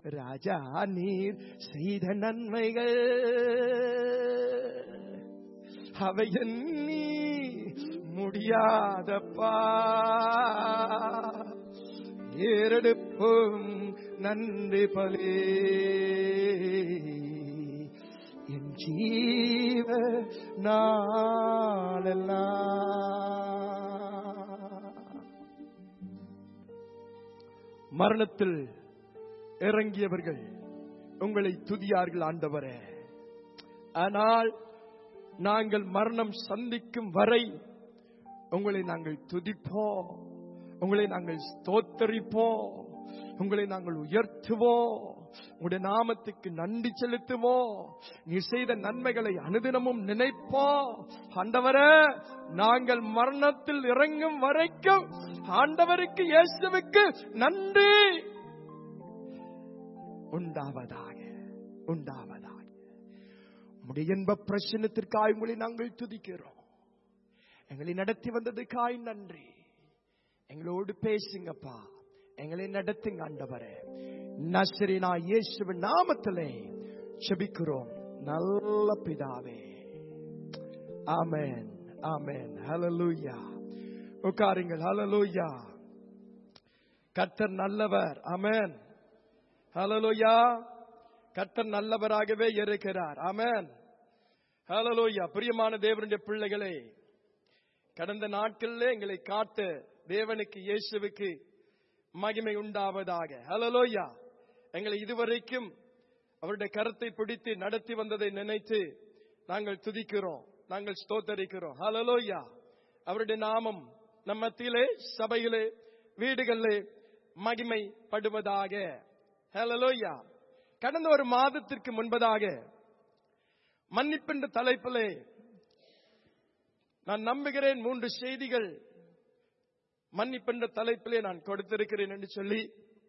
ராஜா நீர் செய்த நன்மைகள் அவை எண்ணி முடியாதப்பா ஏறெடுப்பும் நன்றி பலே என் ஜீவ நாளெல்லாம் மரணத்தில் இறங்கியவர்கள் உங்களை துதியார்கள் ஆண்டவரே ஆனால் நாங்கள் மரணம் சந்திக்கும் வரை உங்களை நாங்கள் துதிப்போம் உங்களை நாங்கள் ஸ்தோத்தரிப்போம் உங்களை நாங்கள் உயர்த்துவோம் உங்களுடைய நாமத்துக்கு நன்றி செலுத்துவோம் நீ செய்த நன்மைகளை அனுதினமும் நினைப்போம் ஆண்டவரே நாங்கள் மரணத்தில் இறங்கும் வரைக்கும் ஆண்டவருக்கு இயேசுவுக்கு நன்றி உண்டாவதாக உண்டாவதாக உடைய இன்ப பிரச்சனத்திற்காக உங்களை நாங்கள் துதிக்கிறோம் எங்களை நடத்தி வந்ததுக்காய் நன்றி எங்களோடு பேசுங்கப்பா எங்களை நடத்துங்க ஆண்டவரே நசரினா இயேசுவின் நாமத்திலே செபிக்கிறோம் நல்ல பிதாவே ஆமென் ஆமென் ஹalleluya உட்காருங்கள் ஹalleluya கர்த்தர் நல்லவர் ஆமென் ஹalleluya கர்த்தர் நல்லவராகவே இருக்கிறார் ஆமென் ஹalleluya பிரியமான தேவனுடைய பிள்ளைகளே கடந்த நாட்களிலே எங்களை காத்த தேவனுக்கு இயேசுவுக்கு மகிமை உண்டாவதாக ஹalleluya எங்களை இதுவரைக்கும் அவருடைய கரத்தை பிடித்து நடத்தி வந்ததை நினைத்து நாங்கள் துதிக்கிறோம் நாங்கள் ஸ்தோத்தரிக்கிறோம் ஹalleluya அவருடைய நாமம் நம்ம மத்தியிலே சபையிலே வீடுகளிலே மகிமைப்படுவதாக ஹalleluya கடந்த ஒரு மாதத்திற்கு முன்பதாக மன்னிப்பென்ற தலைப்பிலே நான் நம்புகிறேன் மூன்று செய்திகள் மன்னிப்பென்ற தலைப்பிலே நான் கொடுத்திருக்கிறேன் என்று சொல்லி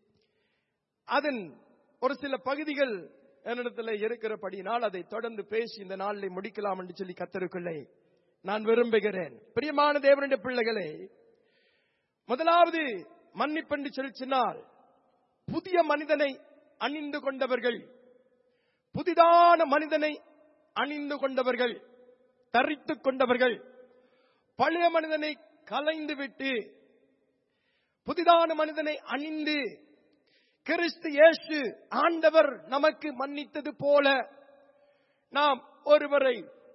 அதன் ஒரு சில பகுதிகள் என்னிடத்தில் இருக்கிறபடியினால் அதை தொடர்ந்து பேசி இந்த நாளில் முடிக்கலாம் என்று சொல்லி கத்தருக்குள்ளே நான் விரும்புகிறேன் பிரியமான தேவனுடைய பிள்ளைகளே முதலாவது மன்னிப்பென்று சொல்லி சொன்னால் புதிய மனிதனை அணிந்து கொண்டவர்கள் புதிதான மனிதனை அணிந்து கொண்டவர்கள் தரித்துக் கொண்டவர்கள் பழைய மனிதனை கலைந்து விட்டு புதிதான மனிதனை அணிந்து கிறிஸ்து இயேசு ஆண்டவர் நமக்கு மன்னித்தது போல நாம் ஒருவரை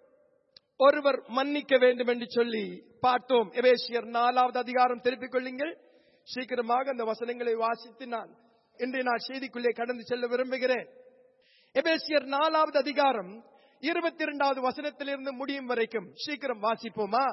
ஒருவர் மன்னிக்க வேண்டும் என்று சொல்லி பார்த்தோம் எபேசியர் நாலாவது அதிகாரம் திருப்பிக் கொள்ளுங்கள் சீக்கிரமாக அந்த வசனங்களை வாசித்து நான் இன்றைய நான் செய்திக்குள்ளே கடந்து செல்ல விரும்புகிறேன் எபேசியர் நாலாவது அதிகாரம் இருபத்தி இரண்டாவது வசனத்திலிருந்து முடியும் வரைக்கும் சீக்கிரம் வாசிப்போமா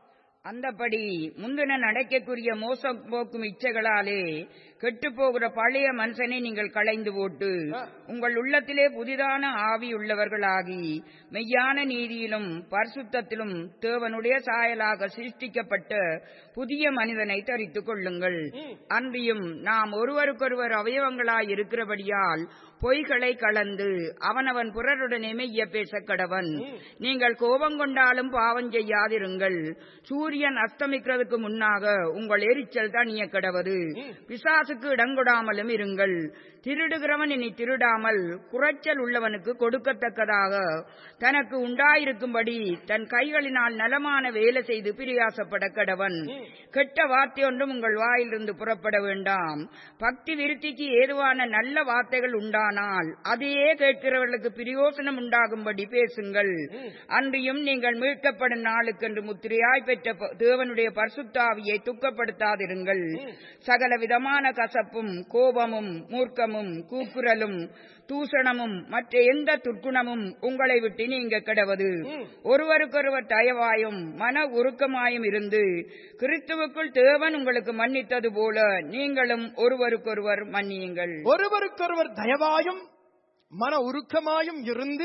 அந்தபடி முந்தின நடக்கக்கூடிய மோசம் போக்கும் இச்சைகளாலே கெட்டுப் போகிற பழைய மனுஷனை நீங்கள் களைந்து போட்டு உங்கள் உள்ளத்திலே புதிதான ஆவி உள்ளவர்களாகி மெய்யான நீதியிலும் பரிசுத்தத்திலும் தேவனுடைய சாயலாக சிருஷ்டிக்கப்பட்ட புதிய மனிதனை தரித்துக் கொள்ளுங்கள் அன்றியும் நாம் ஒருவருக்கொருவர் அவயவங்களாய் இருக்கிறபடியால் பொய்களை கலந்து அவனவன் பிறருடனே மெய்ய பேச கடவன் நீங்கள் கோபம் கொண்டாலும் பாவம் செய்யாதிருங்கள் சூரியன் அஸ்தமிக்கிறதுக்கு முன்னாக உங்கள் எரிச்சல் தனிய கடவது பிசாசுக்கு இடங்கொடாமலும் இருங்கள் திருடுகிறவன் இனி திருடாமல் குறைச்சல் உள்ளவனுக்கு கொடுக்கத்தக்கதாக தனக்கு உண்டாயிருக்கும்படி தன் கைகளினால் நலமான வேலை செய்து பிரியாசப்பட கடவன் கெட்ட வார்த்தை ஒன்றும் உங்கள் வாயிலிருந்து புறப்பட வேண்டாம் பக்தி விருத்திக்கு ஏதுவான நல்ல வார்த்தைகள் உண்டானால் அதையே கேட்கிறவர்களுக்கு பிரயோசனம் உண்டாகும்படி பேசுங்கள் அன்றியும் நீங்கள் மீட்கப்படும் நாளுக்கென்று முத்திரையாய் பெற்ற ப- தேவனுடைய பரிசுத்தாவியை துக்கப்படுத்தாதிருங்கள் சகல விதமான கசப்பும் கோபமும் மூர்க்கமும் கூக்குரலும் தூஷணமும் மற்ற எந்த துர்க்குணமும் உங்களை விட்டு நீங்க கிடவது ஒருவருக்கொருவர் தயவாயும் மன உருக்கமாயும் இருந்து கிறிஸ்துவுக்குள் தேவன் உங்களுக்கு மன்னித்தது போல நீங்களும் ஒருவருக்கொருவர் மன்னியுங்கள் ஒருவருக்கொருவர் தயவாயும் மன உருக்கமாயும் இருந்து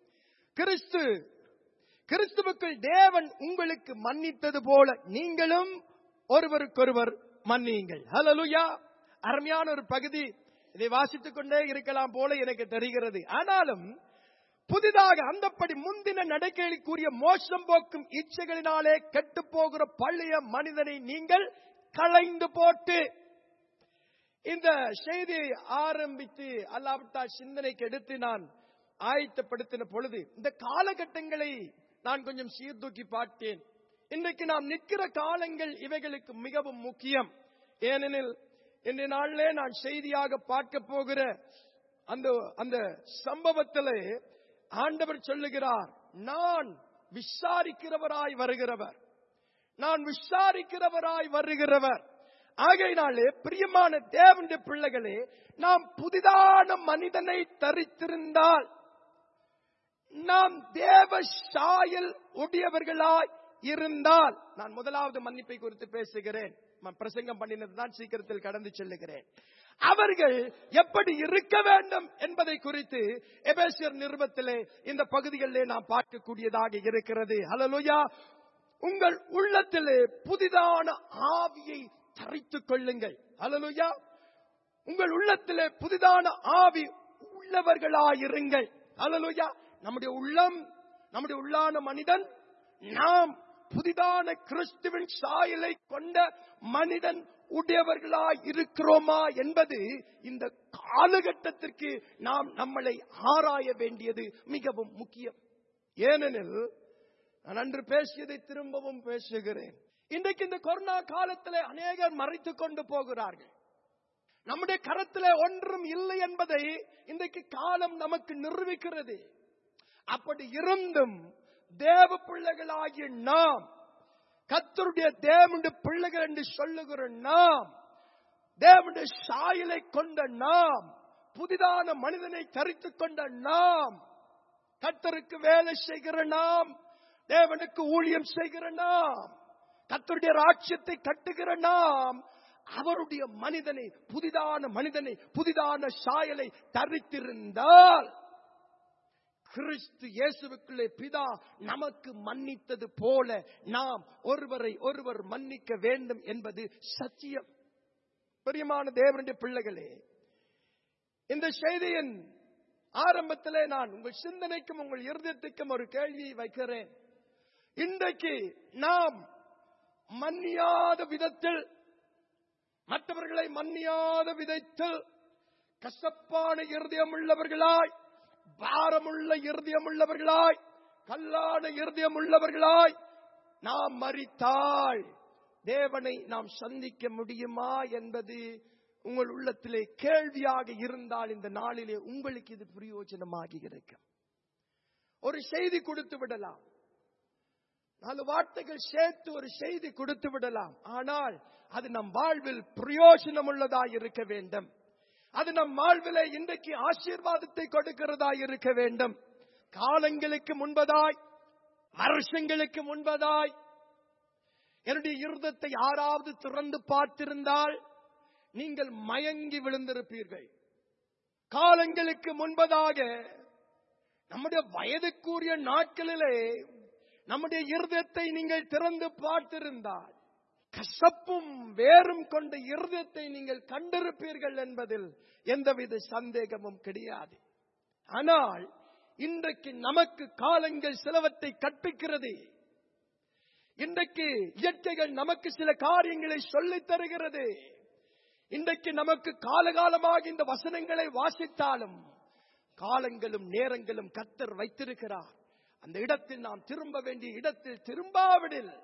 கிறிஸ்து கிறிஸ்துவுக்குள் தேவன் உங்களுக்கு மன்னித்தது போல நீங்களும் ஒருவருக்கொருவர் மன்னியுங்கள் ஹalleluya அருமையான ஒரு பகுதி இதை வாசித்துக் கொண்டே இருக்கலாம் போல எனக்கு தெரிகிறது ஆனாலும் புதிதாக அந்தப்படி முந்தின நடக்கைகளுக்குரிய மோசம் போக்கும் இச்சைகளினாலே கெட்டு போகிற பழைய மனிதனை நீங்கள் களைந்து போட்டு இந்த செய்தியை ஆரம்பித்து அல்லாவிட்டால் சிந்தனைக்கு எடுத்து நான் ஆயத்தப்படுத்தின பொழுது இந்த காலகட்டங்களை நான் கொஞ்சம் சீர்தூக்கி பார்த்தேன் இன்றைக்கு நாம் நிற்கிற காலங்கள் இவைகளுக்கு மிகவும் முக்கியம் ஏனெனில் இன்றைய நாளிலே நான் செய்தியாக பார்க்க போகிற அந்த அந்த சம்பவத்திலே ஆண்டவர் சொல்லுகிறார் நான் விசாரிக்கிறவராய் வருகிறவர் நான் விசாரிக்கிறவராய் வருகிறவர் ஆகையினாலே பிரியமான தேவனுடைய பிள்ளைகளே நாம் புதிதான மனிதனை தரித்திருந்தால் நாம் தேவ சாயல் உடையவர்களாய் இருந்தால் நான் முதலாவது மன்னிப்பை குறித்து பேசுகிறேன் நான் பிரசங்கம் பண்ணினது தான் சீக்கிரத்தில் கடந்து செல்லுகிறேன் அவர்கள் எப்படி இருக்க வேண்டும் என்பதை குறித்து எபேசியர் நிருபத்திலே இந்த பகுதிகளிலே நாம் பார்க்கக்கூடியதாக இருக்கிறது ஹலலுயா உங்கள் உள்ளத்திலே புதிதான ஆவியை தரித்துக் கொள்ளுங்கள் ஹலலுயா உங்கள் உள்ளத்திலே புதிதான ஆவி உள்ளவர்களாயிருங்கள் ஹலலுயா நம்முடைய உள்ளம் நம்முடைய உள்ளான மனிதன் நாம் புதிதான கிறிஸ்துவின் சாயலை கொண்ட மனிதன் உடையவர்களாய் இருக்கிறோமா என்பது இந்த காலகட்டத்திற்கு நாம் நம்மளை ஆராய வேண்டியது மிகவும் முக்கியம் ஏனெனில் நான் அன்று பேசியதை திரும்பவும் பேசுகிறேன் இன்றைக்கு இந்த கொரோனா காலத்திலே அநேகர் மறைத்துக் கொண்டு போகிறார்கள் நம்முடைய கரத்திலே ஒன்றும் இல்லை என்பதை இன்றைக்கு காலம் நமக்கு நிரூபிக்கிறது அப்படி இருந்தும் தேவ பிள்ளைகளாகிய நாம் கத்தருடைய தேவனுடைய பிள்ளைகள் என்று சொல்லுகிற நாம் தேவனுடைய சாயலை கொண்ட நாம் புதிதான மனிதனை தரித்துக் கொண்ட நாம் கத்தருக்கு வேலை செய்கிற நாம் தேவனுக்கு ஊழியம் செய்கிற நாம் கத்தருடைய ராட்சியத்தை கட்டுகிற நாம் அவருடைய மனிதனை புதிதான மனிதனை புதிதான சாயலை தரித்திருந்தால் கிறிஸ்து இயேசுவுக்குள்ளே பிதா நமக்கு மன்னித்தது போல நாம் ஒருவரை ஒருவர் மன்னிக்க வேண்டும் என்பது சத்தியம் பிரியமான தேவனுடைய பிள்ளைகளே இந்த செய்தியின் ஆரம்பத்திலே நான் உங்கள் சிந்தனைக்கும் உங்கள் இருதயத்துக்கும் ஒரு கேள்வியை வைக்கிறேன் இன்றைக்கு நாம் மன்னியாத விதத்தில் மற்றவர்களை மன்னியாத விதத்தில் கசப்பான இருதயம் உள்ளவர்களாய் பாரமுள்ள இருதயம் உள்ளவர்களாய் கல்லான இருதயம் உள்ளவர்களாய் நாம் மறித்தால் தேவனை நாம் சந்திக்க முடியுமா என்பது உங்கள் உள்ளத்திலே கேள்வியாக இருந்தால் இந்த நாளிலே உங்களுக்கு இது பிரயோஜனமாகி இருக்கும் ஒரு செய்தி கொடுத்து விடலாம் நாலு வார்த்தைகள் சேர்த்து ஒரு செய்தி கொடுத்து விடலாம் ஆனால் அது நம் வாழ்வில் பிரயோஜனம் உள்ளதாய் இருக்க வேண்டும் அது நம் வாழ்விலே இன்றைக்கு ஆசீர்வாதத்தை கொடுக்கிறதாய் இருக்க வேண்டும் காலங்களுக்கு முன்பதாய் வருஷங்களுக்கு முன்பதாய் என்னுடைய இருதத்தை யாராவது திறந்து பார்த்திருந்தால் நீங்கள் மயங்கி விழுந்திருப்பீர்கள் காலங்களுக்கு முன்பதாக நம்முடைய வயதுக்குரிய நாட்களிலே நம்முடைய இருதயத்தை நீங்கள் திறந்து பார்த்திருந்தால் கசப்பும் வேறும் கொண்ட இருதயத்தை நீங்கள் கண்டிருப்பீர்கள் என்பதில் எந்தவித சந்தேகமும் கிடையாது ஆனால் இன்றைக்கு நமக்கு காலங்கள் சிலவற்றை கற்பிக்கிறது இன்றைக்கு இயற்கைகள் நமக்கு சில காரியங்களை சொல்லித் தருகிறது இன்றைக்கு நமக்கு காலகாலமாக இந்த வசனங்களை வாசித்தாலும் காலங்களும் நேரங்களும் கத்தர் வைத்திருக்கிறார் அந்த இடத்தில் நாம் திரும்ப வேண்டிய இடத்தில் திரும்பாவிடில்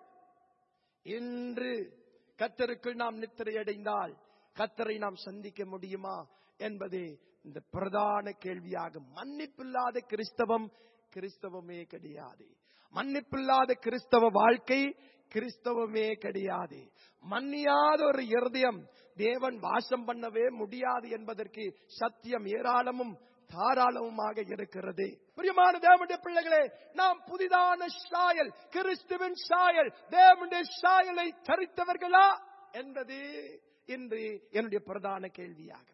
இன்று கத்தருக்குள் நாம் நித்திரையடைந்தால் கத்தரை நாம் சந்திக்க முடியுமா என்பது இந்த பிரதான கேள்வியாக மன்னிப்பில்லாத கிறிஸ்தவம் கிறிஸ்தவமே கிடையாது மன்னிப்பில்லாத கிறிஸ்தவ வாழ்க்கை கிறிஸ்தவமே கிடையாது மன்னியாத ஒரு இருதயம் தேவன் வாசம் பண்ணவே முடியாது என்பதற்கு சத்தியம் ஏராளமும் தாராளமுமாக இருக்கிறது பிரியமான தேவனுடைய பிள்ளைகளே நாம் புதிதான சாயல் கிறிஸ்துவின் சாயல் தேவனுடைய சாயலை தரித்தவர்களா என்பது இன்று என்னுடைய பிரதான கேள்வியாகும்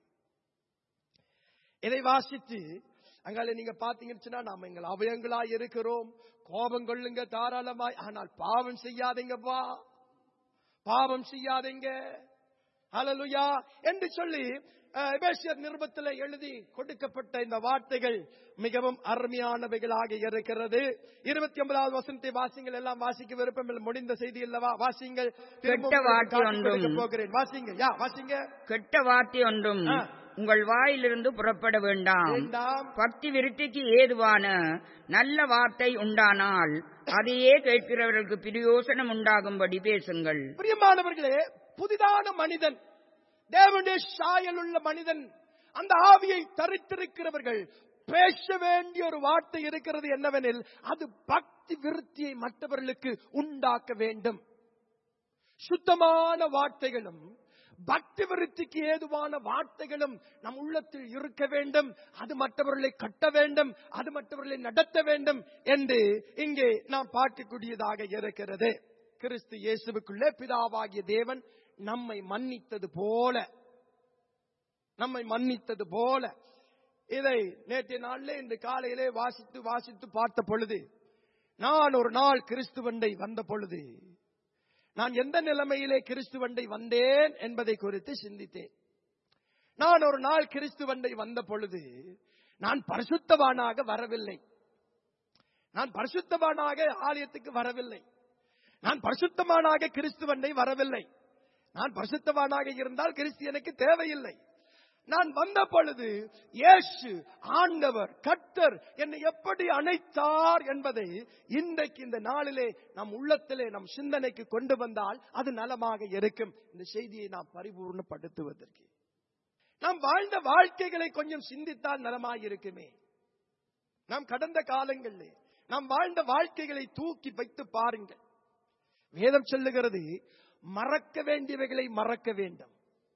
இதை வாசித்து அங்கால நீங்க பாத்தீங்கன்னா நாம எங்கள் அவயங்களா இருக்கிறோம் கோபம் கொள்ளுங்க தாராளமாய் ஆனால் பாவம் செய்யாதீங்கப்பா பாவம் செய்யாதீங்க ஹalleluya என்று சொல்லி அஹ், எபேசியர் நிருபத்தில் எழுதி கொடுக்கப்பட்ட இந்த வார்த்தைகள் மிகவும் அருமையானவைகளாக இருக்கிறது இருபத்தி ஒன்பதாவது வசனத்தை வாசிங்கள் எல்லாம் வாசிக்க விருப்பம் இல்லை. முடிந்த செய்தி அல்லவா வாசிங்கள் திரும்பவும் கெட்ட வார்த்தை காட்டிக் ஒன்றும். கொடுக்க போகிறேன் வாசிங்க யா வாசிங்க கெட்ட வார்த்தை ஒன்றும் ஆ. உங்கள் வாயிலிருந்து புறப்பட வேண்டாம் வேண்டாம் பக்தி விருத்திக்கு ஏதுவான நல்ல வார்த்தை உண்டானால் அதையே கேட்கிறவர்களுக்கு பிரயோசனம் உண்டாகும்படி பேசுங்கள் பிரியமானவர்களே புதிதான மனிதன் தேவனுடைய சாயல் உள்ள மனிதன் அந்த ஆவியை தரித்திருக்கிறவர்கள் பேச வேண்டிய ஒரு வார்த்தை இருக்கிறது என்னவெனில் அது பக்தி விருத்தியை மற்றவர்களுக்கு உண்டாக்க வேண்டும் சுத்தமான வார்த்தைகளும் பக்தி விருத்திக்கு ஏதுவான வார்த்தைகளும் நம் உள்ளத்தில் இருக்க வேண்டும் அது மற்றவர்களை கட்ட வேண்டும் அது மற்றவர்களை நடத்த வேண்டும் என்று இங்கே நாம் பார்க்கக்கூடியதாக இருக்கிறது கிறிஸ்து இயேசுவுக்குள்ளே பிதாவாகிய தேவன் நம்மை மன்னித்தது போல நம்மை மன்னித்தது போல இதை நேற்றைய நாளிலே இந்த காலையிலே வாசித்து வாசித்து பார்த்த பொழுது நான் ஒரு நாள் கிறிஸ்துவண்டை வந்த பொழுது நான் எந்த நிலைமையிலே கிறிஸ்துவண்டை வந்தேன் என்பதை குறித்து சிந்தித்தேன் நான் ஒரு நாள் கிறிஸ்துவண்டை வந்த பொழுது நான் பரிசுத்தவானாக வரவில்லை நான் பரிசுத்தவானாக ஆலயத்துக்கு வரவில்லை நான் பரிசுத்தவானாக கிறிஸ்துவண்டை வரவில்லை நான் பரிசுத்தவானாக இருந்தால் கிறிஸ்து எனக்கு தேவையில்லை நான் வந்த பொழுது இயேசு ஆண்டவர் கர்த்தர் என்னை எப்படி அணைத்தார் என்பதை இன்றைக்கு இந்த நாளிலே நம் உள்ளத்திலே நம் சிந்தனைக்கு கொண்டு வந்தால் அது நலமாக இருக்கும் இந்த செய்தியை நாம் பரிபூர்ணப்படுத்துவதற்கு நாம் வாழ்ந்த வாழ்க்கைகளை கொஞ்சம் சிந்தித்தால் நலமாயிருக்குமே நாம் கடந்த காலங்களிலே நாம் வாழ்ந்த வாழ்க்கைகளை தூக்கி வைத்து பாருங்கள் வேதம் சொல்லுகிறது மறக்க வேண்டியவைகளை மறக்க வேண்டும்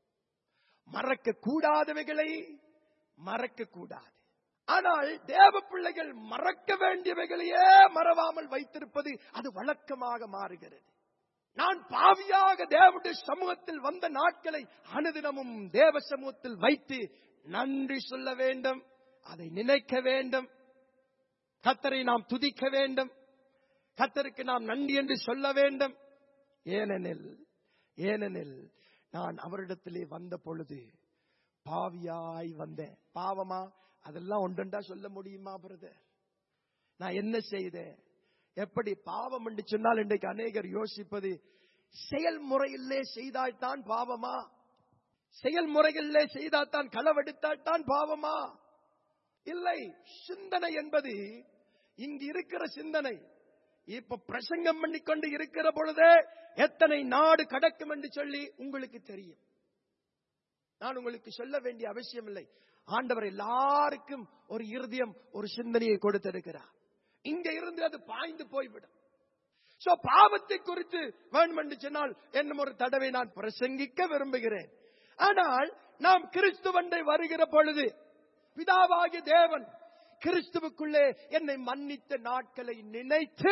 மறக்க கூடாதவைகளை மறக்க கூடாது ஆனால் தேவ பிள்ளைகள் மறக்க வேண்டியவைகளையே மறவாமல் வைத்திருப்பது அது வழக்கமாக மாறுகிறது நான் பாவியாக தேவனுடைய சமூகத்தில் வந்த நாட்களை அனுதினமும் தேவ சமூகத்தில் வைத்து நன்றி சொல்ல வேண்டும் அதை நினைக்க வேண்டும் கத்தரை நாம் துதிக்க வேண்டும் கத்தருக்கு நாம் நன்றி என்று சொல்ல வேண்டும் ஏனெனில் ஏனெனில் நான் அவரிடத்திலே வந்த பொழுது பாவியாய் வந்தேன் பாவமா அதெல்லாம் ஒன்றா சொல்ல முடியுமா பிரதர் நான் என்ன செய்தேன் எப்படி பாவம் என்று சொன்னால் இன்றைக்கு அநேகர் யோசிப்பது செயல்முறையிலே செய்தால்தான் பாவமா செயல்முறைகளிலே செய்தால்தான் களவெடுத்தால்தான் பாவமா இல்லை சிந்தனை என்பது இங்கு இருக்கிற சிந்தனை இப்ப பிரசங்கம் பண்ணிக்கொண்டு இருக்கிற பொழுதே எத்தனை நாடு கடக்கும் என்று சொல்லி உங்களுக்கு தெரியும் நான் உங்களுக்கு சொல்ல வேண்டிய அவசியம் இல்லை ஆண்டவர் எல்லாருக்கும் ஒரு இருதயம் ஒரு சிந்தனையை கொடுத்திருக்கிறார் இங்க இருந்து அது பாய்ந்து போய்விடும் சோ பாவத்தை குறித்து வேண்டும் என்று சொன்னால் என்னும் ஒரு தடவை நான் பிரசங்கிக்க விரும்புகிறேன் ஆனால் நாம் கிறிஸ்துவண்டை வருகிற பொழுது பிதாவாகிய தேவன் கிறிஸ்துவுக்குள்ளே என்னை மன்னித்த நாட்களை நினைத்து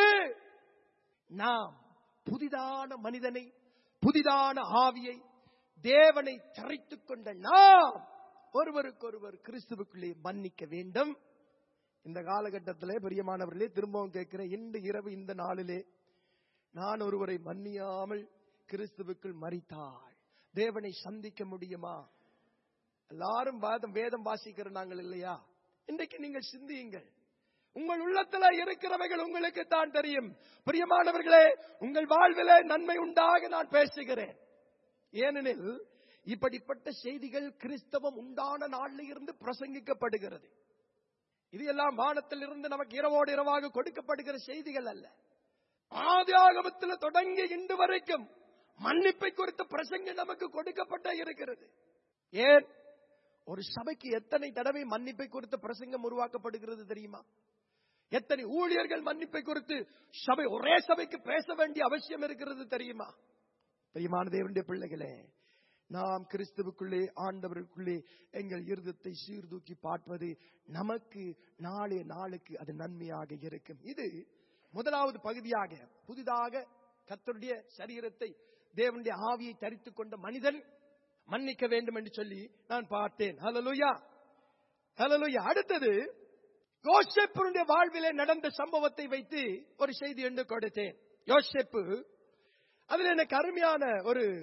நாம் புதிதான மனிதனை புதிதான ஆவியை தேவனை தரித்துக் கொண்ட நாம் ஒருவருக்கொருவர் கிறிஸ்துவுக்குள்ளே மன்னிக்க வேண்டும் இந்த காலகட்டத்திலே பிரியமானவர்களே திரும்பவும் கேட்கிறேன் இன்று இரவு இந்த நாளிலே நான் ஒருவரை மன்னியாமல் கிறிஸ்துவுக்குள் மறித்தாள் தேவனை சந்திக்க முடியுமா எல்லாரும் வேதம் வேதம் வாசிக்கிற நாங்கள் இல்லையா இன்றைக்கு நீங்கள் சிந்தியுங்கள் உங்கள் உள்ளத்துல இருக்கிறவைகள் உங்களுக்கு தான் தெரியும் பிரியமானவர்களே உங்கள் வாழ்விலே நன்மை உண்டாக நான் பேசுகிறேன் ஏனெனில் இப்படிப்பட்ட செய்திகள் கிறிஸ்தவம் உண்டான நாளில் இருந்து பிரசங்கிக்கப்படுகிறது இது எல்லாம் வானத்தில் இருந்து நமக்கு இரவோடு இரவாக கொடுக்கப்படுகிற செய்திகள் அல்ல ஆதி ஆகமத்தில் தொடங்கி இன்று வரைக்கும் மன்னிப்பை குறித்த பிரசங்கம் நமக்கு கொடுக்கப்பட்ட இருக்கிறது ஏன் ஒரு சபைக்கு எத்தனை தடவை மன்னிப்பை குறித்த பிரசங்கம் உருவாக்கப்படுகிறது தெரியுமா எத்தனை ஊழியர்கள் மன்னிப்பை குறித்து சபை ஒரே சபைக்கு பேச வேண்டிய அவசியம் இருக்கிறது தெரியுமா பிரியமான தேவனுடைய பிள்ளைகளே நாம் கிறிஸ்துவுக்குள்ளே ஆண்டவருக்குள்ளே எங்கள் இருதத்தை சீர்தூக்கி பார்ப்பது நமக்கு நாளே நாளுக்கு அது நன்மையாக இருக்கும் இது முதலாவது பகுதியாக புதிதாக கத்தருடைய சரீரத்தை தேவனுடைய ஆவியை தரித்துக் கொண்ட மனிதன் மன்னிக்க வேண்டும் என்று சொல்லி நான் பார்த்தேன் ஹலலுயா ஹலலுயா அடுத்தது யோசேப்பனுடைய வாழ்விலே நடந்த சம்பவத்தை வைத்து ஒரு செய்தி என்று கொடுத்தேன் யோசேப்பு அதுல எனக்கு அருமையான ஒரு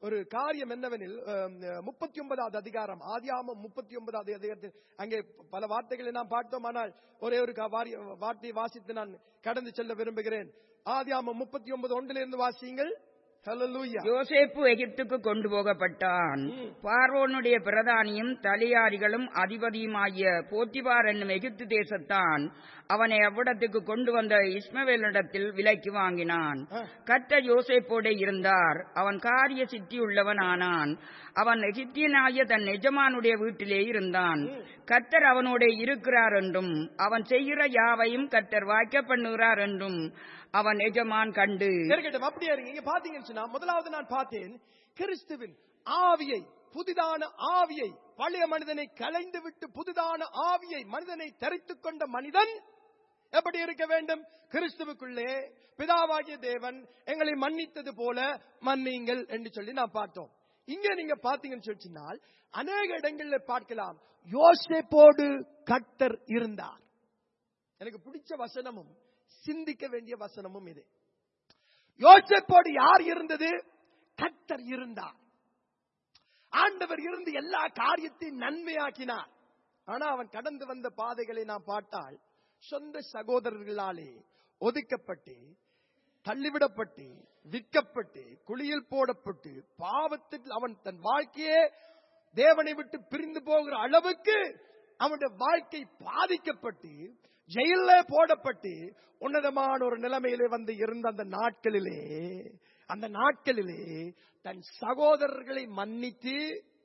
ஒரு காரியம் என்னவெனில் முப்பத்தி ஒன்பதாவது அதிகாரம் ஆதியாமம் முப்பத்தி ஒன்பதாவது அதிகாரத்தில் அங்கே பல வார்த்தைகளை நாம் பார்த்தோம் ஆனால் ஒரே ஒரு கா- வாரி- வார்த்தையை வாசித்து நான் கடந்து செல்ல விரும்புகிறேன் ஆதியாமம் முப்பத்தி ஒன்பது ஒன்றிலிருந்து வாசியுங்கள் ஹalleluya யோசேப்பு எகிப்துக்கு கொண்டு போகப்பட்டான் பார்வோனுடைய பிரதானியும் தலையாரிகளும் அதிபதியுமாகிய போத்திபார் என்னும் எகிப்து தேசத்தான் அவனை அவ்விடத்துக்கு கொண்டு வந்த இஸ்மவேலிடத்தில் விலைக்கு வாங்கினான் கர்த்தர் யோசேப்போடு இருந்தார் அவன் காரிய சித்தியுள்ளவன் ஆனான் அவன் எகிப்தியனாகிய தன் எஜமானுடைய வீட்டிலே இருந்தான் கர்த்தர் அவனோட இருக்கிறார் என்றும் அவன் செய்கிற யாவையும் கர்த்தர் வாய்க்க பண்ணுகிறார் என்றும் அவன் எஜமான் கண்டு இருக்கட்டும் அப்படியே இருங்க இங்க பாத்தீங்கன்னு சொன்னா முதலாவது நான் பார்த்தேன் கிறிஸ்துவின் ஆவியை புதிதான ஆவியை பழைய மனிதனை கலைந்து விட்டு புதிதான ஆவியை மனிதனை தரித்துக் கொண்ட மனிதன் எப்படி இருக்க வேண்டும் கிறிஸ்துவுக்குள்ளே பிதாவாகிய தேவன் எங்களை மன்னித்தது போல மன்னியுங்கள் என்று சொல்லி நான் பார்த்தோம் இங்க நீங்க பாத்தீங்கன்னு சொல்லினால் அநேக இடங்கள்ல பார்க்கலாம் யோசேப்போடு கட்டர் இருந்தார் எனக்கு பிடிச்ச வசனமும் சிந்திக்க வேண்டிய வசனமும் இது யோசேப்போடு யார் இருந்தது கத்தர் இருந்தார் ஆண்டவர் இருந்து எல்லா காரியத்தையும் நன்மையாக்கினார் ஆனா அவன் கடந்து வந்த பாதைகளை நாம் பார்த்தால் சொந்த சகோதரர்களாலே ஒதுக்கப்பட்டு தள்ளிவிடப்பட்டு விற்கப்பட்டு குழியில் போடப்பட்டு பாவத்தில் அவன் தன் வாழ்க்கையே தேவனை விட்டு பிரிந்து போகிற அளவுக்கு அவனுடைய வாழ்க்கை பாதிக்கப்பட்டு ஜெயில போடப்பட்டு உன்னதமான ஒரு நிலைமையிலே வந்து இருந்த அந்த நாட்களிலே அந்த நாட்களிலே தன் சகோதரர்களை மன்னித்து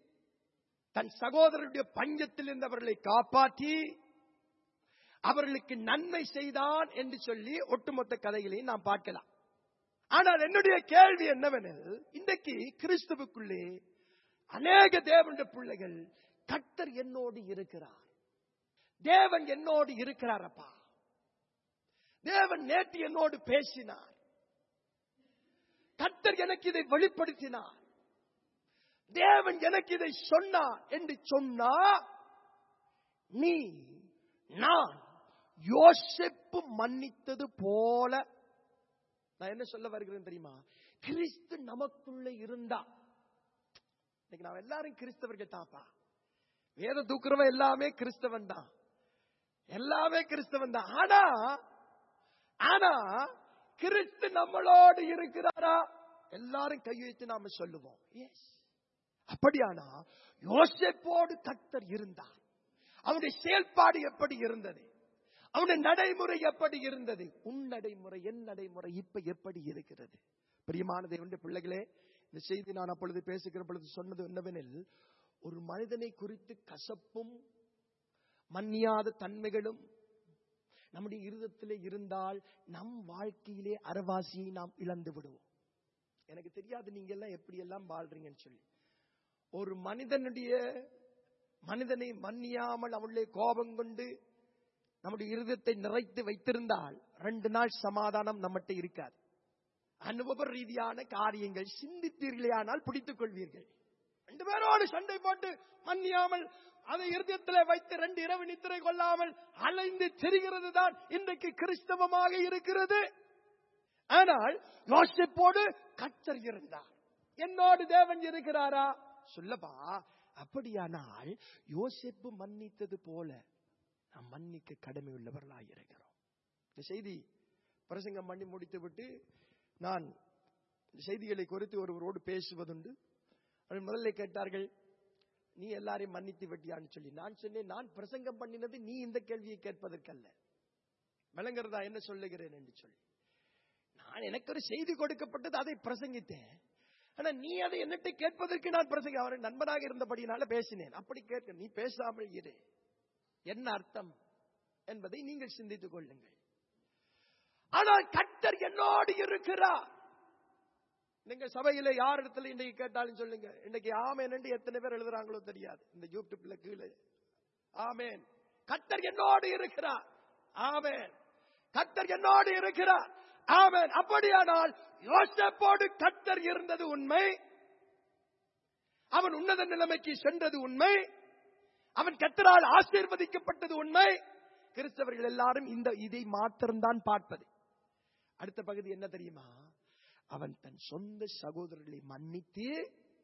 தன் சகோதரருடைய பஞ்சத்தில் இருந்தவர்களை காப்பாற்றி அவர்களுக்கு நன்மை செய்தான் என்று சொல்லி ஒட்டுமொத்த கதைகளையும் நாம் பார்க்கலாம் ஆனால் என்னுடைய கேள்வி என்னவெனில் இன்றைக்கு கிறிஸ்துவுக்குள்ளே அநேக தேவனுடைய பிள்ளைகள் கர்த்தர் என்னோடு இருக்கிறார் தேவன் என்னோடு இருக்கிறார் அப்பா தேவன் நேற்று என்னோடு பேசினார் கர்த்தர் எனக்கு இதை வெளிப்படுத்தினார் தேவன் எனக்கு இதை சொன்னார் என்று சொன்னா நீ நான் யோசிப்பு மன்னித்தது போல நான் என்ன சொல்ல வருகிறேன் தெரியுமா கிறிஸ்து நமக்குள்ள இருந்தா இன்னைக்கு நாம் எல்லாரும் கிறிஸ்தவர்கள் தாப்பா வேத தூக்குறவன் எல்லாமே கிறிஸ்தவன் தான் எல்லாமே கிறிஸ்தவன் தான் ஆனா ஆனா கிறிஸ்து நம்மளோடு இருக்கிறாரா எல்லாரும் கையெழுத்து நாம சொல்லுவோம் எஸ் அப்படியானா யோசேப்போடு கர்த்தர் இருந்தார் அவனுடைய செயல்பாடு எப்படி இருந்தது அவனுடைய நடைமுறை எப்படி இருந்தது உன் நடைமுறை என் நடைமுறை இப்ப எப்படி இருக்கிறது பிரியமான தேவனுடைய பிள்ளைகளே இந்த செய்தி நான் அப்பொழுது பேசுகிற பொழுது சொன்னது என்னவெனில் ஒரு மனிதனை குறித்து கசப்பும் மன்னியாத தன்மைகளும் நம்முடைய இருதத்திலே இருந்தால் நம் வாழ்க்கையிலே அறவாசியை நாம் இழந்து விடுவோம் எனக்கு தெரியாது நீங்க எல்லாம் எப்படி எல்லாம் வாழ்றீங்கன்னு சொல்லி ஒரு மனிதனுடைய மனிதனை மன்னியாமல் அவளே கோபம் கொண்டு நம்முடைய இருதத்தை நிறைத்து வைத்திருந்தால் ரெண்டு நாள் சமாதானம் நம்மகிட்ட இருக்காது அனுபவ ரீதியான காரியங்கள் சிந்தித்தீர்களே ஆனால் பிடித்துக் கொள்வீர்கள் ரெண்டு பேரோடு சண்டை போட்டு மன்னியாமல் அதை இருதயத்தில் வைத்து ரெண்டு இரவு நித்திரை கொள்ளாமல் அலைந்து தெரிகிறது தான் இன்றைக்கு கிறிஸ்தவமாக இருக்கிறது ஆனால் யோசிப்போடு கத்தர் இருந்தார் என்னோடு தேவன் இருக்கிறாரா சொல்லப்பா அப்படியானால் யோசிப்பு மன்னித்தது போல நாம் மன்னிக்க கடமை உள்ளவர்களாக இருக்கிறோம் இந்த செய்தி பிரசங்கம் பண்ணி முடித்து விட்டு நான் இந்த செய்திகளை குறித்து ஒருவரோடு பேசுவதுண்டு அவர்கள் முதல்ல கேட்டார்கள் நீ எல்லாரையும் மன்னித்து விட்டியான்னு சொல்லி நான் சொன்னேன் நான் பிரசங்கம் பண்ணினது நீ இந்த கேள்வியை கேட்பதற்கல்ல விளங்குறதா என்ன சொல்லுகிறேன் என்று சொல்லி நான் எனக்கு ஒரு செய்தி கொடுக்கப்பட்டது அதை பிரசங்கித்தேன் ஆனா நீ அதை என்னட்டு கேட்பதற்கு நான் பிரசங்க அவரை நண்பனாக இருந்தபடினால பேசினேன் அப்படி கேட்க நீ பேசாமல் இரு என்ன அர்த்தம் என்பதை நீங்கள் சிந்தித்துக் கொள்ளுங்கள் ஆனால் கர்த்தர் என்னோடு இருக்கிறார் நீங்க சபையில யார் இடத்துல இன்னைக்கு கேட்டாலும் சொல்லுங்க இன்னைக்கு ஆமேன் என்று எத்தனை பேர் எழுதுறாங்களோ தெரியாது இந்த யூடியூப்ல கீழே ஆமேன் கர்த்தர் என்னோடு இருக்கிறார் ஆமேன் கர்த்தர் என்னோடு இருக்கிறார் ஆமேன் அப்படியானால் யோசப்போடு கர்த்தர் இருந்தது உண்மை அவன் உன்னத நிலைமைக்கு சென்றது உண்மை அவன் கத்தரால் ஆசீர்வதிக்கப்பட்டது உண்மை கிறிஸ்தவர்கள் எல்லாரும் இந்த இதை மாத்திரம்தான் பார்ப்பது அடுத்த பகுதி என்ன தெரியுமா அவன் தன் சொந்த சகோதரர்களை மன்னித்து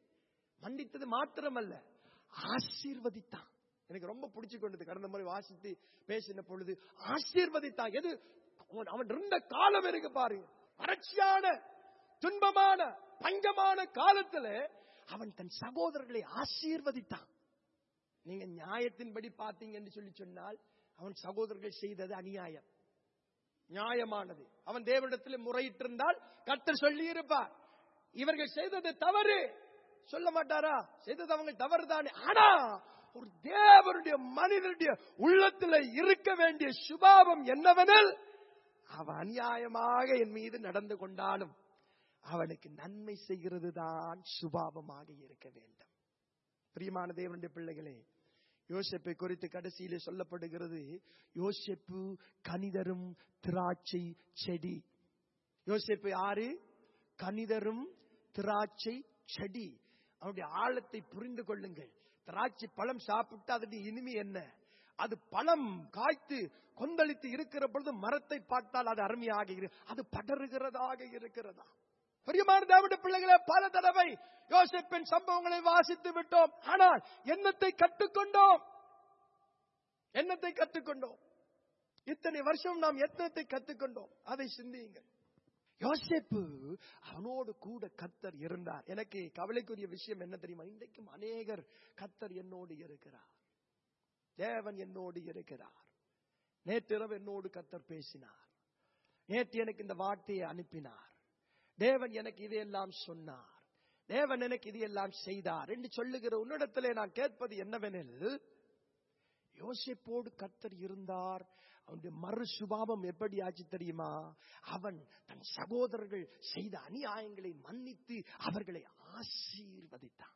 மன்னித்தது மாத்திரமல்ல ஆசீர்வதித்தான் எனக்கு ரொம்ப பிடிச்சு கொண்டது கடந்த முறை வாசித்து பேசின பொழுது ஆசீர்வதித்தான் எது அவன் அவன் இருந்த காலம் இருக்கு பாருங்க வறட்சியான துன்பமான பஞ்சமான காலத்துல அவன் தன் சகோதரர்களை ஆசீர்வதித்தான் நீங்க நியாயத்தின்படி பார்த்தீங்கன்னு சொல்லி சொன்னால் அவன் சகோதரர்கள் செய்தது அநியாயம் நியாயமானது அவன் தேவனிடத்தில் முறையிட்டிருந்தால் கர்த்தர் சொல்லி இருப்பார் இவர்கள் செய்தது தவறு சொல்ல மாட்டாரா செய்தது அவங்க தவறுதானே ஆனா ஒரு தேவனுடைய மனிதனுடைய உள்ளத்துல இருக்க வேண்டிய சுபாவம் என்னவெனில் அவன் அநியாயமாக என் மீது நடந்து கொண்டாலும் அவனுக்கு நன்மை செய்கிறது தான் சுபாவமாக இருக்க வேண்டும் பிரியமான தேவனுடைய பிள்ளைகளே யோசேப்பை குறித்து கடைசியிலே சொல்லப்படுகிறது யோசேப்பு கனிதரும் திராட்சை செடி யோசேப்பு யாரு கனிதரும் திராட்சை செடி அவனுடைய ஆழத்தை புரிந்து கொள்ளுங்கள் திராட்சை பழம் சாப்பிட்டு அதனுடைய இனிமை என்ன அது பழம் காய்த்து கொந்தளித்து இருக்கிற பொழுது மரத்தை பார்த்தால் அது அருமையாக இரு அது படருகிறதாக இருக்கிறதா பிரியமான தேவனுடைய பிள்ளைகளே பல தடவை யோசிப்பின் சம்பவங்களை வாசித்து விட்டோம் ஆனால் என்னத்தை கற்றுக்கொண்டோம் என்னத்தை கற்றுக்கொண்டோம் இத்தனை வருஷம் நாம் எத்தனத்தை கற்றுக்கொண்டோம் அதை சிந்தியுங்கள் யோசேப்பு அவனோடு கூட கத்தர் இருந்தார் எனக்கு கவலைக்குரிய விஷயம் என்ன தெரியுமா இன்றைக்கும் அநேகர் கத்தர் என்னோடு இருக்கிறார் தேவன் என்னோடு இருக்கிறார் நேற்றிரவு என்னோடு கத்தர் பேசினார் நேற்று எனக்கு இந்த வார்த்தையை அனுப்பினார் தேவன் எனக்கு இதையெல்லாம் சொன்னார் தேவன் எனக்கு இதையெல்லாம் செய்தார் என்று சொல்லுகிற உன்னிடத்திலே நான் கேட்பது என்னவெனில் யோசிப்போடு கத்தர் இருந்தார் அவனுடைய மறு சுபாவம் எப்படி ஆச்சு தெரியுமா அவன் தன் சகோதரர்கள் செய்த அநியாயங்களை மன்னித்து அவர்களை ஆசீர்வதித்தான்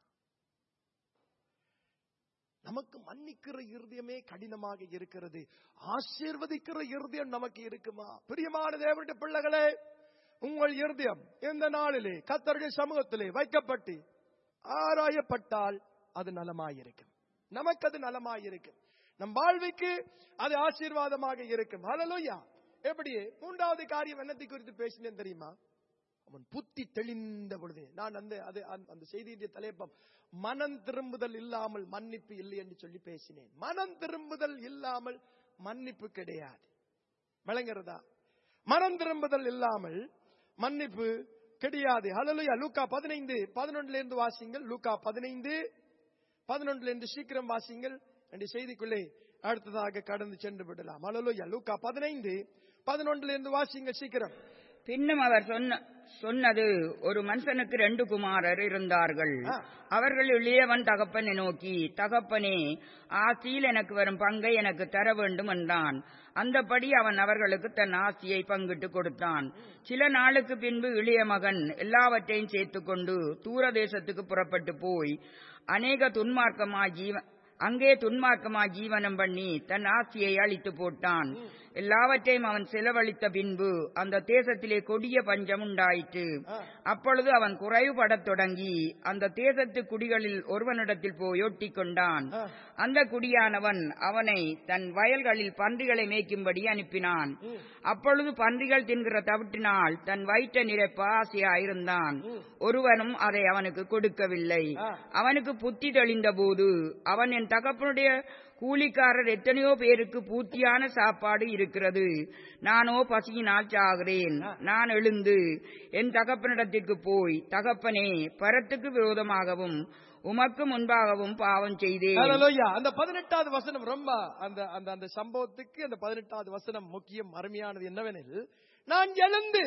நமக்கு மன்னிக்கிற இருதயமே கடினமாக இருக்கிறது ஆசீர்வதிக்கிற இருதயம் நமக்கு இருக்குமா பிரியமான தேவனுடைய பிள்ளைகளே உங்கள் இருதயம் இந்த நாளிலே கத்தருடைய சமூகத்திலே வைக்கப்பட்டு ஆராயப்பட்டால் அது நலமாயிருக்கும் நமக்கு அது நலமாயிருக்கும் நம் வாழ்வுக்கு அது ஆசீர்வாதமாக இருக்கும் ஹalleluya எப்படி மூன்றாவது காரியம் என்னத்தை குறித்து பேசினேன் தெரியுமா அவன் புத்தி தெளிந்த பொழுது நான் அந்த அது அந்த- அந்த செய்தியுடைய தலைப்பம் மனம் திரும்புதல் இல்லாமல் மன்னிப்பு இல்லை என்று சொல்லி பேசினேன் மனம் திரும்புதல் இல்லாமல் மன்னிப்பு கிடையாது விளங்குறதா மனம் திரும்புதல் இல்லாமல் மன்னிப்பு கிடையாது ஹalleluya லூக்கா பதினைந்து பதினொன்றுல இருந்து வாசிங்கள் லூக்கா பதினைந்து பதினொன்றுல இருந்து சீக்கிரம் வாசிங்கள் என்ற செய்திக்குள்ளே அடுத்ததாக கடந்து சென்று விடலாம் ஹalleluya லூக்கா பதினைந்து பதினொன்றுல இருந்து வாசிங்கள் சீக்கிரம் பின்னும் அவர் சொன்ன சொன்னது ஒரு மனுஷனுக்கு ரெண்டு குமாரர் இருந்தார்கள் ஆ. அவர்கள் இளையவன் தகப்பனை நோக்கி தகப்பனே ஆசியில் எனக்கு வரும் பங்கை எனக்கு தர வேண்டும் என்றான் அந்தபடி அவன் அவர்களுக்கு தன் ஆசியை பங்கிட்டு கொடுத்தான் சில நாளுக்கு பின்பு இளைய மகன் எல்லாவற்றையும் சேர்த்துக்கொண்டு தூர தேசத்துக்கு புறப்பட்டு போய் அநேக துன்மார்க்கமா ஜீவ அங்கே துன்மார்க்கமா ஜீவனம் பண்ணி தன் ஆசியை அழித்து போட்டான் எல்லாவற்றையும் அவன் செலவழித்த பின்பு அந்த தேசத்திலே கொடிய பஞ்சம் உண்டாயிற்று ஆ. அப்பொழுது அவன் குறைவுபடத் தொடங்கி அந்த தேசத்து குடிகளில் ஒருவனிடத்தில் போய் ஒட்டிக் கொண்டான் ஆ. அந்த குடியானவன் அவனை தன் வயல்களில் பன்றிகளை மேய்க்கும்படி அனுப்பினான் ம். அப்பொழுது பன்றிகள் தின்கிற தவிட்டினால் தன் வயிற்ற நிரப்ப ஆசையாயிருந்தான் ஒருவனும் அதை அவனுக்கு கொடுக்கவில்லை ஆ. அவனுக்கு புத்தி தெளிந்த போது அவன் என் தகப்பனுடைய கூலிக்காரர் எத்தனையோ பேருக்கு பூர்த்தியான சாப்பாடு இருக்கிறது நானோ பசியினால் சாகிறேன் நான் எழுந்து என் தகப்பனிடத்திற்கு போய் தகப்பனே பரத்துக்கு விரோதமாகவும் உமக்கு முன்பாகவும் பாவம் செய்தேன் ஹalleluya அந்த பதினெட்டாவது வசனம் ரொம்ப அந்த அந்த அந்த சம்பவத்துக்கு அந்த பதினெட்டாவது வசனம் முக்கியம் அருமையானது என்னவெனில் நான் எழுந்து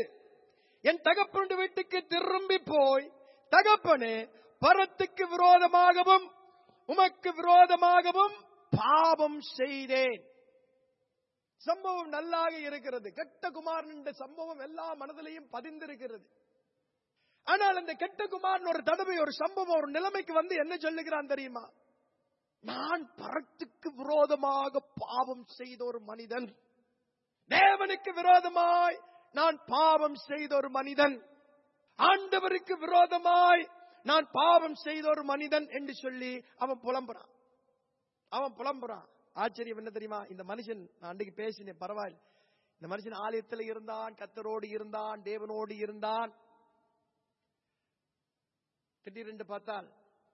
என் தகப்பனுடைய வீட்டுக்கு திரும்பி போய் தகப்பனே பரத்துக்கு விரோதமாகவும் உமக்கு விரோதமாகவும் பாவம் செய்தேன் சம்பவம் நல்லாக இருக்கிறது கெட்ட குமாரன் என்ற சம்பவம் எல்லா மனதிலையும் பதிந்திருக்கிறது ஆனால் அந்த கெட்ட குமாரன் ஒரு தடவை ஒரு சம்பவம் ஒரு நிலைமைக்கு வந்து என்ன சொல்லுகிறான் தெரியுமா நான் பரத்துக்கு விரோதமாக பாவம் செய்த ஒரு மனிதன் தேவனுக்கு விரோதமாய் நான் பாவம் செய்த ஒரு மனிதன் ஆண்டவருக்கு விரோதமாய் நான் பாவம் செய்த ஒரு மனிதன் என்று சொல்லி அவன் புலம்புறான் அவன் புலம்புறான் ஆச்சரியம் என்ன தெரியுமா இந்த மனுஷன் நான் அன்றைக்கு பேசினேன் பரவாயில்ல இந்த மனுஷன் ஆலயத்தில் இருந்தான் கத்தரோடு இருந்தான் தேவனோடு இருந்தான் திடீரென்று பார்த்தால்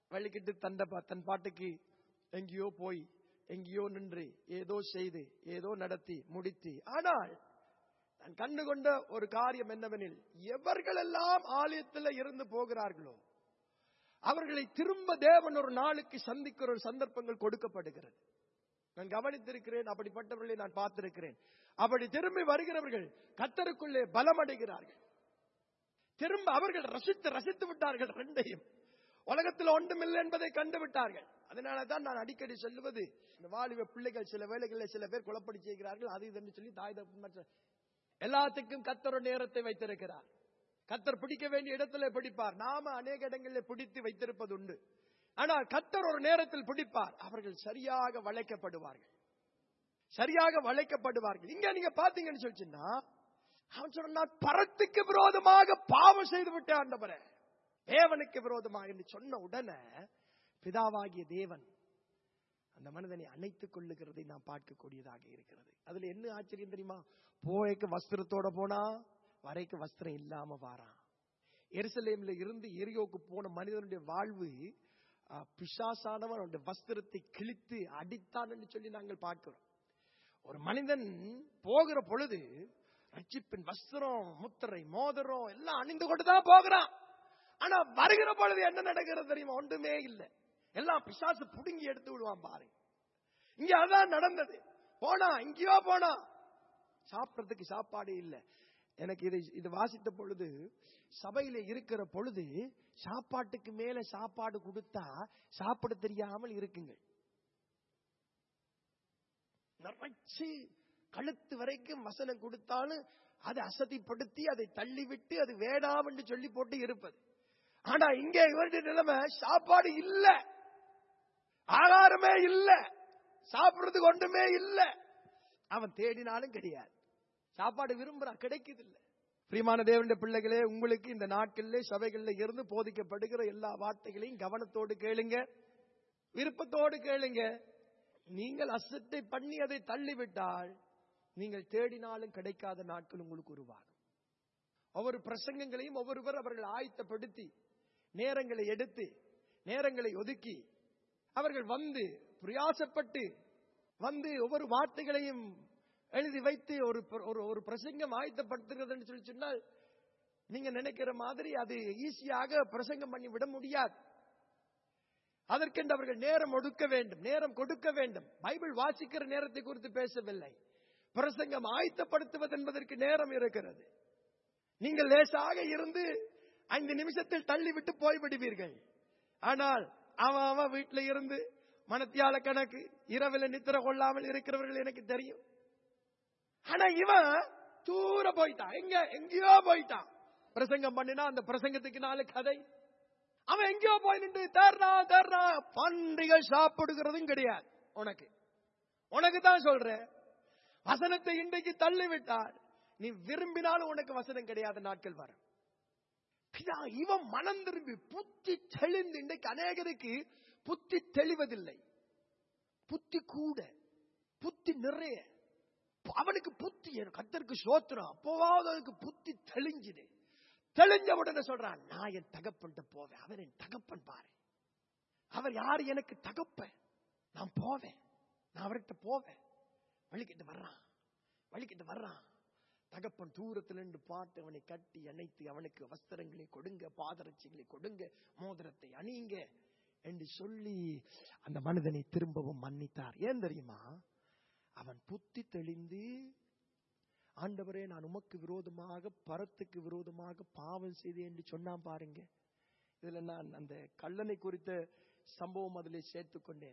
வழிகிட்டு தண்ட பா- தன் பாட்டுக்கு எங்கேயோ போய் எங்கேயோ நின்று ஏதோ செய்து ஏதோ நடத்தி முடித்து ஆனால் நான் கண்டு கொண்ட ஒரு காரியம் என்னவெனில் எவர்களெல்லாம் ஆலயத்தில் இருந்து போகிறார்களோ அவர்களை திரும்ப தேவன் ஒரு நாளுக்கு சந்திக்கிற ஒரு சந்தர்ப்பங்கள் கொடுக்கப்படுகிறது நான் கவனித்திருக்கிறேன் அப்படிப்பட்டவர்களை நான் பார்த்திருக்கிறேன் அப்படி திரும்பி வருகிறவர்கள் கத்தருக்குள்ளே பலமடைகிறார்கள் திரும்ப அவர்கள் ரசித்து ரசித்து விட்டார்கள் ரெண்டையும் உலகத்தில் ஒன்றுமில்லை என்பதை கண்டு விட்டார்கள் அதனால தான் நான் அடிக்கடி சொல்லுவது இந்த வாலிப பிள்ளைகள் சில வேளைகளில் சில பேர் குழப்படி செய்கிறார்கள் அது இதுன்னு சொல்லி தாய் தகப்பன் மற்ற எல்லாத்துக்கும் கத்தர் ஒரு நேரத்தை வைத்திருக்கிறார் கத்தர் பிடிக்க வேண்டிய இடத்துல பிடிப்பார் நாம அநேக இடங்களில் பிடித்து வைத்திருப்பது உண்டு ஆனால் கத்தர் ஒரு நேரத்தில் பிடிப்பார் அவர்கள் சரியாக வளைக்கப்படுவார்கள் சரியாக வளைக்கப்படுவார்கள் இங்க நீங்க பாத்தீங்கன்னு சொல்லிச்சுன்னா அவன் சொன்னான் பரத்துக்கு விரோதமாக பாவம் செய்து விட்டேன் ஆண்டவரே தேவனுக்கு விரோதமாக என்று சொன்ன உடனே பிதாவாகிய தேவன் அந்த மனிதனை அணைத்துக் கொள்ளுகிறதை நாம் பார்க்கக்கூடியதாக இருக்கிறது அதுல என்ன ஆச்சரியம் தெரியுமா போய்க்கு வஸ்திரத்தோட போனா வரைக்கு வஸ்திரம் இல்லாம வாரான் எருசலேம்ல இருந்து எரியோக்கு போன மனிதனுடைய வாழ்வு ஆ, பிசாசானவன் அவனுடைய வஸ்திரத்தை கிழித்து அடித்தான் என்று சொல்லி நாங்கள் பார்க்கிறோம் ஒரு மனிதன் போகிற பொழுது ரட்சிப்பின் வஸ்திரம் முத்திரை மோதிரம் எல்லாம் அணிந்து கொண்டு தான் போகிறான் ஆனா வருகிற பொழுது என்ன நடக்கிறது தெரியுமா ஒன்றுமே இல்லை எல்லாம் பிசாசு புடுங்கி எடுத்து விடுவான் பாருங்க இங்க அதான் நடந்தது போனா இங்கேயோ போனா சாப்பிடறதுக்கு சாப்பாடு இல்லை எனக்கு இதை இது வாசித்த பொழுது சபையில இருக்கிற பொழுது சாப்பாட்டுக்கு மேல சாப்பாடு கொடுத்தா சாப்பிட தெரியாமல் இருக்குங்க நிறைச்சு கழுத்து வரைக்கும் வசனம் கொடுத்தாலும் அதை அசதிப்படுத்தி அதை தள்ளிவிட்டு அது வேண்டாம் என்று சொல்லி போட்டு இருப்பது ஆனா இங்க இவருடைய நிலைமை சாப்பாடு இல்ல ஆகாரமே இல்ல சாப்பிடுறதுக்கு ஒன்றுமே இல்ல அவன் தேடினாலும் கிடையாது சாப்பாடு விரும்புறான் கிடைக்குது இல்ல பிரியமான தேவனுடைய பிள்ளைகளே உங்களுக்கு இந்த நாட்களிலே சபைகளில் இருந்து போதிக்கப்படுகிற எல்லா வார்த்தைகளையும் கவனத்தோடு கேளுங்க விருப்பத்தோடு கேளுங்க நீங்கள் அசத்தை பண்ணி அதை தள்ளிவிட்டால் நீங்கள் தேடினாலும் கிடைக்காத நாட்கள் உங்களுக்கு உருவாகும் ஒவ்வொரு பிரசங்கங்களையும் ஒவ்வொருவர் அவர்கள் ஆயத்தப்படுத்தி நேரங்களை எடுத்து நேரங்களை ஒதுக்கி அவர்கள் வந்து பிரயாசப்பட்டு வந்து ஒவ்வொரு வார்த்தைகளையும் எழுதி வைத்து ஒரு பிர- ஒரு ஒரு பிரசங்கம் ஆயத்தப்படுத்துகிறதுன்னு சொல்லி சொன்னால் நீங்க நினைக்கிற மாதிரி அது ஈஸியாக பிரசங்கம் பண்ணி விட முடியாது அதற்கென்று அவர்கள் நேரம் ஒடுக்க வேண்டும் நேரம் கொடுக்க வேண்டும் பைபிள் வாசிக்கிற நேரத்தை குறித்து பேசவில்லை பிரசங்கம் ஆயத்தப்படுத்துவது என்பதற்கு நேரம் இருக்கிறது நீங்கள் லேசாக இருந்து ஐந்து நிமிஷத்தில் தள்ளிவிட்டு போய்விடுவீர்கள் ஆனால் அவன் அவன் வீட்டில் இருந்து மனத்தியால கணக்கு இரவில் நித்திர கொள்ளாமல் இருக்கிறவர்கள் எனக்கு தெரியும் ஆனா இவன் தூர போயிட்டான் எங்க எங்கேயோ போயிட்டான் பிரசங்கம் பண்ணினா அந்த பிரசங்கத்துக்கு நாலு கதை அவன் எங்கேயோ போய் நின்று தேர்றான் தேர்றான் பன்றிகள் சாப்பிடுகிறதும் கிடையாது உனக்கு உனக்கு தான் சொல்றேன் வசனத்தை இன்றைக்கு தள்ளி விட்டால் நீ விரும்பினாலும் உனக்கு வசனம் கிடையாத நாட்கள் வரும் பிதா இவன் மனம் திரும்பி புத்தி தெளிந்து இன்றைக்கு அநேகருக்கு புத்தி தெளிவதில்லை புத்தி கூட புத்தி நிறைய அவனுக்கு புத்தி கத்தருக்கு சோத்திரம் அப்போவாவது அவனுக்கு புத்தி தெளிஞ்சுது தெளிஞ்ச உடனே சொல்றான் நான் என் தகப்பன்ட்ட போவேன் அவர் என் தகப்பன் பாரு அவர் யாரு எனக்கு தகப்பன் நான் போவேன் நான் அவர்கிட்ட போவேன் வழிகிட்டு வர்றான் வழிகிட்டு வர்றான் தகப்பன் தூரத்தில் நின்று பார்த்து அவனை கட்டி அணைத்து அவனுக்கு வஸ்திரங்களை கொடுங்க பாதரட்சிகளை கொடுங்க மோதிரத்தை அணியுங்க என்று சொல்லி அந்த மனிதனை திரும்பவும் மன்னித்தார் ஏன் தெரியுமா அவன் புத்தி தெளிந்து ஆண்டவரே நான் உமக்கு விரோதமாக பரத்துக்கு விரோதமாக பாவம் செய்தேன் என்று சொன்னான் பாருங்க இதுல நான் அந்த கள்ளனை குறித்த சம்பவம் அதிலே சேர்த்துக் கொண்டேன்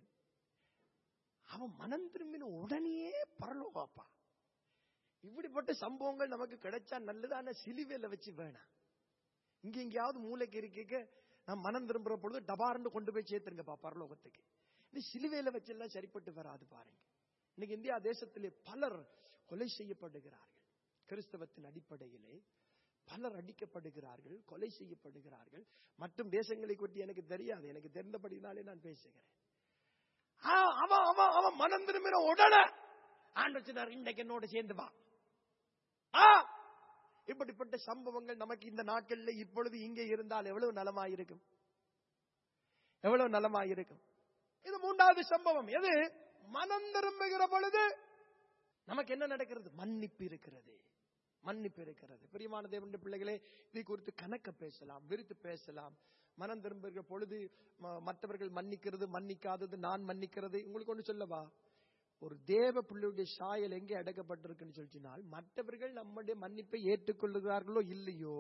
அவன் மனம் திரும்பின உடனே பரலோகாப்பா இப்படிப்பட்ட சம்பவங்கள் நமக்கு கிடைச்சா நல்லதான சிலுவையில வச்சு வேணாம் இங்க எங்கேயாவது மூளைக்கு இருக்க நான் மனம் திரும்புற பொழுது டபார்னு கொண்டு போய் சேர்த்துருங்கப்பா பரலோகத்துக்கு இந்த சிலுவையில வச்செல்லாம் சரிப்பட்டு வராது பாருங்க இன்னைக்கு இந்தியா தேசத்திலே பலர் கொலை செய்யப்படுகிறார்கள் கிறிஸ்தவத்தின் அடிப்படையிலே பலர் அடிக்கப்படுகிறார்கள் கொலை செய்யப்படுகிறார்கள் மற்றும் தேசங்களை கொட்டி எனக்கு தெரியாது எனக்கு தெரிந்தபடினாலே நான் பேசுகிறேன் ஆ, அவன் அவன் அவன் மனம் திரும்பின உடனே ஆண்டு சொன்னார் இன்றைக்கு என்னோட சேர்ந்து வா ஆ, இப்படிப்பட்ட சம்பவங்கள் நமக்கு இந்த நாட்கள்ல இப்பொழுது இங்கே இருந்தால் எவ்வளவு நலமாயிருக்கும் எவ்வளவு நலமா இருக்கும் இது மூன்றாவது சம்பவம் எது மனம் திரும்புகிற பொழுது நமக்கு என்ன நடக்கிறது மன்னிப்பு இருக்கிறது மன்னிப்பு இருக்கிறது பிரியமான தேவனுடைய பிள்ளைகளே இதை குறித்து கணக்க பேசலாம் விரித்து பேசலாம் மனம் திரும்புகிற பொழுது ம- மற்றவர்கள் மன்னிக்கிறது மன்னிக்காதது நான் மன்னிக்கிறது உங்களுக்கு ஒன்று சொல்லவா ஒரு தேவ பிள்ளையுடைய சாயல் எங்கே அடக்கப்பட்டிருக்குன்னு சொல்லினால் மற்றவர்கள் நம்முடைய மன்னிப்பை ஏற்றுக்கொள்ளுகிறார்களோ இல்லையோ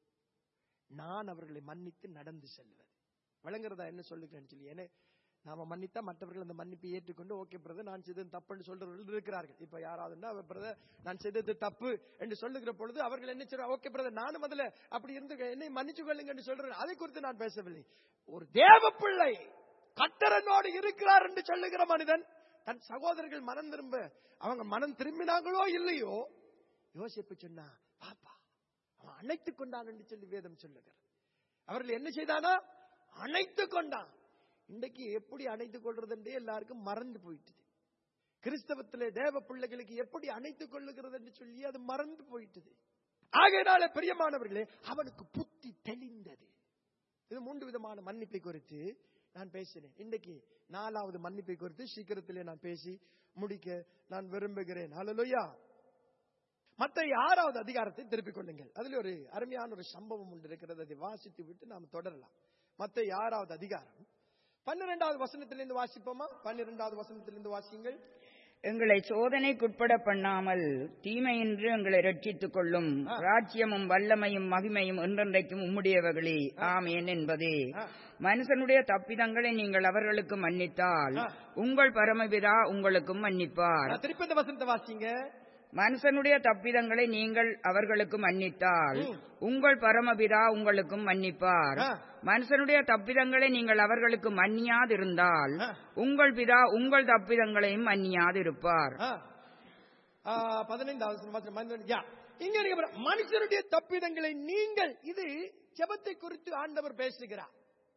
நான் அவர்களை மன்னித்து நடந்து செல்வது விளங்குறதா என்ன சொல்லுகிறேன்னு சொல்லி ஏன்னா நாம மன்னித்தா மற்றவர்கள் அந்த மன்னிப்பை ஏற்றுக்கொண்டு ஓகே பிரதர் நான் செய்தது தப்புன்னு சொல்றவர்கள் இருக்கிறார்கள் இப்ப யாராவதுன்னா பிரதர் நான் செய்தது தப்பு என்று சொல்லுகிற பொழுது அவர்கள் என்ன சொல்றாங்க ஓகே பிரதர் நானும் அதுல அப்படி இருந்து என்னை மன்னிச்சு கொள்ளுங்க என்று சொல்றேன் அதை குறித்து நான் பேசவில்லை ஒரு தேவ பிள்ளை கட்டரனோடு இருக்கிறார் என்று சொல்லுகிற மனிதன் தன் சகோதரர்கள் மனம் திரும்ப அவங்க மனம் திரும்பினாங்களோ இல்லையோ யோசிப்பு சொன்னா பாப்பா அவன் அணைத்துக் கொண்டான் என்று சொல்லி வேதம் சொல்லுகிறார் அவர்கள் என்ன செய்தானா அணைத்துக் கொண்டான் இன்றைக்கு எப்படி அணைத்துக் கொள்றது என்றே எல்லாருக்கும் மறந்து போயிட்டது கிறிஸ்தவத்திலே தேவ பிள்ளைகளுக்கு எப்படி அணைத்துக் கொள்ளுகிறது என்று சொல்லி அது மறந்து போயிட்டது ஆகையினால பிரியமானவர்களே அவனுக்கு புத்தி தெளிந்தது இது மூன்று விதமான மன்னிப்பை குறித்து நான் பேசினேன் இன்றைக்கு நாலாவது மன்னிப்பை குறித்து சீக்கிரத்திலே நான் பேசி முடிக்க நான் விரும்புகிறேன் ஹalleluya மத்த ஆறாவது அதிகாரத்தை திருப்பிக் கொள்ளுங்கள் அதில் ஒரு அருமையான ஒரு சம்பவம் ஒன்று இருக்கிறது அதை வாசித்து விட்டு நாம் தொடரலாம் மத்த ஆறாவது அதிகாரம் பன்னிரெண்டாவது வசனத்திலிருந்து வாசிப்போமா பன்னிரெண்டாவது வசனத்திலிருந்து வாசியுங்கள் எங்களை சோதனைக்குட்பட பண்ணாமல் தீமையின்றி எங்களை ரட்சித்துக் கொள்ளும் ராஜ்யமும் வல்லமையும் மகிமையும் என்றென்றைக்கும் உம்முடையவர்களே ஆமேன் என்பதே ஆ. மனுஷனுடைய தப்பிதங்களை நீங்கள் அவர்களுக்கு மன்னித்தால் ஆ. உங்கள் பரமபிதா உங்களுக்கும் மன்னிப்பார் நான் திருப்பி இந்த வசனத்தை வாசிங்க மனுஷனுடைய தப்பிதங்களை நீங்கள் அவர்களுக்கு மன்னித்தால் ம். உங்கள் பரமபிதா உங்களுக்கும் மன்னிப்பார் ஆ. மனுஷனுடைய தப்பிதங்களை நீங்கள் அவர்களுக்கு மன்னியாதிருந்தால் ஆ. உங்கள் பிதா உங்கள் தப்பிதங்களையும் மன்னியாதிருப்பார் ஆ. ஆ, பதினைந்தாவது வசனம், மனிதன், யா. இங்க நீங்க பாருங்க, மனுஷருடைய தப்பிதங்களை நீங்கள் இது ஜெபத்தை குறித்து ஆண்டவர் பேசுகிறார்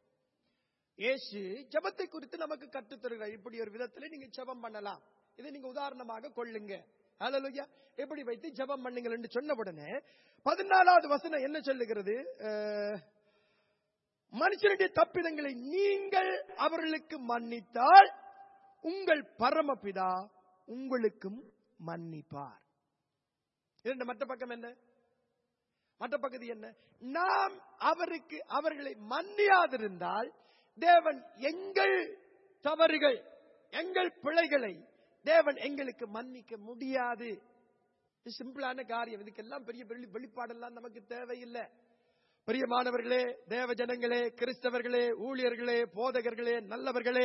இயேசு ஜெபத்தை குறித்து நமக்கு கற்றுத் தருகிறார் இப்படி ஒரு விதத்துல நீங்க ஜெபம் பண்ணலாம் இதை நீங்க உதாரணமாக கொள்ளுங்க ஹalleluya எப்படி வைத்து ஜெபம் பண்ணுங்கள் என்று சொன்ன உடனே பதினாலாவது வசனம் என்ன சொல்லுகிறது அஹ், மனுஷனுடைய தப்பிதங்களை நீங்கள் அவர்களுக்கு மன்னித்தால் உங்கள் பரமபிதா உங்களுக்கும் மன்னிப்பார் இரண்டு மற்ற பக்கம் என்ன மற்ற பகுதி என்ன நாம் அவருக்கு அவர்களை மன்னியாதிருந்தால் தேவன் எங்கள் தவறுகள் எங்கள் பிழைகளை தேவன் எங்களுக்கு மன்னிக்க முடியாது இது சிம்பிளான காரியம் இதுக்கெல்லாம் பெரிய வெளி வெளிப்பாடெல்லாம் நமக்கு தேவையில்லை பிரியமானவர்களே தேவ ஜனங்களே கிறிஸ்தவர்களே ஊழியர்களே போதகர்களே நல்லவர்களே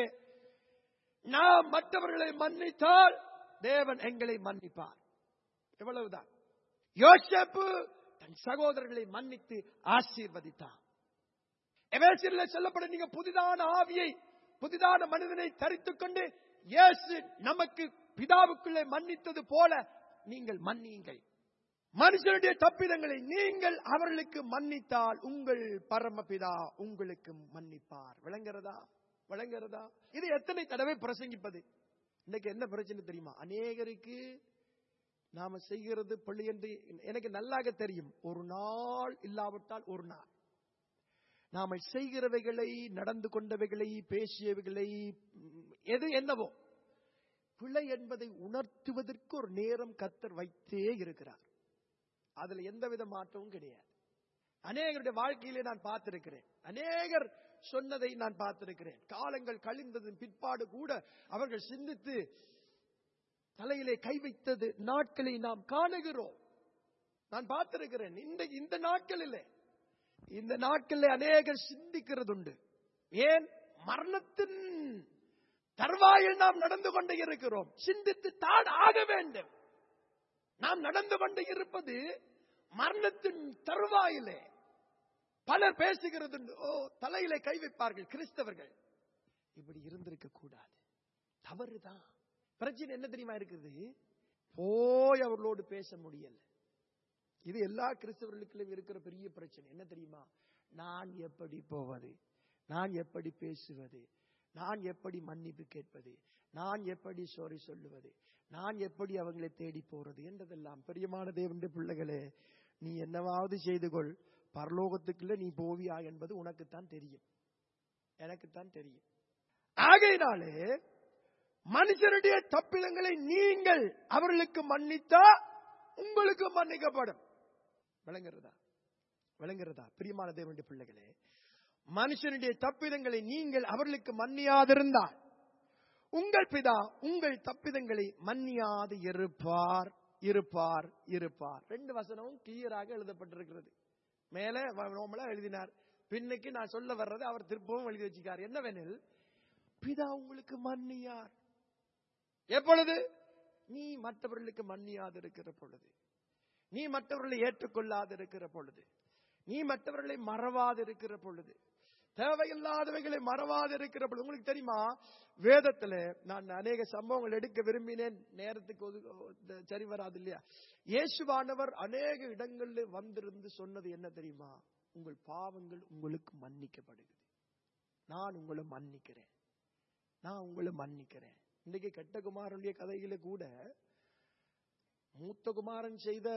நாம் மற்றவர்களை மன்னித்தால் தேவன் எங்களை மன்னிப்பார் எவ்வளவுதான் யோசேப்பு தன் சகோதரர்களை மன்னித்து ஆசீர்வதித்தான் எபேசியரில் சொல்லப்படும் நீங்க புதிதான ஆவியை புதிதான மனிதனை தரித்துக் கொண்டு இயேசு நமக்கு பிதாவுக்குள்ளே மன்னித்தது போல நீங்கள் மன்னியுங்கள் மனுஷனுடைய தப்பிதங்களை நீங்கள் அவர்களுக்கு மன்னித்தால் உங்கள் பரமபிதா உங்களுக்கு மன்னிப்பார் விளங்குறதா விளங்குறதா இது எத்தனை தடவை பிரசங்கிப்பது இன்னைக்கு என்ன பிரச்சனை தெரியுமா அநேகருக்கு நாம செய்கிறது பள்ளி என்று எனக்கு நல்லாக தெரியும் ஒரு நாள் இல்லாவிட்டால் ஒரு நாள் நாம செய்கிறவைகளை நடந்து கொண்டவைகளை பேசியவைகளை ம், எது என்னவோ பிழை என்பதை உணர்த்துவதற்கு ஒரு நேரம் கத்தர் வைத்தே இருக்கிறார் அதுல எந்தவித மாற்றமும் கிடையாது அநேகருடைய வாழ்க்கையிலே நான் பார்த்திருக்கிறேன் அநேகர் சொன்னதை நான் பார்த்திருக்கிறேன் காலங்கள் கழிந்ததன் பிற்பாடு கூட அவர்கள் சிந்தித்து தலையிலே கை வைத்தது நாட்களை நாம் காணுகிறோம் நான் பார்த்திருக்கிறேன் இந்த இந்த நாட்களிலே இந்த நாட்களில் அநேகர் சிந்திக்கிறது உண்டு ஏன் மரணத்தின் தருவாயில் நாம் நடந்து கொண்டு இருக்கிறோம் சிந்தித்து தான் ஆக வேண்டும் நாம் நடந்து கொண்டு இருப்பது மரணத்தின் தருவாயிலே பலர் பேசுகிறது உண்டு. ஓ தலையிலே கை வைப்பார்கள் கிறிஸ்தவர்கள் இப்படி இருந்திருக்க கூடாது தவறுதான் பிரச்சனை என்ன தெரியுமா இருக்குது போய் அவர்களோடு பேச முடியல இது எல்லா கிறிஸ்தவர்களுக்கும் இருக்கிற பெரிய பிரச்சனை என்ன தெரியுமா நான் எப்படி போவது நான் எப்படி பேசுவது நான் எப்படி மன்னிப்பு கேட்பது நான் எப்படி சோரி சொல்லுவது நான் எப்படி அவங்களை தேடி போறது என்றதெல்லாம் பிரியமான தேவனுடைய பிள்ளைகளே நீ என்னவாவது செய்து கொள் பரலோகத்துக்குள்ள நீ போவியா என்பது உனக்குத்தான் தெரியும் எனக்குத்தான் தெரியும் ஆகையினாலே மனுஷருடைய தப்பிதங்களை நீங்கள் அவர்களுக்கு மன்னித்தா உங்களுக்கு மன்னிக்கப்படும் விளங்குறதா விளங்குறதா பிரியமான தேவனுடைய பிள்ளைகளே மனுஷனுடைய தப்பிதங்களை நீங்கள் அவர்களுக்கு மன்னியாதிருந்தால் உங்கள் பிதா உங்கள் தப்பிதங்களை மன்னியாது இருப்பார் இருப்பார் இருப்பார் ரெண்டு வசனமும் கிளியராக எழுதப்பட்டிருக்கிறது மேலே நோமலா எழுதினார் பின்னைக்கு நான் சொல்ல வர்றது அவர் திருப்பவும் எழுதி வச்சுக்கார் என்னவெனில் பிதா உங்களுக்கு மன்னியார் எப்பொழுது நீ மற்றவர்களுக்கு மன்னியாது இருக்கிற பொழுது நீ மற்றவர்களை ஏற்றுக்கொள்ளாது இருக்கிற பொழுது நீ மற்றவர்களை மறவாது இருக்கிற பொழுது தேவையில்லாதவைகளை மறவாது இருக்கிற பொழுது உங்களுக்கு தெரியுமா வேதத்துல நான் அநேக சம்பவங்கள் எடுக்க விரும்பினேன் நேரத்துக்கு ஒதுக்க- சரி வராது இல்லையா இயேசுவானவர் அநேக இடங்கள்ல வந்திருந்து சொன்னது என்ன தெரியுமா உங்கள் பாவங்கள் உங்களுக்கு மன்னிக்கப்படுகிறது நான் உங்களை மன்னிக்கிறேன் நான் உங்களை மன்னிக்கிறேன் இன்னைக்கு கெட்ட குமாரனுடைய கதையில கூட மூத்த குமாரன் செய்த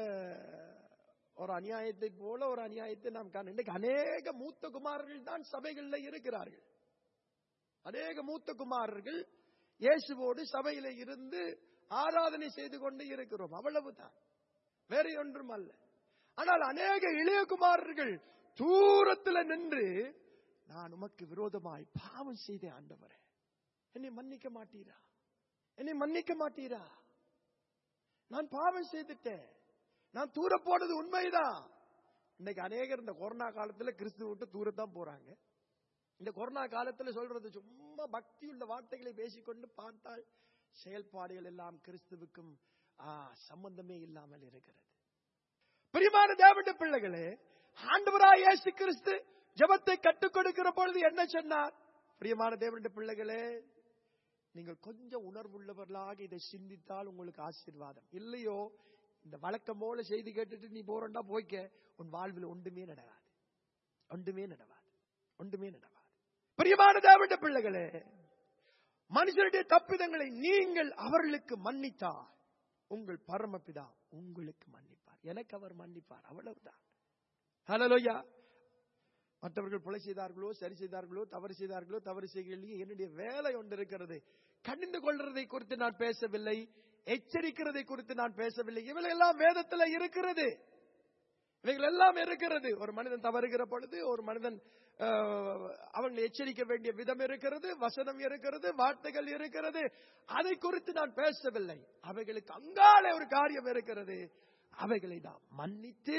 ஒரு அநியாயத்தை போல ஒரு அநியாயத்தை நாம் காண இன்னைக்கு அநேக மூத்த குமாரர்கள் தான் சபைகளில் இருக்கிறார்கள் அநேக மூத்த குமாரர்கள் இயேசுவோடு சபையில இருந்து ஆராதனை செய்து கொண்டு இருக்கிறோம் அவ்வளவுதான் வேற ஒன்றும் அல்ல ஆனால் அநேக இளைய குமாரர்கள் தூரத்தில் நின்று நான் உமக்கு விரோதமாய் பாவம் செய்தேன் ஆண்டவரே என்னை மன்னிக்க மாட்டீரா என்னை மன்னிக்க மாட்டீரா நான் பாவம் செய்துட்டேன் நான் தூர போனது உண்மைதான் இன்னைக்கு அநேகர் இந்த கொரோனா காலத்துல கிறிஸ்துவ விட்டு தூரத்தான் போறாங்க இந்த கொரோனா காலத்துல சொல்றது சும்மா பக்தி உள்ள வார்த்தைகளை பேசிக்கொண்டு பார்த்தால் செயல்பாடுகள் எல்லாம் கிறிஸ்துவுக்கும் ஆ, சம்பந்தமே இல்லாமல் இருக்கிறது பிரியமான தேவனுடைய பிள்ளைகளே ஆண்டவராய் இயேசு கிறிஸ்து ஜெபத்தை கற்றுக் கொடுக்கிற பொழுது என்ன சொன்னார் பிரியமான தேவனுடைய பிள்ளைகளே நீங்கள் கொஞ்சம் உணர்வுள்ளவர்களாக இதை சிந்தித்தால் உங்களுக்கு ஆசீர்வாதம் இல்லையோ இந்த வழக்கம் போல செய்தி கேட்டுட்டு நீ போறண்டா போய்க்க உன் வாழ்வில் ஒன்றுமே நடவாது ஒன்றுமே நடவாது ஒன்றுமே நடவாது பிரியமான தேவனுடைய பிள்ளைகளே மனுஷருடைய தப்பிதங்களை நீங்கள் அவர்களுக்கு மன்னித்தால் உங்கள் பரமபிதா உங்களுக்கு மன்னிப்பார் எனக்கு அவர் மன்னிப்பார் அவ்வளவுதான் ஹலோயா மற்றவர்கள் கொலை செய்தார்களோ சரி செய்தார்களோ தவறு செய்தார்களோ தவறு செய்யலையோ என்னுடைய வேலை ஒன்று இருக்கிறது கண்டிந்து கொள்றதை குறித்து நான் பேசவில்லை எச்சரிக்கிறதை குறித்து நான் பேசவில்லை இவைகளெல்லாம் வேதத்துல இருக்கிறது இவைகள் எல்லாம் இருக்கிறது ஒரு மனிதன் தவறுகிற பொழுது ஒரு மனிதன் அஹ், அவங்களை எச்சரிக்க வேண்டிய விதம் இருக்கிறது வசனம் இருக்கிறது வார்த்தைகள் இருக்கிறது அதை குறித்து நான் பேசவில்லை அவைகளுக்கு அங்காலே ஒரு காரியம் இருக்கிறது அவைகளை நாம் மன்னித்து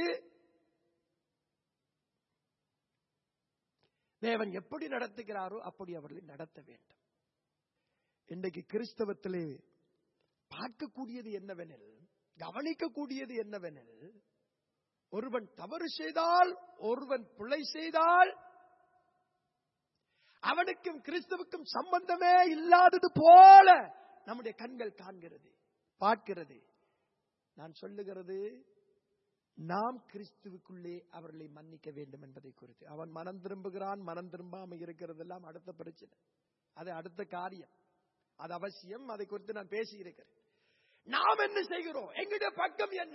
தேவன் எப்படி நடத்துகிறாரோ அப்படி அவர்களை நடத்த வேண்டும் இன்றைக்கு கிறிஸ்தவத்திலே பார்க்கக்கூடியது என்னவெனில் கவனிக்கக்கூடியது என்னவெனில் ஒருவன் தவறு செய்தால் ஒருவன் பிழை செய்தால் அவனுக்கும் கிறிஸ்துவுக்கும் சம்பந்தமே இல்லாதது போல நம்முடைய கண்கள் காண்கிறது பார்க்கிறது நான் சொல்லுகிறது நாம் கிறிஸ்துவுக்குள்ளே அவர்களை மன்னிக்க வேண்டும் என்பதை குறித்து அவன் மனம் திரும்புகிறான் மனம் திரும்பாம இருக்கிறதெல்லாம் அடுத்த பிரச்சனை அது அடுத்த காரியம் அது அவசியம் அதை குறித்து நான் பேசி இருக்கிறேன் நாம் என்ன செய்கிறோம் எங்களுடைய பக்கம் என்ன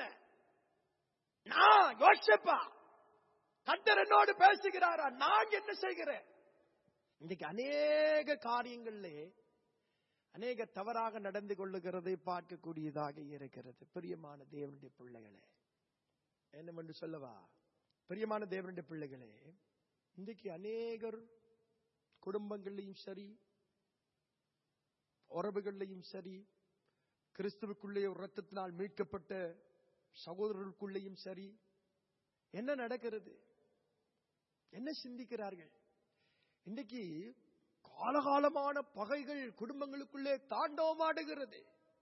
நான் யோசிப்பா கத்தர் என்னோடு பேசுகிறாரா நான் என்ன செய்கிறேன் இன்னைக்கு அநேக காரியங்களிலே அநேக தவறாக நடந்து கொள்ளுகிறதை பார்க்கக்கூடியதாக இருக்கிறது பிரியமான தேவனுடைய பிள்ளைகளே என்னவென்று சொல்லவா பிரியமான தேவனுடைய பிள்ளைகளே இன்றைக்கு அநேகர் குடும்பங்கள்லையும் சரி உறவுகள்லையும் சரி கிறிஸ்துவுக்குள்ளே ஒரு ரத்தத்தினால் மீட்கப்பட்ட சகோதரர்களுக்குள்ளேயும் சரி என்ன நடக்கிறது என்ன சிந்திக்கிறார்கள் இன்றைக்கு காலகாலமான பகைகள் குடும்பங்களுக்குள்ளே தாண்டவமாடுகிறது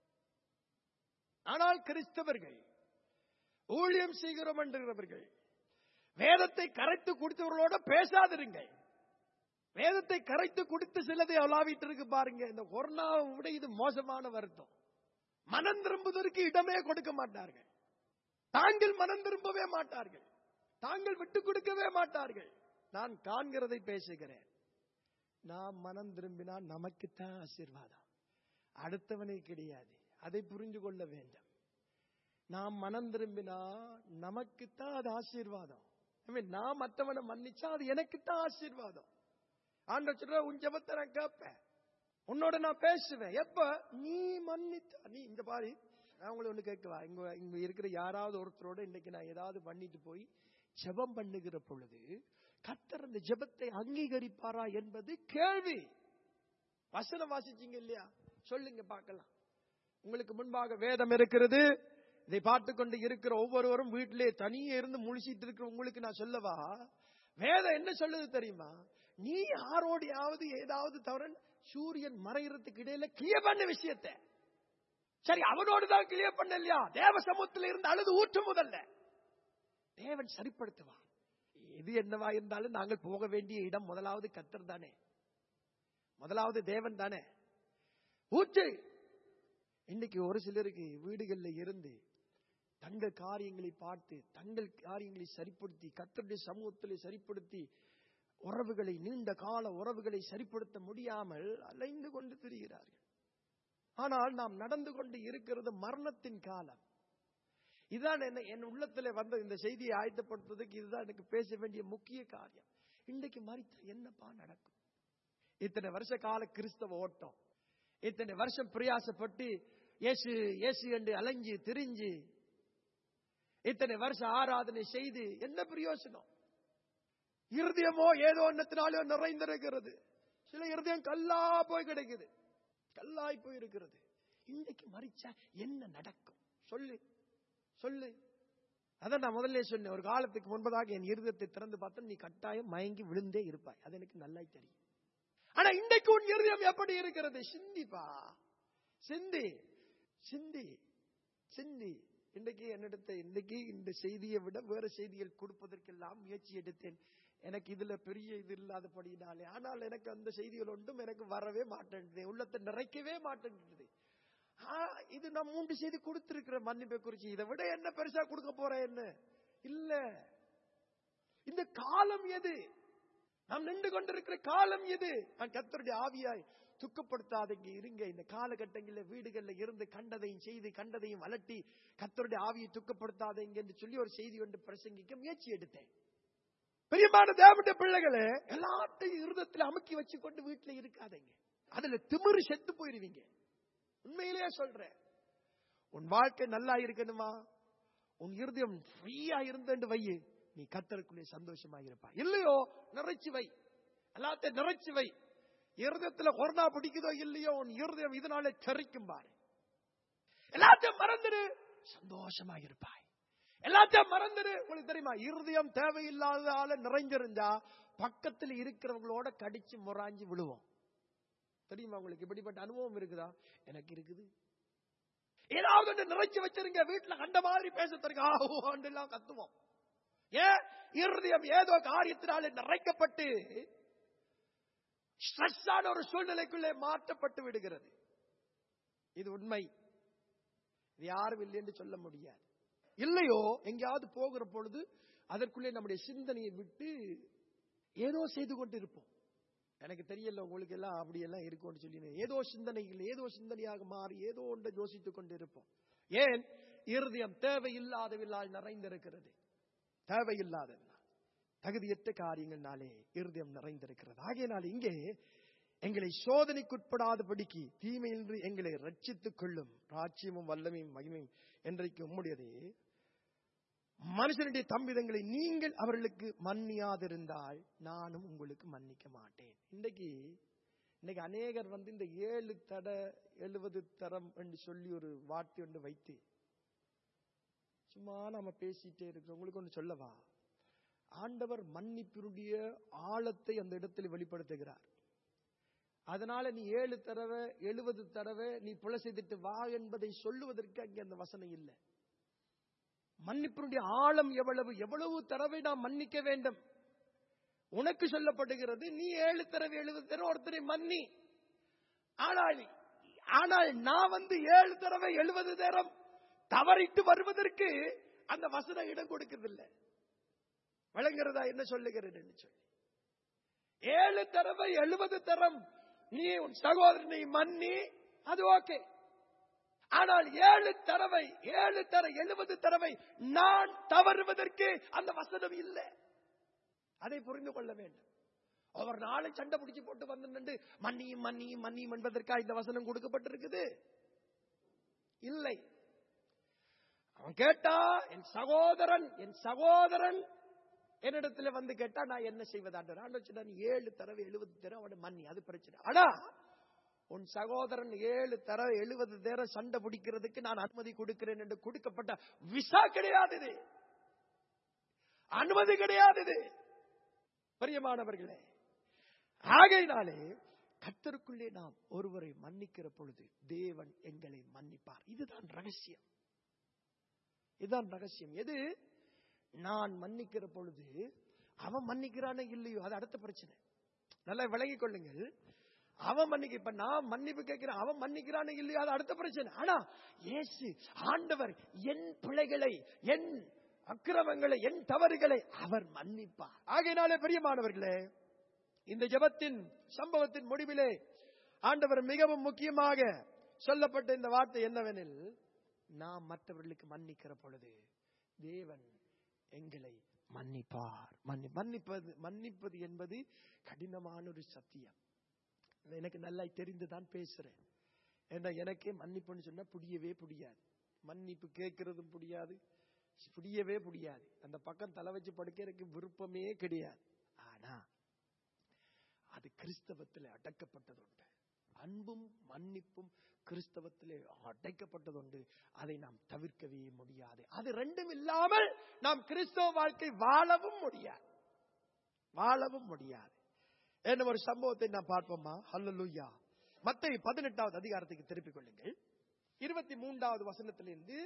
ஆனால் கிறிஸ்தவர்கள் ஊழியம் செய்கிறோம் என்கிறவர்கள் வேதத்தை கரைத்து குடித்தவர்களோட பேசாதிருங்கள் வேதத்தை கரைத்து குடித்து சிலதை அலாவிட்டு இருக்கு பாருங்க இந்த கொரோனாவை விட இது மோசமான வருத்தம் மனம் திரும்புவதற்கு இடமே கொடுக்க மாட்டார்கள் தாங்கள் மனம் திரும்பவே மாட்டார்கள் தாங்கள் விட்டு கொடுக்கவே மாட்டார்கள் நான் காண்கிறதை பேசுகிறேன் நாம் மனம் திரும்பினா நமக்குத்தான் ஆசீர்வாதம் அடுத்தவனை கிடையாது அதை புரிந்து கொள்ள வேண்டும் நாம் மனம் திரும்பினா நமக்குத்தான் அது ஆசீர்வாதம் I mean, நான் மற்றவனை மன்னிச்சா அது எனக்குத்தான் ஆசீர்வாதம் ஆண்டவர் சொல்ற உன் ஜெபத்தை நான் கேட்பேன் உன்னோட நான் பேசுவேன் எப்ப நீ மன்னித்த நீ இந்த பாரு நான் உங்களை ஒண்ணு கேட்கவா இங்க இங்க இருக்கிற யாராவது ஒருத்தரோட இன்னைக்கு நான் ஏதாவது பண்ணிட்டு போய் ஜெபம் பண்ணுகிற பொழுது கத்தர் அந்த ஜெபத்தை அங்கீகரிப்பாரா என்பது கேள்வி வசனம் வாசிச்சீங்க இல்லையா சொல்லுங்க பார்க்கலாம் உங்களுக்கு முன்பாக வேதம் இருக்கிறது இதை பார்த்து கொண்டு இருக்கிற ஒவ்வொருவரும் வீட்டிலே தனியே இருந்து முழிச்சிட்டு இருக்கிற உங்களுக்கு நான் சொல்லவா வேதம் என்ன சொல்லுது தெரியுமா நீ யாரோடையாவது ஏதாவது தவிர சூரியன் மறைகிறதுக்கு இடையில கிளியர் பண்ண விஷயத்தை சரி அவனோடு தான் கிளியர் பண்ண இல்லையா தேவ சமூகத்தில் இருந்து அழுது ஊற்று முதல்ல தேவன் சரிப்படுத்துவார் எது என்னவா இருந்தாலும் நாங்கள் போக வேண்டிய இடம் முதலாவது கத்தர் தானே முதலாவது தேவன் தானே ஊற்று இன்னைக்கு ஒரு சிலருக்கு வீடுகள்ல இருந்து தங்கள் காரியங்களை பார்த்து தங்கள் காரியங்களை சரிப்படுத்தி கத்தருடைய சமூகத்தில் சரிப்படுத்தி உறவுகளை நீண்ட கால உறவுகளை சரிப்படுத்த முடியாமல் அலைந்து கொண்டு திரிகிறார்கள் ஆனால் நாம் நடந்து கொண்டு இருக்கிறது மரணத்தின் காலம் இதுதான் என்ன என் உள்ளத்துல வந்த இந்த செய்தியை ஆயத்தப்படுத்துறதுக்கு இதுதான் எனக்கு பேச வேண்டிய முக்கிய காரியம் இன்றைக்கு மறித்தா என்னப்பா நடக்கும் இத்தனை வருஷ கால கிறிஸ்தவ ஓட்டம் இத்தனை வருஷம் பிரயாசப்பட்டு இயேசு இயேசு என்று அலைஞ்சு திரிஞ்சு இத்தனை வருஷம் ஆராதனை செய்து என்ன பிரயோசனம் இருதயமோ ஏதோ ஒன்னத்தினாலோ நிறைந்திருக்கிறது சில இருதயம் கல்லா போய் கிடைக்குது கல்லாய் போய் இருக்கிறது இன்னைக்கு மறிச்சா என்ன நடக்கும் சொல்லு சொல்லு அதான் நான் முதல்ல சொன்னேன் ஒரு காலத்துக்கு முன்பதாக என் இருதயத்தை திறந்து பார்த்தா நீ கட்டாயம் மயங்கி விழுந்தே இருப்பாய் அது எனக்கு நல்லா தெரியும் ஆனா இன்றைக்கு உன் இருதயம் எப்படி இருக்கிறது சிந்திப்பா சிந்தி சிந்தி சிந்தி இன்றைக்கு என்னிடத்த இன்றைக்கு இந்த செய்தியை விட வேற செய்திகள் கொடுப்பதற்கெல்லாம் முயற்சி எடுத்தேன் எனக்கு இதுல பெரிய இது இல்லாதபடினாலே ஆனால் எனக்கு அந்த செய்திகள் ஒன்றும் எனக்கு வரவே மாட்டேங்குது உள்ளத்தை நிறைக்கவே மாட்டேங்குது ஆ, இது நான் மூன்று செய்தி கொடுத்திருக்கிற மன்னிப்பை குறிச்சு இதை விட என்ன பெருசா கொடுக்க போறேன் என்ன இல்ல இந்த காலம் எது நாம் நின்று கொண்டிருக்கிற காலம் எது நான் கத்தருடைய ஆவியாய் துக்கப்படுத்தாதீங்க இருங்க இந்த காலகட்டங்களில் வீடுகள்ல இருந்து கண்டதையும் செய்து கண்டதையும் அலட்டி கத்தருடைய ஆவியை துக்கப்படுத்தாதீங்க என்று சொல்லி ஒரு செய்தி ஒன்று பிரசங்கிக்க முயற்சி எடுத்தேன் பெரியமான தேவனுடைய பிள்ளைகளே எல்லாத்தையும் இருதத்துல அமுக்கி வச்சு கொண்டு வீட்டுல இருக்காதீங்க அதுல திமிரு செத்து போயிருவீங்க உண்மையிலேயே சொல்றேன் உன் வாழ்க்கை நல்லா இருக்கணுமா உன் இருதயம் ஃப்ரீயா இருந்தேன்னு வையு நீ கத்தருக்குள்ளே சந்தோஷமா இருப்பா இல்லையோ நிறைச்சு வை எல்லாத்தையும் நிறைச்சு வை இருதயத்துல கொரோனா பிடிக்குதோ இல்லையோ உன் இருதயம் இதனால தெரிக்கும் பாரு எல்லாத்தையும் மறந்துடு சந்தோஷமா இருப்பாய் எல்லாத்தையும் மறந்துடு உங்களுக்கு தெரியுமா இருதயம் தேவையில்லாத ஆள நிறைஞ்சிருந்தா பக்கத்துல இருக்கிறவங்களோட கடிச்சு முறாஞ்சு விழுவோம் தெரியுமா உங்களுக்கு இப்படிப்பட்ட அனுபவம் இருக்குதா எனக்கு இருக்குது ஏதாவது ஒன்று நிறைச்சு வச்சிருங்க வீட்டுல கண்ட மாதிரி பேச தருங்க எல்லாம் கத்துவோம் ஏன் இருதயம் ஏதோ காரியத்தினால நிறைக்கப்பட்டு ஸ்ட்ரெஸ்ஸான ஒரு சூழ்நிலைக்குள்ளே மாற்றப்பட்டு விடுகிறது இது உண்மை இது யாரும் இல்லை என்று சொல்ல முடியாது இல்லையோ எங்கேயாவது போகிற பொழுது அதற்குள்ளே நம்முடைய சிந்தனையை விட்டு ஏதோ செய்து கொண்டு இருப்போம் எனக்கு தெரியல உங்களுக்கு எல்லாம் அப்படி எல்லாம் இருக்கும்னு சொல்லி ஏதோ சிந்தனைகள் ஏதோ சிந்தனையாக மாறி ஏதோ ஒன்றை யோசித்துக் கொண்டு இருப்போம் ஏன் இருதயம் தேவையில்லாதவில்லால் நிறைந்திருக்கிறது தேவையில்லாதவினால் தகுதியற்ற காரியங்கள்னாலே இருதயம் நிறைந்திருக்கிறது ஆகையினால் இங்கே எங்களை சோதனைக்குட்படாதபடிக்கு தீமையின்றி எங்களை ரட்சித்துக் கொள்ளும் ராட்சியமும் வல்லமையும் மகிமையும் என்றைக்கு உம்முடையதே மனுஷனுடைய தம்பிதங்களை நீங்கள் அவர்களுக்கு மன்னியாதிருந்தால் நானும் உங்களுக்கு மன்னிக்க மாட்டேன் இன்றைக்கு இன்னைக்கு அநேகர் வந்து இந்த ஏழு தட எழுபது தரம் என்று சொல்லி ஒரு வார்த்தை ஒன்று வைத்து சும்மா நாம பேசிட்டே இருக்கிறோம் உங்களுக்கு ஒன்று சொல்லவா ஆண்டவர் மன்னிப்பினுடைய ஆழத்தை அந்த இடத்தில் வெளிப்படுத்துகிறார் அதனால நீ ஏழு தடவை எழுபது தடவை நீ புல செய்துட்டு வா என்பதை சொல்லுவதற்கு அங்கே அந்த வசனம் இல்லை மன்னிப்பினுடைய ஆழம் எவ்வளவு எவ்வளவு தடவை நாம் மன்னிக்க வேண்டும் உனக்கு சொல்லப்படுகிறது நீ ஏழு தடவை எழுபது தடவை ஒருத்தரை மன்னி ஆனால் ஆனால் நான் வந்து ஏழு தடவை எழுபது தரம் தவறிட்டு வருவதற்கு அந்த வசனம் இடம் கொடுக்கறதில்லை வழங்குறதா என்ன சொல்லுகிறேன் என்று சொல்லி ஏழு தடவை எழுபது தரம் நீ உன் சகோதரனை மன்னி அது ஓகே ஆனால் ஏழு தடவை ஏழு தர எழுபது தடவை நான் தவறுவதற்கு அந்த வசனம் இல்லை அதை புரிந்து கொள்ள வேண்டும் ஒவ்வொரு நாளும் சண்டை பிடிச்சு போட்டு வந்து நின்று மன்னியும் மன்னியும் மன்னியும் என்பதற்காக இந்த வசனம் கொடுக்கப்பட்டிருக்குது இல்லை அவன் கேட்டா என் சகோதரன் என் சகோதரன் என்னிடத்துல வந்து கேட்டா நான் என்ன செய்வதாண்டு ஆண்டவர் சொன்னார், நீ ஏழு தடவை எழுபது தடவை அவனை மன்னி அது பிரச்சனை ஆனா உன் சகோதரன் ஏழு தடவை எழுபது தடவை சண்டை பிடிக்கிறதுக்கு நான் அனுமதி கொடுக்கிறேன் என்று கொடுக்கப்பட்ட விசா கிடையாது இது அனுமதி கிடையாது இது பிரியமானவர்களே ஆகையினாலே கர்த்தருக்குள்ளே நாம் ஒருவரை மன்னிக்கிற பொழுது தேவன் எங்களை மன்னிப்பார் இதுதான் ரகசியம் இதுதான் ரகசியம் எது நான் மன்னிக்கிற பொழுது அவன் மன்னிக்கிறானே இல்லையோ அது அடுத்த பிரச்சனை நல்லா விளங்கிக் கொள்ளுங்கள் அவன் மன்னிக்க இப்ப நான் மன்னிப்பு கேட்கிறேன் அவன் மன்னிக்கிறானே இல்லையோ அது அடுத்த பிரச்சனை ஆனா இயேசு ஆண்டவர் என் பிழைகளை என் அக்கிரமங்களை என் தவறுகளை அவர் மன்னிப்பார் ஆகையினாலே பெரியமானவர்களே இந்த ஜெபத்தின் சம்பவத்தின் முடிவிலே ஆண்டவர் மிகவும் முக்கியமாக சொல்லப்பட்ட இந்த வார்த்தை என்னவெனில் நாம் மற்றவர்களுக்கு மன்னிக்கிற பொழுது தேவன் எங்களை மன்னிப்பார் மன்னி மன்னிப்பது மன்னிப்பது என்பது கடினமான ஒரு சத்தியம் எனக்கு நல்லா தெரிந்துதான் பேசுறேன் ஏன்னா எனக்கே மன்னிப்புன்னு சொன்னா புரியவே புரியாது மன்னிப்பு கேட்கறதும் புரியாது புரியவே புரியாது அந்த பக்கம் தலை வச்சு படுக்க எனக்கு விருப்பமே கிடையாது ஆனா அது கிறிஸ்தவத்தில் அடக்கப்பட்டதுண்டு அன்பும் மன்னிப்பும் கிறிஸ்தவத்திலே அடைக்கப்பட்டதுண்டு அதை நாம் தவிர்க்கவே முடியாது அது ரெண்டும் இல்லாமல் நாம் கிறிஸ்தவ வாழ்க்கை வாழவும் முடியாது வாழவும் முடியாது என்ன ஒரு சம்பவத்தை நாம் பார்ப்போமா ஹல்லேலூயா மத்தேயு பதினெட்டாவது அதிகாரத்துக்கு திருப்பிக் கொள்ளுங்கள் இருபத்தி மூன்றாவது வசனத்திலிருந்து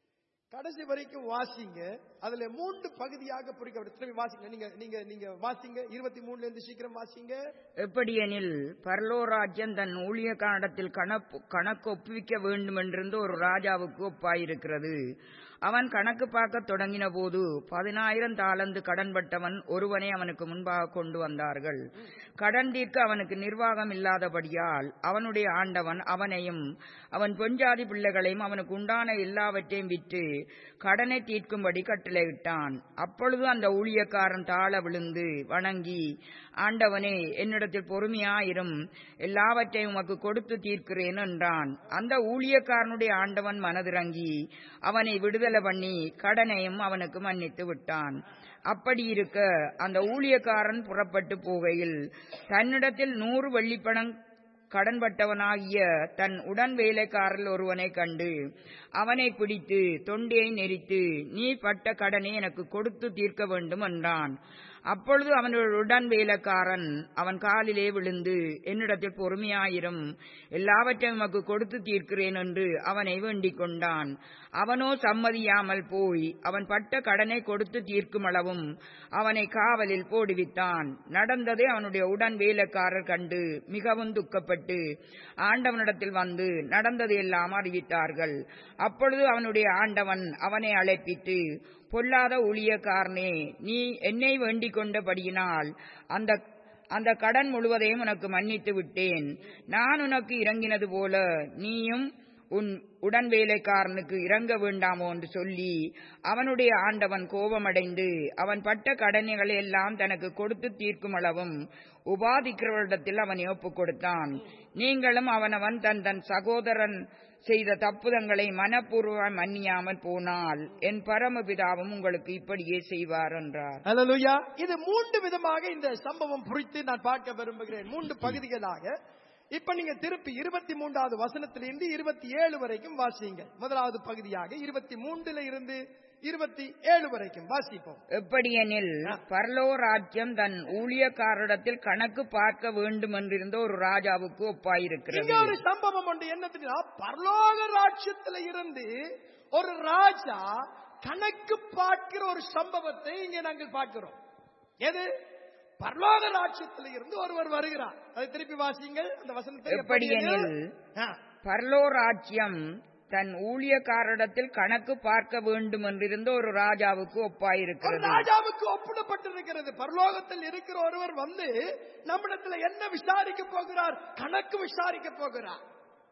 கடைசி வரைக்கும் வாசிங்க அதுல மூன்று பகுதியாக பிரிக்கப்பட்டு திரும்பி வாசிங்க நீங்க நீங்க நீங்க வாசிங்க இருபத்தி மூணுல இருந்து சீக்கிரம் வாசிங்க எப்படியெனில் பரலோராஜ்யம் தன் ஊழியக்காரிடத்தில் கணப்பு கணக்கு ஒப்புவிக்க வேண்டுமென்றிருந்து ஒரு ராஜாவுக்கு ஒப்பாயிருக்கிறது அவன் கணக்கு பார்க்க தொடங்கின போது பதினாயிரம் தாளந்து கடன்பட்டவன் ஒருவனை அவனுக்கு முன்பாக கொண்டு வந்தார்கள் கடன் தீர்க்க அவனுக்கு நிர்வாகம் இல்லாதபடியால் அவனுடைய ஆண்டவன் அவனையும் அவன் பொஞ்சாதி பிள்ளைகளையும் அவனுக்கு உண்டான எல்லாவற்றையும் விற்று கடனை தீர்க்கும்படி கட்டளையிட்டான் அப்பொழுது அந்த ஊழியக்காரன் தாழ விழுந்து வணங்கி ஆண்டவனே என்னிடத்தில் பொறுமையாயிரும் எல்லாவற்றையும் உமக்கு கொடுத்து தீர்க்கிறேன் என்றான் அந்த ஊழியக்காரனுடைய ஆண்டவன் மனதிறங்கி அவனை விடுதலை பண்ணி கடனையும் அவனுக்கு மன்னித்து விட்டான் அப்படி இருக்க அந்த ஊழியக்காரன் புறப்பட்டு போகையில் தன்னிடத்தில் நூறு வெள்ளிப்பணம் கடன்பட்டவனாகிய தன் உடன் வேலைக்காரர் ஒருவனை கண்டு அவனை பிடித்து தொண்டியை நெரித்து நீ பட்ட கடனை எனக்கு கொடுத்து தீர்க்க வேண்டும் என்றான் அப்பொழுது அவனுடைய உடன் வேலைக்காரன் அவன் காலிலே விழுந்து என்னிடத்தில் பொறுமையாயிரும் எல்லாவற்றையும் உமக்கு கொடுத்து தீர்க்கிறேன் என்று அவனை வேண்டிக் கொண்டான் அவனோ சம்மதியாமல் போய் அவன் பட்ட கடனை கொடுத்து தீர்க்கும் அளவும் அவனை காவலில் போடுவித்தான் நடந்ததை அவனுடைய உடன் வேலைக்காரர் கண்டு மிகவும் துக்கப்பட்டு ஆண்டவனிடத்தில் வந்து நடந்தது எல்லாம் அறிவித்தார்கள் அப்பொழுது அவனுடைய ஆண்டவன் அவனை அழைப்பித்து பொல்லாத ஊழியக்காரனே நீ என்னை வேண்டிக் கொண்டபடியினால் அந்த அந்த கடன் முழுவதையும் உனக்கு மன்னித்து விட்டேன் நான் உனக்கு இறங்கினது போல நீயும் உன் உடன் வேலைக்காரனுக்கு இறங்க வேண்டாமோ என்று சொல்லி அவனுடைய ஆண்டவன் கோபமடைந்து அவன் பட்ட கடனைகளை எல்லாம் தனக்கு கொடுத்து தீர்க்கும் அளவும் உபாதிக்கிறவரிடத்தில் அவனை ஒப்புக் கொடுத்தான் நீங்களும் அவனவன் தன் தன் சகோதரன் செய்த தப்புதங்களை மனப்பூர்வம் மன்னியாமல் போனால் என் பரமபிதாவும் உங்களுக்கு இப்படியே செய்வார் என்றார் ஹalleluya இது மூன்று விதமாக இந்த சம்பவம் குறித்து நான் பார்க்க விரும்புகிறேன் மூன்று பகுதிகளாக இப்ப நீங்க திருப்பி இருபத்தி மூன்றாவது வசனத்திலிருந்து இருபத்தி ஏழு வரைக்கும் வாசிங்க முதலாவது பகுதியாக இருபத்தி மூன்றுல இருந்து இருபத்தி ஏழு வரைக்கும் வாசிப்போம் எப்படியெனில் பரலோ ராஜ்யம் தன் ஊழியக்காரிடத்தில் கணக்கு பார்க்க வேண்டும் என்றிருந்த ஒரு ராஜாவுக்கு இங்க ஒப்பாயிருக்கிறது ஒரு சம்பவம் உண்டு என்ன தெரியுமா பரலோக ராஜ்யத்துல இருந்து ஒரு ராஜா கணக்கு பார்க்கிற ஒரு சம்பவத்தை இங்க நாங்கள் பார்க்கிறோம் எது பரலோக ராஜ்யத்துல இருந்து ஒருவர் வருகிறார் அதை திருப்பி வாசிங்கள் அந்த வசனத்தை எப்படியெனில் ஆ, பரலோ ராஜ்யம் தன் ஊழியக்காரிடத்தில் கணக்கு பார்க்க வேண்டும் என்றிருந்த ஒரு ராஜாவுக்கு ஒரு ஒப்பாயிருக்கிறது ராஜாவுக்கு ஒப்பிடப்பட்டிருக்கிறது பரலோகத்தில் இருக்கிற ஒருவர் வந்து நம்மிடத்துல என்ன விசாரிக்க போகிறார் கணக்கு விசாரிக்க போகிறார்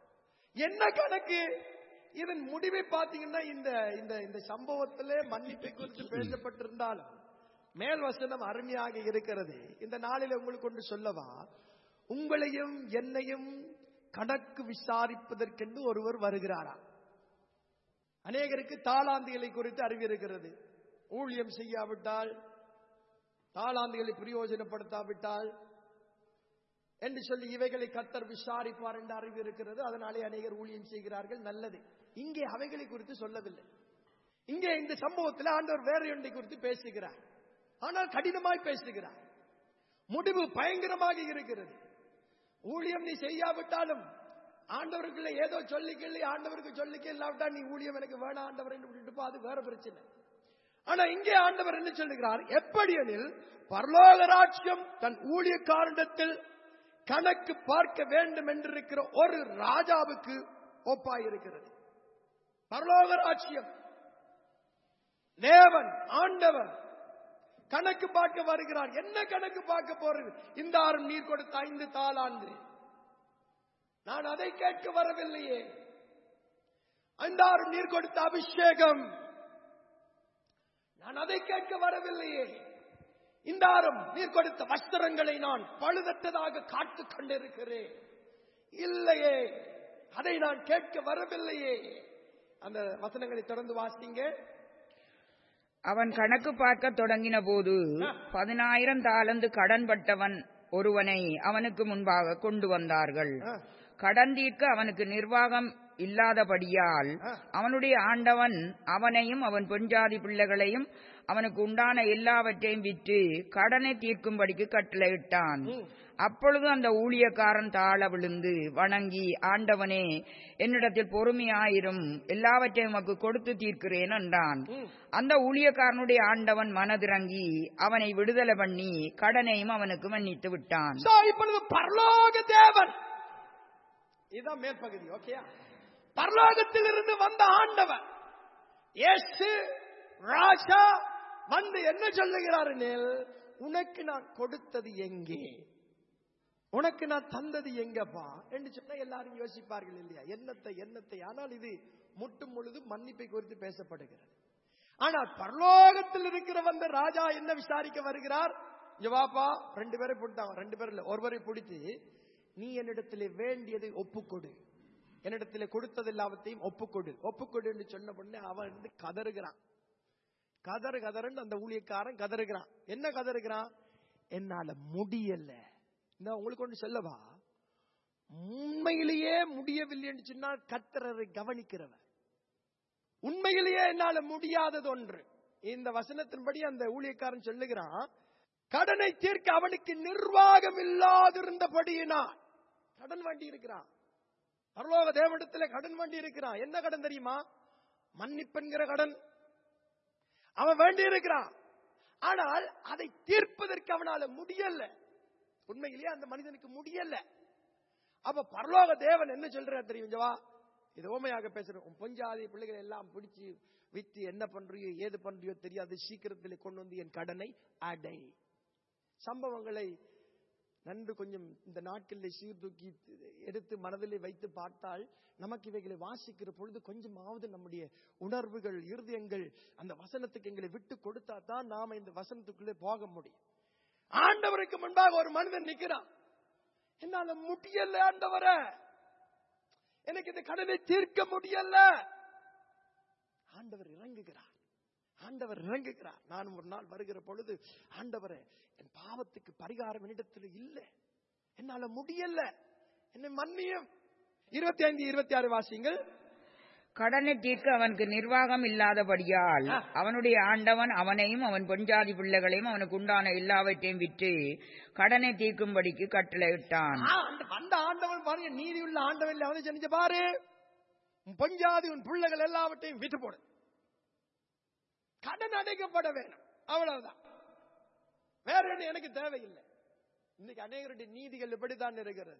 என்ன கணக்கு இதன் முடிவை பாத்தீங்கன்னா இந்த இந்த இந்த சம்பவத்திலே மன்னிப்பை குறித்து பேசப்பட்டிருந்தாலும் மேல் வசனம் அருமையாக இருக்கிறது இந்த நாளில் உங்களுக்கு ஒன்று சொல்லவா உங்களையும் என்னையும் கணக்கு விசாரிப்பதற்கென்று ஒருவர் வருகிறாரா அநேகருக்கு தாளாந்திகளை குறித்து அறிவிருக்கிறது ஊழியம் செய்யாவிட்டால் தாளாந்துகளை பிரயோஜனப்படுத்தாவிட்டால் என்று சொல்லி இவைகளை கத்தர் விசாரிப்பார் என்ற அறிவு இருக்கிறது அதனாலே அநேகர் ஊழியம் செய்கிறார்கள் நல்லது இங்கே அவைகளை குறித்து சொல்லவில்லை இங்கே இந்த சம்பவத்தில் ஆண்டவர் வேற ஒன்றை குறித்து பேசுகிறார் ஆனால் கடினமாய் பேசுகிறார் முடிவு பயங்கரமாக இருக்கிறது ஊழியம் நீ செய்யாவிட்டாலும் ஆண்டவருக்குள்ள ஏதோ சொல்லிக்கல ஆண்டவருக்கு சொல்லிக்க இல்லாவிட்டா நீ ஊழியம் எனக்கு வேணாம் ஆண்டவர் என்று விட்டுட்டு போ, அது வேற பிரச்சனை ஆனா இங்கே ஆண்டவர் என்ன சொல்லுகிறார் எப்படி எனில் பரலோக ராஜ்யம் தன் ஊழியக்காரண்டத்தில் கணக்கு பார்க்க வேண்டும் என்றிருக்கிற ஒரு ராஜாவுக்கு ஒப்பாயிருக்கிறது பரலோக ராஜ்யம் தேவன் ஆண்டவர் கணக்கு பார்க்க வருகிறார் என்ன கணக்கு பார்க்க போறது இந்த ஆறும் நீர் கொடுத்த ஐந்து தாளாந்து நான் அதை கேட்க வரவில்லையே அந்த ஆறும் நீர் கொடுத்த அபிஷேகம் நான் அதை கேட்க வரவில்லையே இந்த ஆறும் நீர் கொடுத்த வஸ்திரங்களை நான் பழுதற்றதாக காத்துக் கொண்டிருக்கிறேன் இல்லையே அதை நான் கேட்க வரவில்லையே அந்த வசனங்களை தொடர்ந்து வாசிங்க அவன் கணக்கு பார்க்க தொடங்கின போது பதினாயிரம் தாளந்து கடன்பட்டவன் ஒருவனை அவனுக்கு முன்பாக கொண்டு வந்தார்கள் ஆ, கடன் தீர்க்க அவனுக்கு நிர்வாகம் இல்லாதபடியால் ஆ. அவனுடைய ஆண்டவன் அவனையும் அவன் பெண்ஜாதி பிள்ளைகளையும் அவனுக்கு உண்டான எல்லாவற்றையும் விற்று கடனை தீர்க்கும்படிக்கு கட்டளையிட்டான் ம். அப்பொழுது அந்த ஊழியக்காரன் தாழ விழுந்து வணங்கி ஆண்டவனே என்னிடத்தில் பொறுமையாயிரும் எல்லாவற்றையும் உமக்கு கொடுத்து தீர்க்கிறேன் என்றான் ம். அந்த ஊழியக்காரனுடைய ஆண்டவன் மனதிறங்கி அவனை விடுதலை பண்ணி கடனையும் அவனுக்கு மன்னித்து விட்டான் So, இப்பொழுது பரலோக தேவன் இதுதான் மேற்பகுதி ஓகேயா பரலோகத்தில் இருந்து வந்த ஆண்டவன் இயேசு ராஜா வந்து என்ன சொல்லுகிறார் எனில், உனக்கு நான் கொடுத்தது எங்கே உனக்கு நான் தந்தது எங்கப்பா என்று சொன்னா எல்லாரும் யோசிப்பார்கள் இல்லையா என்னத்தை என்னத்தை ஆனால் இது முட்டும் பொழுது மன்னிப்பை குறித்து பேசப்படுகிறது ஆனால் பரலோகத்தில் இருக்கிற வந்த ராஜா என்ன விசாரிக்க வருகிறார் இங்க வாப்பா ரெண்டு பேரை பிடித்தாங்க ரெண்டு பேர் இல்ல ஒருவரை பிடித்து நீ என்னிடத்திலே வேண்டியதை ஒப்புக்கொடு என்னிடத்திலே கொடுத்தது எல்லாவற்றையும் ஒப்புக்கொடு ஒப்புக்கொடு என்று சொன்ன உடனே அவன் வந்து கதறுகிறான் கதறு கதறுன்னு அந்த ஊழியக்காரன் கதறுகிறான் என்ன கதறுகிறான் என்னால முடியல இந்த உங்களுக்கு ஒன்று சொல்லவா உண்மையிலேயே முடியவில்லை என்று சொன்னால் கத்தரரை கவனிக்கிறவர் உண்மையிலேயே என்னால முடியாதது ஒன்று இந்த வசனத்தின்படி அந்த ஊழியக்காரன் சொல்லுகிறான் கடனை தீர்க்க அவனுக்கு நிர்வாகம் இல்லாதிருந்தபடியினால் கடன் வண்டி இருக்கிறான் பரலோக தேவனிடத்தில் கடன் வண்டி இருக்கிறான் என்ன கடன் தெரியுமா மன்னிப்பென்கிற கடன் அவன் வேண்டி இருக்கிறான் ஆனால் அதை தீர்ப்பதற்கு அவனால முடியல உண்மையிலேயே அந்த மனிதனுக்கு முடியல அப்ப பரலோக தேவன் என்ன சொல்றார் தெரியுமா இது ஓமையாக பேசுறேன் உன் பொஞ்சாதி பிள்ளைகளை எல்லாம் பிடிச்சு வித்து என்ன பண்றியோ ஏது பண்றியோ தெரியாது சீக்கிரத்தில் கொண்டு வந்து என் கடனை அடை சம்பவங்களை நன்று கொஞ்சம் இந்த நாட்களில் சீர்தூக்கி எடுத்து மனதிலே வைத்து பார்த்தால் நமக்கு இவைகளை வாசிக்கிற பொழுது கொஞ்சமாவது நம்முடைய உணர்வுகள் இருதயங்கள் அந்த வசனத்துக்கு எங்களை விட்டு கொடுத்தா தான் நாம இந்த வசனத்துக்குள்ளே போக முடியும் ஆண்டவருக்கு முன்பாக ஒரு மனிதன் நிக்கிறான் என்னால முடியல ஆண்டவர எனக்கு இந்த கடனை தீர்க்க முடியல ஆண்டவர் இறங்குகிறார் ஆண்டவர் இறங்குகிறார் நான் ஒரு நாள் வருகிற பொழுது ஆண்டவரே என் பாவத்துக்கு பரிகாரம் என்னிடத்தில் இல்லை என்னால முடியல என்னை மன்னியும் இருபத்தி ஐந்து இருபத்தி ஆறு வாசிங்கள் கடனை தீர்க்க அவனுக்கு நிர்வாகம் இல்லாதபடியால் ஆ. அவனுடைய ஆண்டவன் அவனையும் அவன் பெண்ஜாதி பிள்ளைகளையும் அவனுக்கு உண்டான எல்லாவற்றையும் விற்று கடனை தீர்க்கும்படிக்கு கட்டளையிட்டான் ஆ, அந்த- வந்த ஆண்டவன் பாருங்க நீதி உள்ள ஆண்டவன் இல்லை அவனை செஞ்சு பாரு உன் பஞ்சாதி உன் பிள்ளைகள் எல்லாவற்றையும் விட்டு போடு கடன் அடைக்கப்பட வேணும் அவ்வளவுதான் வேற என்ன எனக்கு தேவையில்லை இன்னைக்கு அநேகருடைய நீதிகள் இப்படித்தான் இருக்கிறது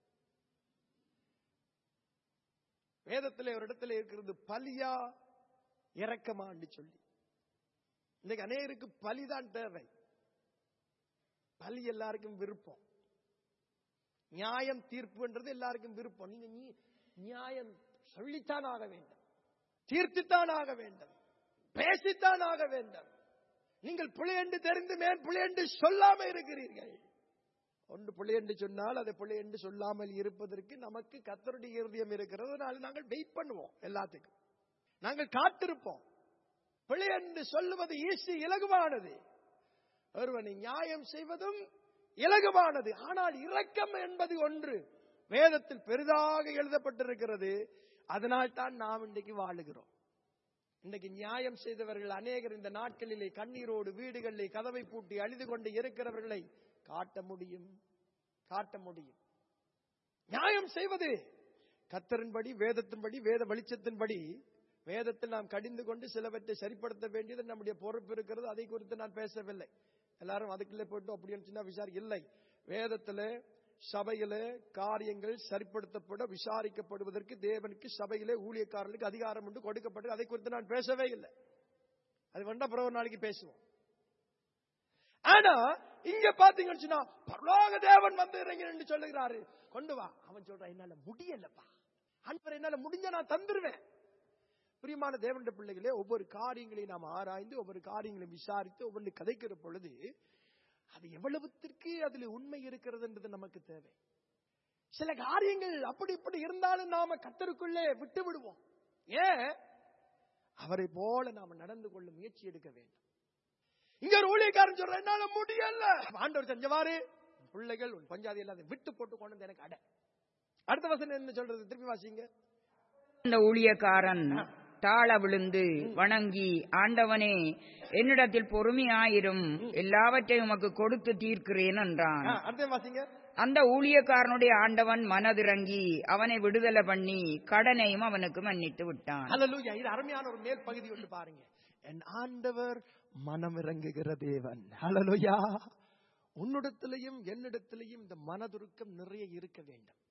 வேதத்திலே ஒரு இடத்துல இருக்கிறது பலியா இறக்கமான்னு சொல்லி இன்னைக்கு அநேகருக்கு பலிதான் தேவை பலி எல்லாருக்கும் விருப்பம் நியாயம் தீர்ப்புன்றது எல்லாருக்கும் விருப்பம் நீங்க நீ- நியாயம் சொல்லித்தான் ஆக வேண்டும் தீர்த்துத்தான் ஆக வேண்டும் பேசித்தான் ஆக வேண்டும் நீங்கள் பிழை என்று தெரிந்து மேன் பிழை என்று சொல்லாம இருக்கிறீர்கள் ஒன்று பிழை என்று சொன்னால் அதை பிழை என்று சொல்லாமல் இருப்பதற்கு நமக்கு கத்தருடைய இருதயம் இருக்கிறது அதனால நாங்கள் வெயிட் பண்ணுவோம் எல்லாத்துக்கும் நாங்கள் காத்திருப்போம் பிழை என்று சொல்லுவது ஈஸி இலகுவானது ஒருவனை நியாயம் செய்வதும் இலகுவானது ஆனால் இரக்கம் என்பது ஒன்று வேதத்தில் பெரிதாக எழுதப்பட்டிருக்கிறது அதனால் தான் நாம் இன்றைக்கு வாழுகிறோம் இன்றைக்கு நியாயம் செய்தவர்கள் அநேகர் இந்த நாட்களிலே கண்ணீரோடு வீடுகளிலே கதவை பூட்டி அழுது கொண்டு இருக்கிறவர்களை காட்ட முடியும் காட்ட முடியும் நியாயம் செய்வது கத்தரின்படி வேதத்தின்படி வேத வெளிச்சத்தின்படி வேதத்தில் நாம் கடிந்து கொண்டு சிலவற்றை சரிப்படுத்த வேண்டியது நம்முடைய பொறுப்பு இருக்கிறது அதை குறித்து நான் பேசவில்லை எல்லாரும் அதுக்குள்ளே போயிட்டு அப்படின்னு சொன்னா விசாரி இல்லை வேதத்துல சபையில காரியங்கள் சரிப்படுத்தப்பட விசாரிக்கப்படுவதற்கு தேவனுக்கு சபையிலே ஊழியக்காரர்களுக்கு அதிகாரம் உண்டு கொடுக்கப்பட்டு அதை குறித்து நான் பேசவே இல்லை அது வேண்டா அப்புறம் ஒரு நாளைக்கு பேசுவோம் ஆனா இங்க பாத்தீங்கன்னு சொன்னா பரலோக தேவன் வந்து இறங்கி சொல்லுகிறாரு கொண்டு வா அவன் சொல்றான் என்னால முடியலப்பா அன்பர் என்னால முடிஞ்ச நான் தந்துருவேன் பிரியமான தேவனுடைய பிள்ளைகளே ஒவ்வொரு காரியங்களையும் நாம் ஆராய்ந்து ஒவ்வொரு காரியங்களையும் விசாரித்து ஒவ்வொன்று கதைக்கிற பொழுது அது எவ்வளவுத்திற்கு அதுல உண்மை இருக்கிறதுன்றது நமக்கு தேவை சில காரியங்கள் அப்படி இப்படி இருந்தாலும் நாம கத்தருக்குள்ளே விட்டு விடுவோம் ஏன் அவரை போல நாம நடந்து கொள்ள முயற்சி எடுக்க வேண்டும் இங்க ஒரு ஊழியக்காரன் சொல்ற என்னால முடியல ஆண்டவர் செஞ்சவாறு பிள்ளைகள் உன் பஞ்சாதி எல்லாம் விட்டு போட்டு கொண்டு வந்து எனக்கு அடை அடுத்த வசனம் என்ன சொல்றது திருப்பி வாசிங்க அந்த ஊழியக்காரன் தாழ விழுந்து வணங்கி ஆண்டவனே என்னிடத்தில் பொறுமையாயிரும் எல்லாவற்றையும் உமக்கு கொடுத்து தீர்க்கிறேன் என்றான் ஆ, அடுத்த வாசிங்க அந்த ஊழியக்காரனுடைய ஆண்டவன் மனதிறங்கி அவனை விடுதலை பண்ணி கடனையும் அவனுக்கு மன்னித்து விட்டான் ஹalleluya இது அருமையான ஒரு மேல் பகுதி ஒன்று பாருங்க என் ஆண்டவர் மனம் இறங்குகிற தேவன் ஹalleluya உன்னிடத்திலையும் என்னிடத்திலையும் இந்த மனதுருக்கம் நிறைய இருக்க வேண்டும்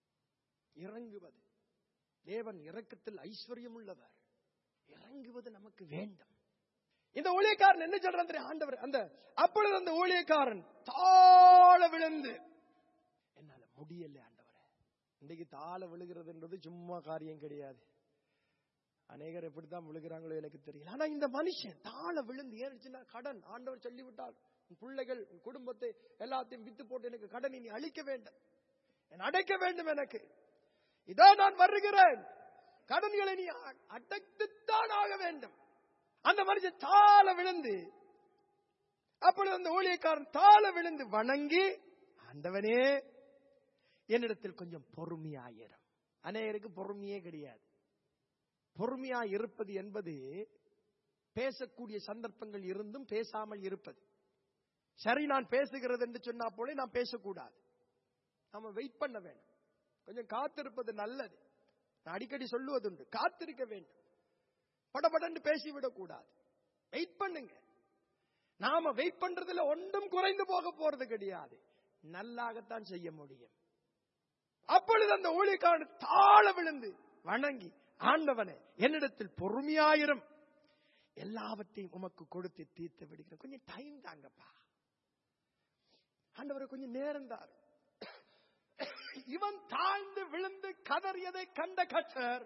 இறங்குவது தேவன் இரக்கத்தில் ஐஸ்வர்யம் உள்ளவர் இறங்குவது நமக்கு வேண்டும் இந்த ஊழியக்காரன் என்ன சொல்றான் தெரியுமா? ஆண்டவர் அந்த அப்பொழுது அந்த ஊழியக்காரன் தாழ விழுந்து என்னால முடியல ஆண்டவரே இன்னைக்கு தாழ விழுகிறதுன்றது சும்மா காரியம் கிடையாது அநேகர் எப்படித்தான் விழுகிறாங்களோ எனக்கு தெரியல ஆனா இந்த மனுஷன் தாழ விழுந்து ஏறிச்சுன்னா கடன் ஆண்டவர் சொல்லிவிட்டார் உன் பிள்ளைகள் உன் குடும்பத்தை எல்லாத்தையும் வித்து போட்டு எனக்கு கடனை நீ அழிக்க வேண்டும் என் அடைக்க வேண்டும் எனக்கு இதோ நான் வருகிறேன் கடன்களை நீ அ- அடைத்துத்தான் ஆக வேண்டும் அந்த மனுஷன் தாழ விழுந்து அப்பொழுது அந்த ஊழியக்காரன் தாழ விழுந்து வணங்கி ஆண்டவனே என்னிடத்தில் கொஞ்சம் பொறுமையாயிரும் அநேகருக்கு பொறுமையே கிடையாது பொறுமையா இருப்பது என்பது பேசக்கூடிய சந்தர்ப்பங்கள் இருந்தும் பேசாமல் இருப்பது சரி நான் பேசுகிறது என்று சொன்னா போல நான் பேசக்கூடாது நாம வெயிட் பண்ண வேண்டும் கொஞ்சம் காத்திருப்பது நல்லது நான் அடிக்கடி சொல்லுவதுண்டு காத்திருக்க வேண்டும் படபடன்னு பேசிவிடக் கூடாது வெயிட் பண்ணுங்க நாம வெயிட் பண்றதுல ஒன்றும் குறைந்து போக போறது கிடையாது நல்லாகத்தான் செய்ய முடியும் அப்பொழுது அந்த ஊழியக்காரன் தாழ விழுந்து வணங்கி ஆண்டவனே என்னிடத்தில் பொறுமையாயிரும் எல்லாவற்றையும் உமக்கு கொடுத்து தீர்த்து விடுகிறேன் கொஞ்சம் டைம் தாங்கப்பா ஆண்டவரை கொஞ்சம் நேரம் தாரு இவன் தாழ்ந்து விழுந்து கதறியதை கண்ட கற்றர்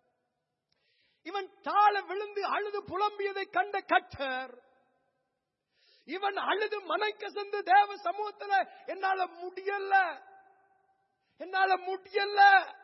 இவன் தாழ விழுந்து அழுது புலம்பியதை கண்ட கற்றர் இவன் அழுது மனக்கசந்து தேவ சமூகத்துல என்னால முடியல என்னால முடியல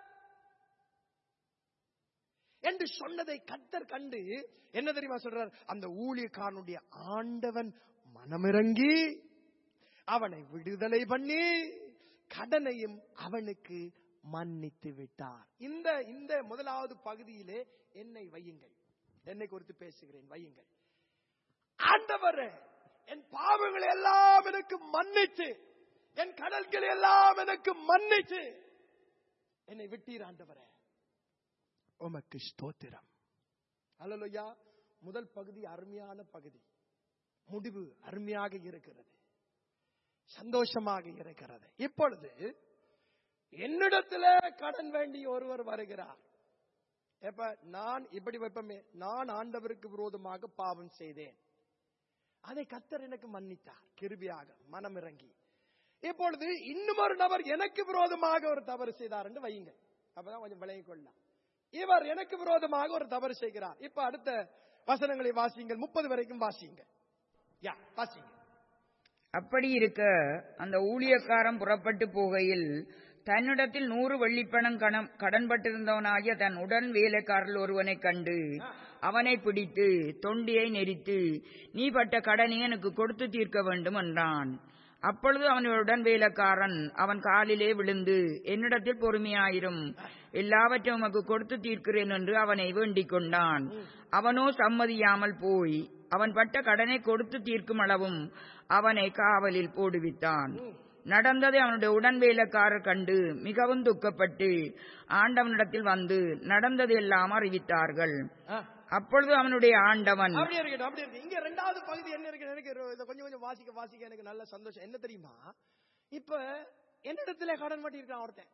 என்று சொன்னதை கத்தர் கண்டு என்ன தெரியுமா சொல்றார் அந்த ஊழியக்காரனுடைய ஆண்டவன் மனமிறங்கி அவனை விடுதலை பண்ணி கடனையும் அவனுக்கு மன்னித்து விட்டார் இந்த இந்த முதலாவது பகுதியிலே என்னை வையுங்கள் என்னை குறித்து பேசுகிறேன் வையுங்கள் ஆண்டவரே என் பாவங்களை எல்லாம் எனக்கு மன்னிச்சு என் கடல்களை எல்லாம் எனக்கு மன்னிச்சு என்னை விட்டீர் ஆண்டவரே உமக்கு ஸ்தோத்திரம் அல்லலுயா முதல் பகுதி அருமையான பகுதி முடிவு அருமையாக இருக்கிறது சந்தோஷமாக இருக்கிறது இப்பொழுது என்னிடத்துல கடன் வேண்டி ஒருவர் வருகிறார் எப்ப நான் இப்படி வைப்பமே நான் ஆண்டவருக்கு விரோதமாக பாவம் செய்தேன் அதை கத்தர் எனக்கு மன்னித்தார் கிருபியாக மனமிறங்கி இப்பொழுது இன்னும் ஒரு நபர் எனக்கு விரோதமாக ஒரு தவறு செய்தார் என்று வையுங்க அப்பதான் கொஞ்சம் விளங்கிக் கொள்ளலாம் இவர் எனக்கு விரோதமாக ஒரு தவறு செய்கிறார் இப்ப அடுத்த வசனங்களை வாசியுங்கள் முப்பது வரைக்கும் வாசியுங்க யா வாசிங்க அப்படி இருக்க அந்த ஊழியக்காரன் புறப்பட்டு போகையில் தன்னிடத்தில் நூறு வெள்ளிப்பணம் கணம் கடன்பட்டிருந்தவனாகிய தன் உடன் வேலைக்காரர்கள் ஒருவனைக் கண்டு அவனை பிடித்து தொண்டியை நெரித்து நீ பட்ட கடனை எனக்கு கொடுத்து தீர்க்க வேண்டும் என்றான் அப்பொழுது அவனுடன் வேலைக்காரன் அவன் காலிலே விழுந்து என்னிடத்தில் பொறுமையாயிரும் எல்லாவற்றையும் உமக்கு கொடுத்து தீர்க்கிறேன் என்று அவனை வேண்டிக் கொண்டான் அவனோ சம்மதியாமல் போய் அவன் பட்ட கடனை கொடுத்து தீர்க்கும் அளவும் அவனை காவலில் போடுவித்தான் நடந்ததை அவனுடைய உடன் வேலைக்காரர் கண்டு மிகவும் துக்கப்பட்டு ஆண்டவனிடத்தில் வந்து நடந்தது எல்லாம் அறிவித்தார்கள் ஆ. அப்பொழுது அவனுடைய ஆண்டவன் அப்படியே இருக்கட்டும் அப்படியே இருக்கு இங்க ரெண்டாவது பகுதி என்ன இருக்கு எனக்கு ஒரு- இதை கொஞ்சம் கொஞ்சம் வாசிக்க வாசிக்க எனக்கு நல்ல சந்தோஷம் என்ன தெரியுமா இப்ப என்னிடத்துல கடன் மாட்டி இருக்கான் ஒருத்தன்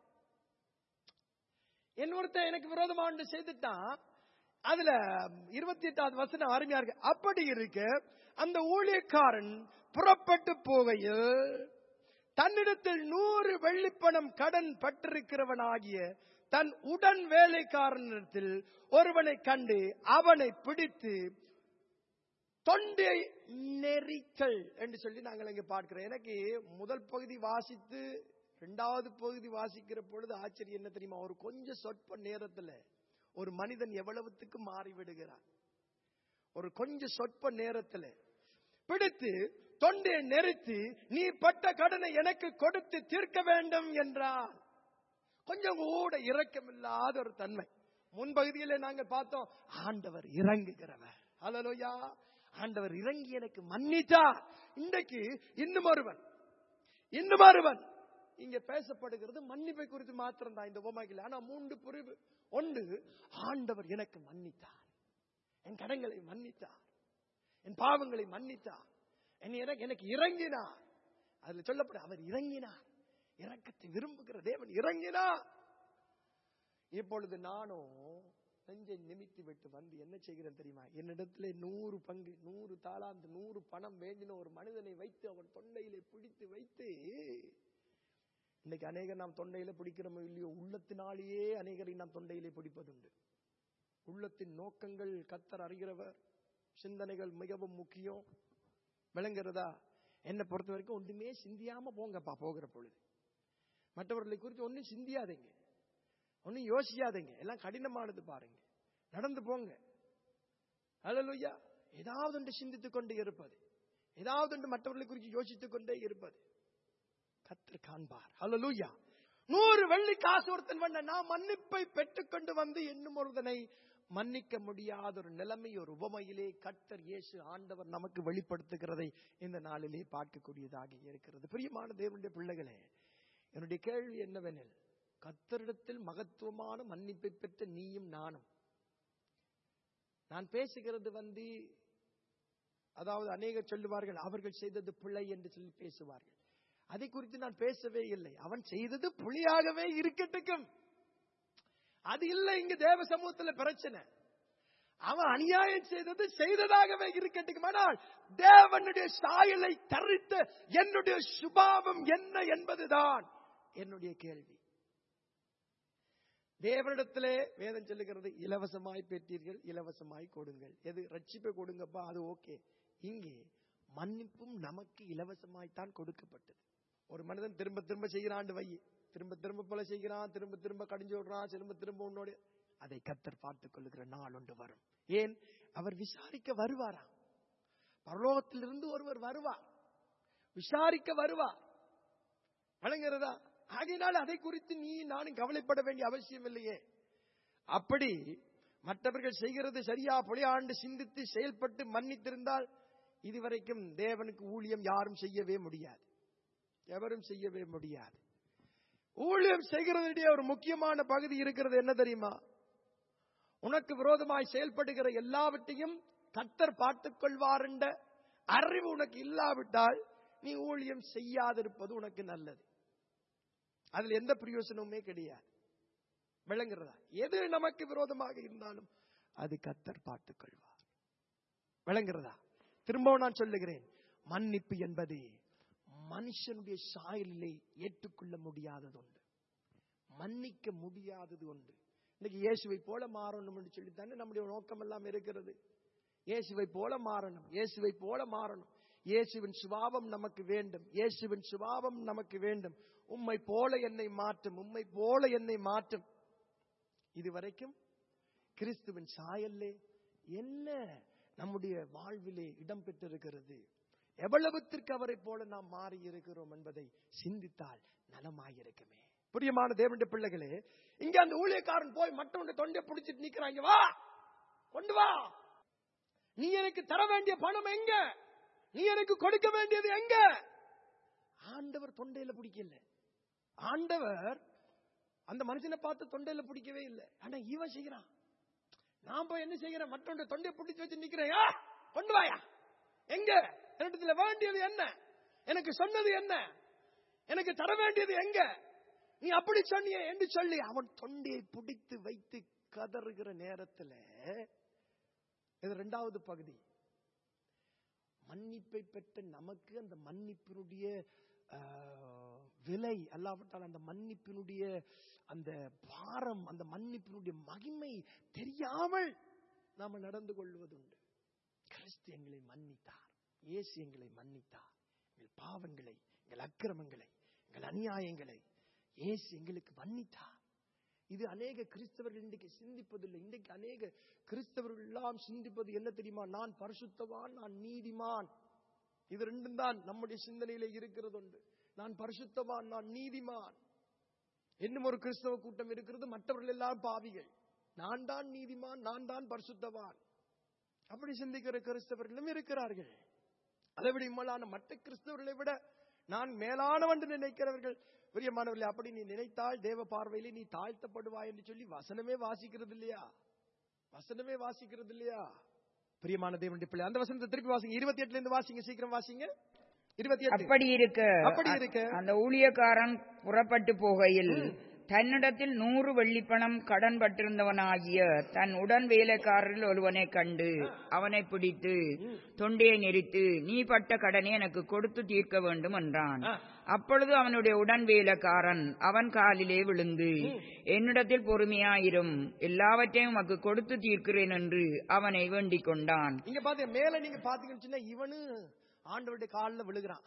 என் ஒருத்தன் எனக்கு விரோதமாண்டு செய்துட்டான் அதுல இருபத்தி எட்டாவது வசனம் அருமையா இருக்கு அப்படி இருக்கு அந்த ஊழியக்காரன் புறப்பட்டு போகையில் தன்னிடத்தில் நூறு வெள்ளிப்பணம் கடன் பட்டிருக்கிறவனாகிய தன் உடன் வேலைக்காரனிடத்தில் ஒருவனை கண்டு அவனை பிடித்து தொண்டை நெரிக்கல் என்று சொல்லி நாங்கள் இங்க பார்க்கிறோம் எனக்கு முதல் பகுதி வாசித்து இரண்டாவது பகுதி வாசிக்கிற பொழுது ஆச்சரியம் என்ன தெரியுமா ஒரு கொஞ்சம் சொற்ப நேரத்துல ஒரு மனிதன் எவ்வளவுத்துக்கு மாறி விடுகிறான் ஒரு கொஞ்சம் சொற்ப நேரத்துல பிடித்து தொண்டையை நெரித்து நீ பட்ட கடனை எனக்கு கொடுத்து தீர்க்க வேண்டும் என்றார் கொஞ்சம் கூட இரக்கமில்லாத ஒரு தன்மை முன்பகுதியிலே நாங்கள் பார்த்தோம் ஆண்டவர் இறங்குகிறவர் ஹalleluya ஆண்டவர் இறங்கி எனக்கு மன்னித்தார் இன்றைக்கு இன்னும் ஒருவன் இன்னும் ஒருவன் இங்க பேசப்படுகிறது மன்னிப்பை குறித்து மாத்திரம் தான் இந்த உபமாக்கில் ஆனா மூன்று புரிவு ஒன்று ஆண்டவர் எனக்கு மன்னித்தார் என் கடன்களை மன்னித்தார் என் பாவங்களை மன்னித்தார் என் எனக்கு எனக்கு இறங்கினார் அதுல சொல்லப்பட அவர் இறங்கினார் இரக்கத்தை விரும்புகிற தேவன் இறங்கினார் இப்பொழுது நானும் நெஞ்சை நிமித்தி விட்டு வந்து என்ன செய்கிறேன் தெரியுமா என்னிடத்துல நூறு பங்கு நூறு தாளாந்து நூறு பணம் வேண்டின ஒரு மனிதனை வைத்து அவன் தொண்டையிலே பிடித்து வைத்து இன்னைக்கு அநேகர் நாம் தொண்டையில பிடிக்கிறோமோ இல்லையோ உள்ளத்தினாலேயே அநேகரை நாம் தொண்டையிலே பிடிப்பதுண்டு உள்ளத்தின் நோக்கங்கள் கத்தர் அறிகிறவர் சிந்தனைகள் மிகவும் முக்கியம் விளங்குறதா என்னை பொறுத்த வரைக்கும் ஒன்றுமே சிந்தியாம போங்கப்பா போகிற பொழுது மற்றவர்களை குறித்து ஒன்றும் சிந்தியாதீங்க ஒன்றும் யோசிக்காதீங்க எல்லாம் கடினமானது பாருங்க நடந்து போங்க அல்லலுயா ஏதாவது ஒன்று சிந்தித்துக் கொண்டே இருப்பது ஏதாவது ஒன்று மற்றவர்களை குறித்து யோசித்துக் கொண்டே இருப்பது கத்தர் காண்பார் அல்லலுயா நூறு வெள்ளி காசு ஒருத்தன் பண்ண நான் மன்னிப்பை பெற்றுக்கொண்டு வந்து இன்னும் ஒருத்தனை மன்னிக்க முடியாத ஒரு நிலைமை ஒரு உவமையிலே கர்த்தர் இயேசு ஆண்டவர் நமக்கு வெளிப்படுத்துகிறதை இந்த நாளிலே பார்க்கக்கூடியதாக இருக்கிறது பிரியமான தேவனுடைய பிள்ளைகளே என்னுடைய கேள்வி என்னவெனில் கத்தரிடத்தில் மகத்துவமான மன்னிப்பை பெற்ற நீயும் நானும் நான் பேசுகிறது வந்து அதாவது அநேகர் சொல்லுவார்கள் அவர்கள் செய்தது பிழை என்று சொல்லி பேசுவார்கள் அதை குறித்து நான் பேசவே இல்லை அவன் செய்தது புலியாகவே இருக்கட்டுக்கும் அது இல்லை இங்க தேவ சமூகத்துல பிரச்சனை அவன் அநியாயம் செய்தது செய்ததாகவே இருக்கட்டும் ஆனால் தேவனுடைய சாயலை தரித்த என்னுடைய சுபாவம் என்ன என்பதுதான் என்னுடைய கேள்வி தேவனிடத்திலே வேதம் சொல்லுகிறது இலவசமாய் பெற்றீர்கள் இலவசமாய் கொடுங்கள் எது ரட்சிப்பை கொடுங்கப்பா அது ஓகே இங்கே மன்னிப்பும் நமக்கு இலவசமாய்த்தான் கொடுக்கப்பட்டது ஒரு மனிதன் திரும்ப திரும்ப செய்கிறான் வை திரும்ப திரும்ப போல செய்கிறான் திரும்ப திரும்ப கடிஞ்சு விடுறான் திரும்ப திரும்ப உன்னோட அதை கத்தர் பார்த்துக் கொள்ளுகிற நாள் ஒன்று வரும் ஏன் அவர் விசாரிக்க வருவாராம் பரலோகத்திலிருந்து ஒருவர் வருவார் விசாரிக்க வருவார் வழங்குறதா ஆகையினால் அதை குறித்து நீ நானும் கவலைப்பட வேண்டிய அவசியம் இல்லையே அப்படி மற்றவர்கள் செய்கிறது சரியா பொழியாண்டு சிந்தித்து செயல்பட்டு மன்னித்திருந்தால் இதுவரைக்கும் தேவனுக்கு ஊழியம் யாரும் செய்யவே முடியாது எவரும் செய்யவே முடியாது ஊழியம் செய்கிறதுடைய ஒரு முக்கியமான பகுதி இருக்கிறது என்ன தெரியுமா உனக்கு விரோதமாய் செயல்படுகிற எல்லாவற்றையும் கத்தர் பார்த்துக் கொள்வார் என்ற அறிவு உனக்கு இல்லாவிட்டால் நீ ஊழியம் செய்யாதிருப்பது உனக்கு நல்லது அதுல எந்த பிரயோசனமுமே கிடையாது விளங்குறதா எது நமக்கு விரோதமாக இருந்தாலும் அது கத்தர் பார்த்துக் கொள்வார் விளங்குறதா திரும்பவும் நான் சொல்லுகிறேன் மன்னிப்பு என்பது மனுஷனுடைய சாயலிலே ஏற்றுக்கொள்ள முடியாதது உண்டு மன்னிக்க முடியாதது உண்டு இன்னைக்கு இயேசுவை போல மாறணும் என்று சொல்லித்தானே நம்முடைய நோக்கம் எல்லாம் இருக்கிறது இயேசுவை போல மாறணும் இயேசுவை போல மாறணும் இயேசுவின் சுபாவம் நமக்கு வேண்டும் இயேசுவின் சுபாவம் நமக்கு வேண்டும் உம்மை போல என்னை மாற்றும் உம்மை போல என்னை மாற்றும் இதுவரைக்கும் கிறிஸ்துவின் சாயல்லே என்ன நம்முடைய வாழ்விலே இடம் பெற்றிருக்கிறது எவ்வளவுத்திற்கு அவரை போல நாம் மாறி இருக்கிறோம் என்பதை சிந்தித்தால் நலமாயிருக்குமே பிரியமான தேவனுடைய பிள்ளைகளே இங்க அந்த ஊழியக்காரன் போய் மற்றவங்க தொண்டை பிடிச்சிட்டு நிக்கிறாங்க வா கொண்டு வா நீ எனக்கு தர வேண்டிய பணம் எங்க நீ எனக்கு கொடுக்க வேண்டியது எங்க ஆண்டவர் தொண்டையில பிடிக்கல ஆண்டவர் அந்த மனுஷனை பார்த்து தொண்டையில பிடிக்கவே இல்லை ஆனா இவன் செய்யறான் நான் போய் என்ன செய்கிறேன் மற்றவங்க தொண்டையை பிடிச்சு வச்சு நிக்கிறேன் "ஆ, கொண்டு வாயா எங்க என்னிடத்துல வேண்டியது என்ன எனக்கு சொன்னது என்ன எனக்கு தர வேண்டியது எங்க நீ அப்படி சொன்னியே என்று சொல்லி அவன் தொண்டையை பிடித்து வைத்து கதறுகிற நேரத்துல இது இரண்டாவது பகுதி மன்னிப்பை பெற்ற நமக்கு அந்த மன்னிப்பினுடைய ஆஹ், விலை அல்லாவிட்டால் அந்த மன்னிப்பினுடைய அந்த பாரம் அந்த மன்னிப்பினுடைய மகிமை தெரியாமல் நாம நடந்து கொள்வதுண்டு கிறிஸ்து எங்களை மன்னித்தார் இயேசு எங்களை மன்னித்தார் எங்கள் பாவங்களை எங்கள் அக்கிரமங்களை எங்கள் அநியாயங்களை இயேசு எங்களுக்கு மன்னித்தார் இது அநேக கிறிஸ்தவர்கள் இன்றைக்கு சிந்திப்பதில்லை இன்றைக்கு அநேக கிறிஸ்தவர்கள் எல்லாம் சிந்திப்பது என்ன தெரியுமா நான் பரிசுத்தவான் நான் நீதிமான் இது ரெண்டும் தான் நம்முடைய சிந்தனையிலே இருக்கிறது உண்டு நான் பரிசுத்தவான் நான் நீதிமான் இன்னும் ஒரு கிறிஸ்தவ கூட்டம் இருக்கிறது மற்றவர்கள் எல்லாம் பாவிகள் நான் தான் நீதிமான் நான் தான் பரிசுத்தவான் அப்படி சிந்திக்கிற கிறிஸ்தவர்களும் இருக்கிறார்கள் அதைவிட இம்மலான மற்ற கிறிஸ்தவர்களை விட நான் மேலானவன் என்று நினைக்கிறவர்கள் பிரியமானவர்களே அப்படி நீ நினைத்தால் தேவ பார்வையிலே நீ தாழ்த்தப்படுவாய் என்று சொல்லி வசனமே வாசிக்கிறது இல்லையா வசனமே வாசிக்கிறது இல்லையா பிரியமான தேவனுடைய பிள்ளை அந்த வசனத்தை திருப்பி வாசிங்க இருபத்தி எட்டுல இருந்து வாசிங்க சீக்கிரம் வாசிங்க இருபத்தி எட்டு அப்படி இருக்க அப்படி இருக்க. அந்த ஊழியக்காரன் புறப்பட்டு போகையில் தன்னிடத்தில் நூறு வெள்ளிப்பணம் கடன் பட்டிருந்தவனாகிய தன் உடன் வேலைக்காரரில் ஒருவனை கண்டு அவனை பிடித்து தொண்டையை நெரித்து நீ பட்ட கடனை எனக்கு கொடுத்து தீர்க்க வேண்டும் என்றான் ஆ. அப்பொழுது அவனுடைய உடன் வேலைக்காரன் அவன் காலிலே விழுந்து என்னிடத்தில் பொறுமையாயிரும் எல்லாவற்றையும் உமக்கு கொடுத்து தீர்க்கிறேன் என்று அவனை வேண்டிக் கொண்டான் இங்க பாத்தீங்க மேல நீங்க பாத்தீங்கன்னு சொன்னா இவனு ஆண்டவருடைய காலில் விழுகிறான்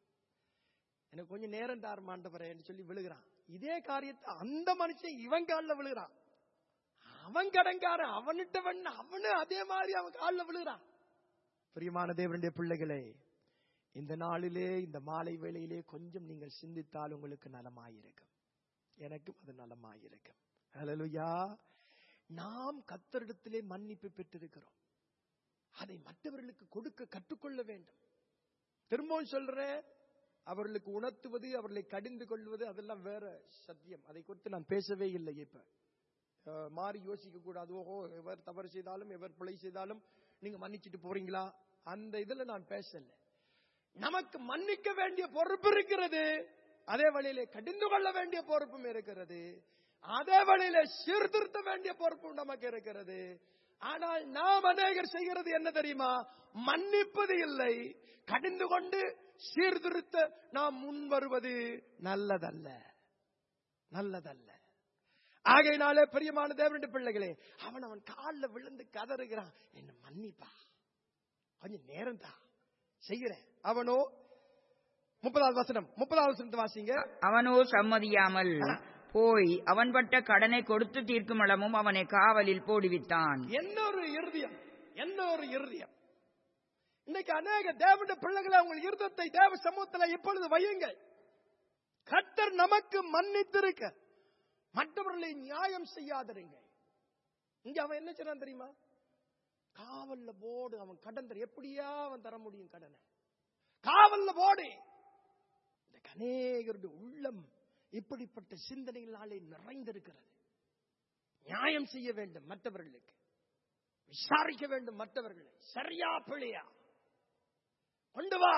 எனக்கு கொஞ்சம் நேரம் தாரும் ஆண்டவரேன்னு சொல்லி விழுகிறான் இதே காரியத்தை அந்த மனுஷன் இவன் காலில் விழுகிறான் அவன் கடன்காரன் அவன்கிட்ட வண்ண அவனு அதே மாதிரி அவன் காலில் விழுகிறான் பிரியமான தேவனுடைய பிள்ளைகளே இந்த நாளிலே இந்த மாலை வேளையிலே கொஞ்சம் நீங்கள் சிந்தித்தால் உங்களுக்கு நலமாயிருக்கும் எனக்கும் அது நலமாயிருக்கும் ஹalleluya நாம் கத்தரிடத்திலே மன்னிப்பு பெற்றிருக்கிறோம் அதை மற்றவர்களுக்கு கொடுக்க கற்றுக்கொள்ள வேண்டும் திரும்பவும் சொல்றேன் அவர்களுக்கு உணர்த்துவது அவர்களை கடிந்து கொள்வது அதெல்லாம் வேற சத்தியம் அதை குறித்து நான் பேசவே இல்லை இப்ப அஹ், மாறி யோசிக்க கூடாது ஓஹோ எவர் தவறு செய்தாலும் எவர் பிழை செய்தாலும் நீங்க மன்னிச்சிட்டு போறீங்களா அந்த இதுல நான் பேசல நமக்கு மன்னிக்க வேண்டிய பொறுப்பு இருக்கிறது அதே வழியிலே கடிந்து கொள்ள வேண்டிய பொறுப்பும் இருக்கிறது அதே வழியில சீர்திருத்த வேண்டிய பொறுப்பும் நமக்கு இருக்கிறது ஆனால் நாம் அநேகர் செய்கிறது என்ன தெரியுமா மன்னிப்பது இல்லை கடிந்து கொண்டு சீர்திருத்த நாம் முன் வருவது நல்லதல்ல நல்லதல்ல ஆகையினாலே பிரியமான தேவனுடைய பிள்ளைகளே அவன் அவன் காலில் விழுந்து கதறுகிறான் என்ன மன்னிப்பா கொஞ்சம் நேரம் தான் செய்கிறேன் அவனோ முப்பதாவது வசனம் முப்பதாவது வசனத்தை வாசிங்க அவனோ சம்மதியாமல் போய் அவன் பட்ட கடனை கொடுத்து தீர்க்கும் அளவும் அவனை காவலில் போடுவித்தான் என்ன ஒரு இருதயம் என்ன ஒரு இருதயம் இன்னைக்கு அநேக தேவனுடைய பிள்ளைகளை உங்கள் இருதத்தை தேவ சமூகத்துல இப்பொழுது வையுங்கள் கர்த்தர் நமக்கு மன்னித்திருக்க மற்றவர்களை நியாயம் செய்யாதிருங்க இங்க அவன் என்ன செய்றான் தெரியுமா காவல்ல போடு அவன் கடன் தர எப்படியா அவன் தர முடியும் கடனை காவல்ல போடு இந்த அநேகருடைய உள்ளம் இப்படிப்பட்ட சிந்தனைகளாலே நிறைந்திருக்கிறது நியாயம் செய்ய வேண்டும் மற்றவர்களுக்கு விசாரிக்க வேண்டும் மற்றவர்களை சரியா பிழையா கொண்டு வா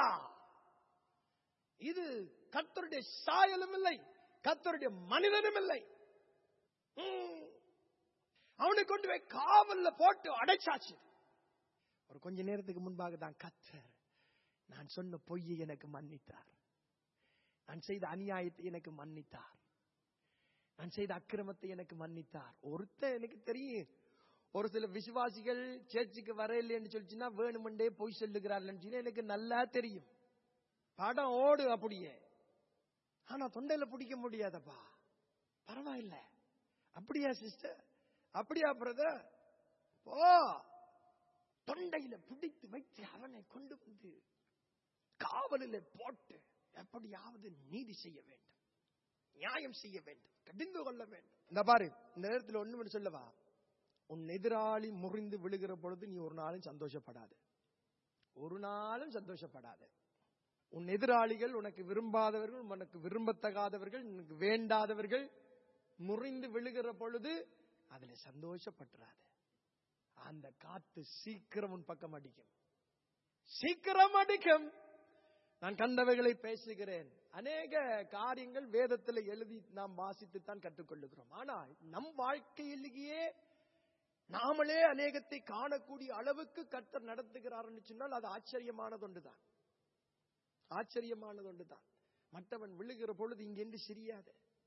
இது கத்தருடைய சாயலும் இல்லை கத்தருடைய மனிதனும் இல்லை ம். அவனை கொண்டு போய் காவல்ல போட்டு அடைச்சாச்சு ஒரு கொஞ்ச நேரத்துக்கு முன்பாக தான் கத்தர் நான் சொன்ன பொய்யை எனக்கு மன்னித்தார் நான் செய்த அநியாயத்தை எனக்கு மன்னித்தார் நான் செய்த அக்கிரமத்தை எனக்கு மன்னித்தார் ஒருத்தன் எனக்கு தெரியும் ஒரு சில விசுவாசிகள் சேர்ச்சுக்கு வர இல்லைன்னு சொல்லிச்சுன்னா வேணுமெண்டே போய் சொல்லுகிறார்கள் எனக்கு நல்லா தெரியும் படம் ஓடு அப்படியே ஆனா தொண்டையில பிடிக்க முடியாதப்பா பரவாயில்ல அப்படியா சிஸ்டர் அப்படியா பிரதர் போ தொண்டையில பிடித்து வைத்து அவனை கொண்டு வந்து காவலில் போட்டு எப்படியாவது நீதி செய்ய வேண்டும் நியாயம் செய்ய வேண்டும் கடிந்து கொள்ள வேண்டும் இந்த பாரு இந்த நேரத்தில் ஒண்ணு சொல்லவா உன் எதிராளி முறிந்து விழுகிற பொழுது நீ ஒரு நாளும் சந்தோஷப்படாது ஒரு நாளும் சந்தோஷப்படாது உன் எதிராளிகள் உனக்கு விரும்பாதவர்கள் உனக்கு விரும்பத்தகாதவர்கள் உனக்கு வேண்டாதவர்கள் முறிந்து விழுகிற பொழுது அதுல சந்தோஷப்பட்டுறாது அந்த காத்து சீக்கிரம் உன் பக்கம் அடிக்கும் சீக்கிரம் அடிக்கும் நான் கண்டவைகளை பேசுகிறேன் அநேக காரியங்கள் வேதத்தில் எழுதி நாம் வாசித்துத்தான் கற்றுக்கொள்ளுகிறோம் ஆனால் நம் வாழ்க்கையிலேயே நாமளே அநேகத்தை காணக்கூடிய அளவுக்கு கர்த்தர் நடத்துகிறார் சொன்னால் அது ஆச்சரியமானது ஒன்றுதான் ஆச்சரியமானது ஒன்றுதான் மற்றவன் விழுகிற பொழுது இங்கென்று சிரியாத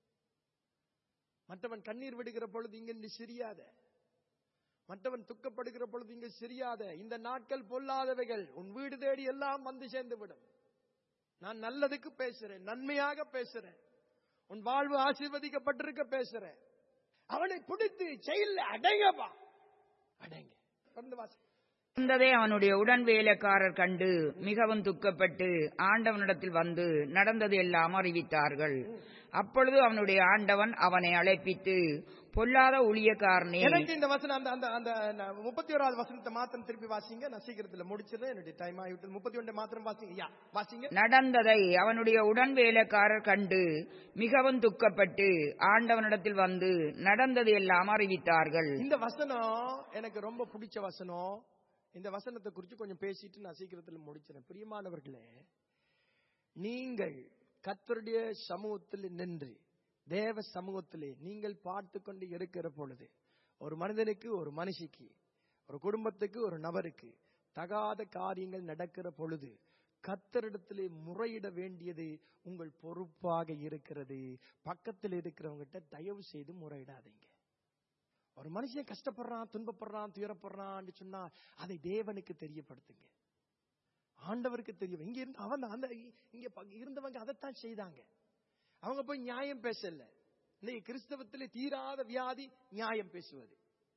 மற்றவன் கண்ணீர் விடுகிற பொழுது இங்கென்று சிரியாத மற்றவன் துக்கப்படுகிற பொழுது இங்கு சிரியாத இந்த நாட்கள் பொல்லாதவைகள் உன் வீடு தேடி எல்லாம் வந்து சேர்ந்து விடும் நான் நல்லதுக்கு பேசுறேன் நன்மையாக பேசுறேன் உன் வாழ்வு ஆசீர்வதிக்கப்பட்டிருக்க பேசுறேன் அவனை பிடித்து செயல்ல அடைங்கப்பா அடைங்க வந்து வாசி வந்ததை அவனுடைய உடன் வேலைக்காரர் கண்டு மிகவும் துக்கப்பட்டு ஆண்டவனிடத்தில் வந்து நடந்தது எல்லாம் அறிவித்தார்கள் அப்பொழுது அவனுடைய ஆண்டவன் அவனை அழைப்பித்து பொல்லாத ஊழியக்காரனே எனக்கு இந்த வசனம் அந்த அந்த அந்த நான் முப்பத்தி ஓராவது வசனத்தை மாத்திரம் திருப்பி வாசிங்க நான் சீக்கிரத்துல முடிச்சிடுறேன் என்னுடைய டைம் ஆகிவிட்டது முப்பத்தி ஒன்றை மாத்திரம் வாசிங்க யா வாசிங்க நடந்ததை அவனுடைய உடன் வேலைக்காரர் கண்டு மிகவும் துக்கப்பட்டு ஆண்டவனிடத்தில் வந்து நடந்தது எல்லாம் அறிவித்தார்கள் இந்த வசனம் எனக்கு ரொம்ப பிடிச்ச வசனம் இந்த வசனத்தை குறித்து கொஞ்சம் பேசிட்டு நான் சீக்கிரத்துல முடிச்சிடறேன் பிரியமானவர்களே நீங்கள் கர்த்தருடைய சமூகத்தில் நின்று தேவ சமூகத்திலே நீங்கள் பார்த்து கொண்டு இருக்கிற பொழுது ஒரு மனிதனுக்கு ஒரு மனுஷிக்கு ஒரு குடும்பத்துக்கு ஒரு நபருக்கு தகாத காரியங்கள் நடக்கிற பொழுது கத்தரிடத்திலே முறையிட வேண்டியது உங்கள் பொறுப்பாக இருக்கிறது பக்கத்தில் இருக்கிறவங்கிட்ட தயவு செய்து முறையிடாதீங்க ஒரு மனுஷன் கஷ்டப்படுறான் துன்பப்படுறான் துயரப்படுறான்னு சொன்னா அதை தேவனுக்கு தெரியப்படுத்துங்க ஆண்டவருக்கு தெரியும் இங்க இருந்து அவன் அந்த இங்க ப- இருந்தவங்க அதைத்தான் செய்தாங்க அவங்க போய் நியாயம் பேசல இன்னைக்கு கிறிஸ்தவத்தில் தீராத வியாதி நியாயம் பேசுவது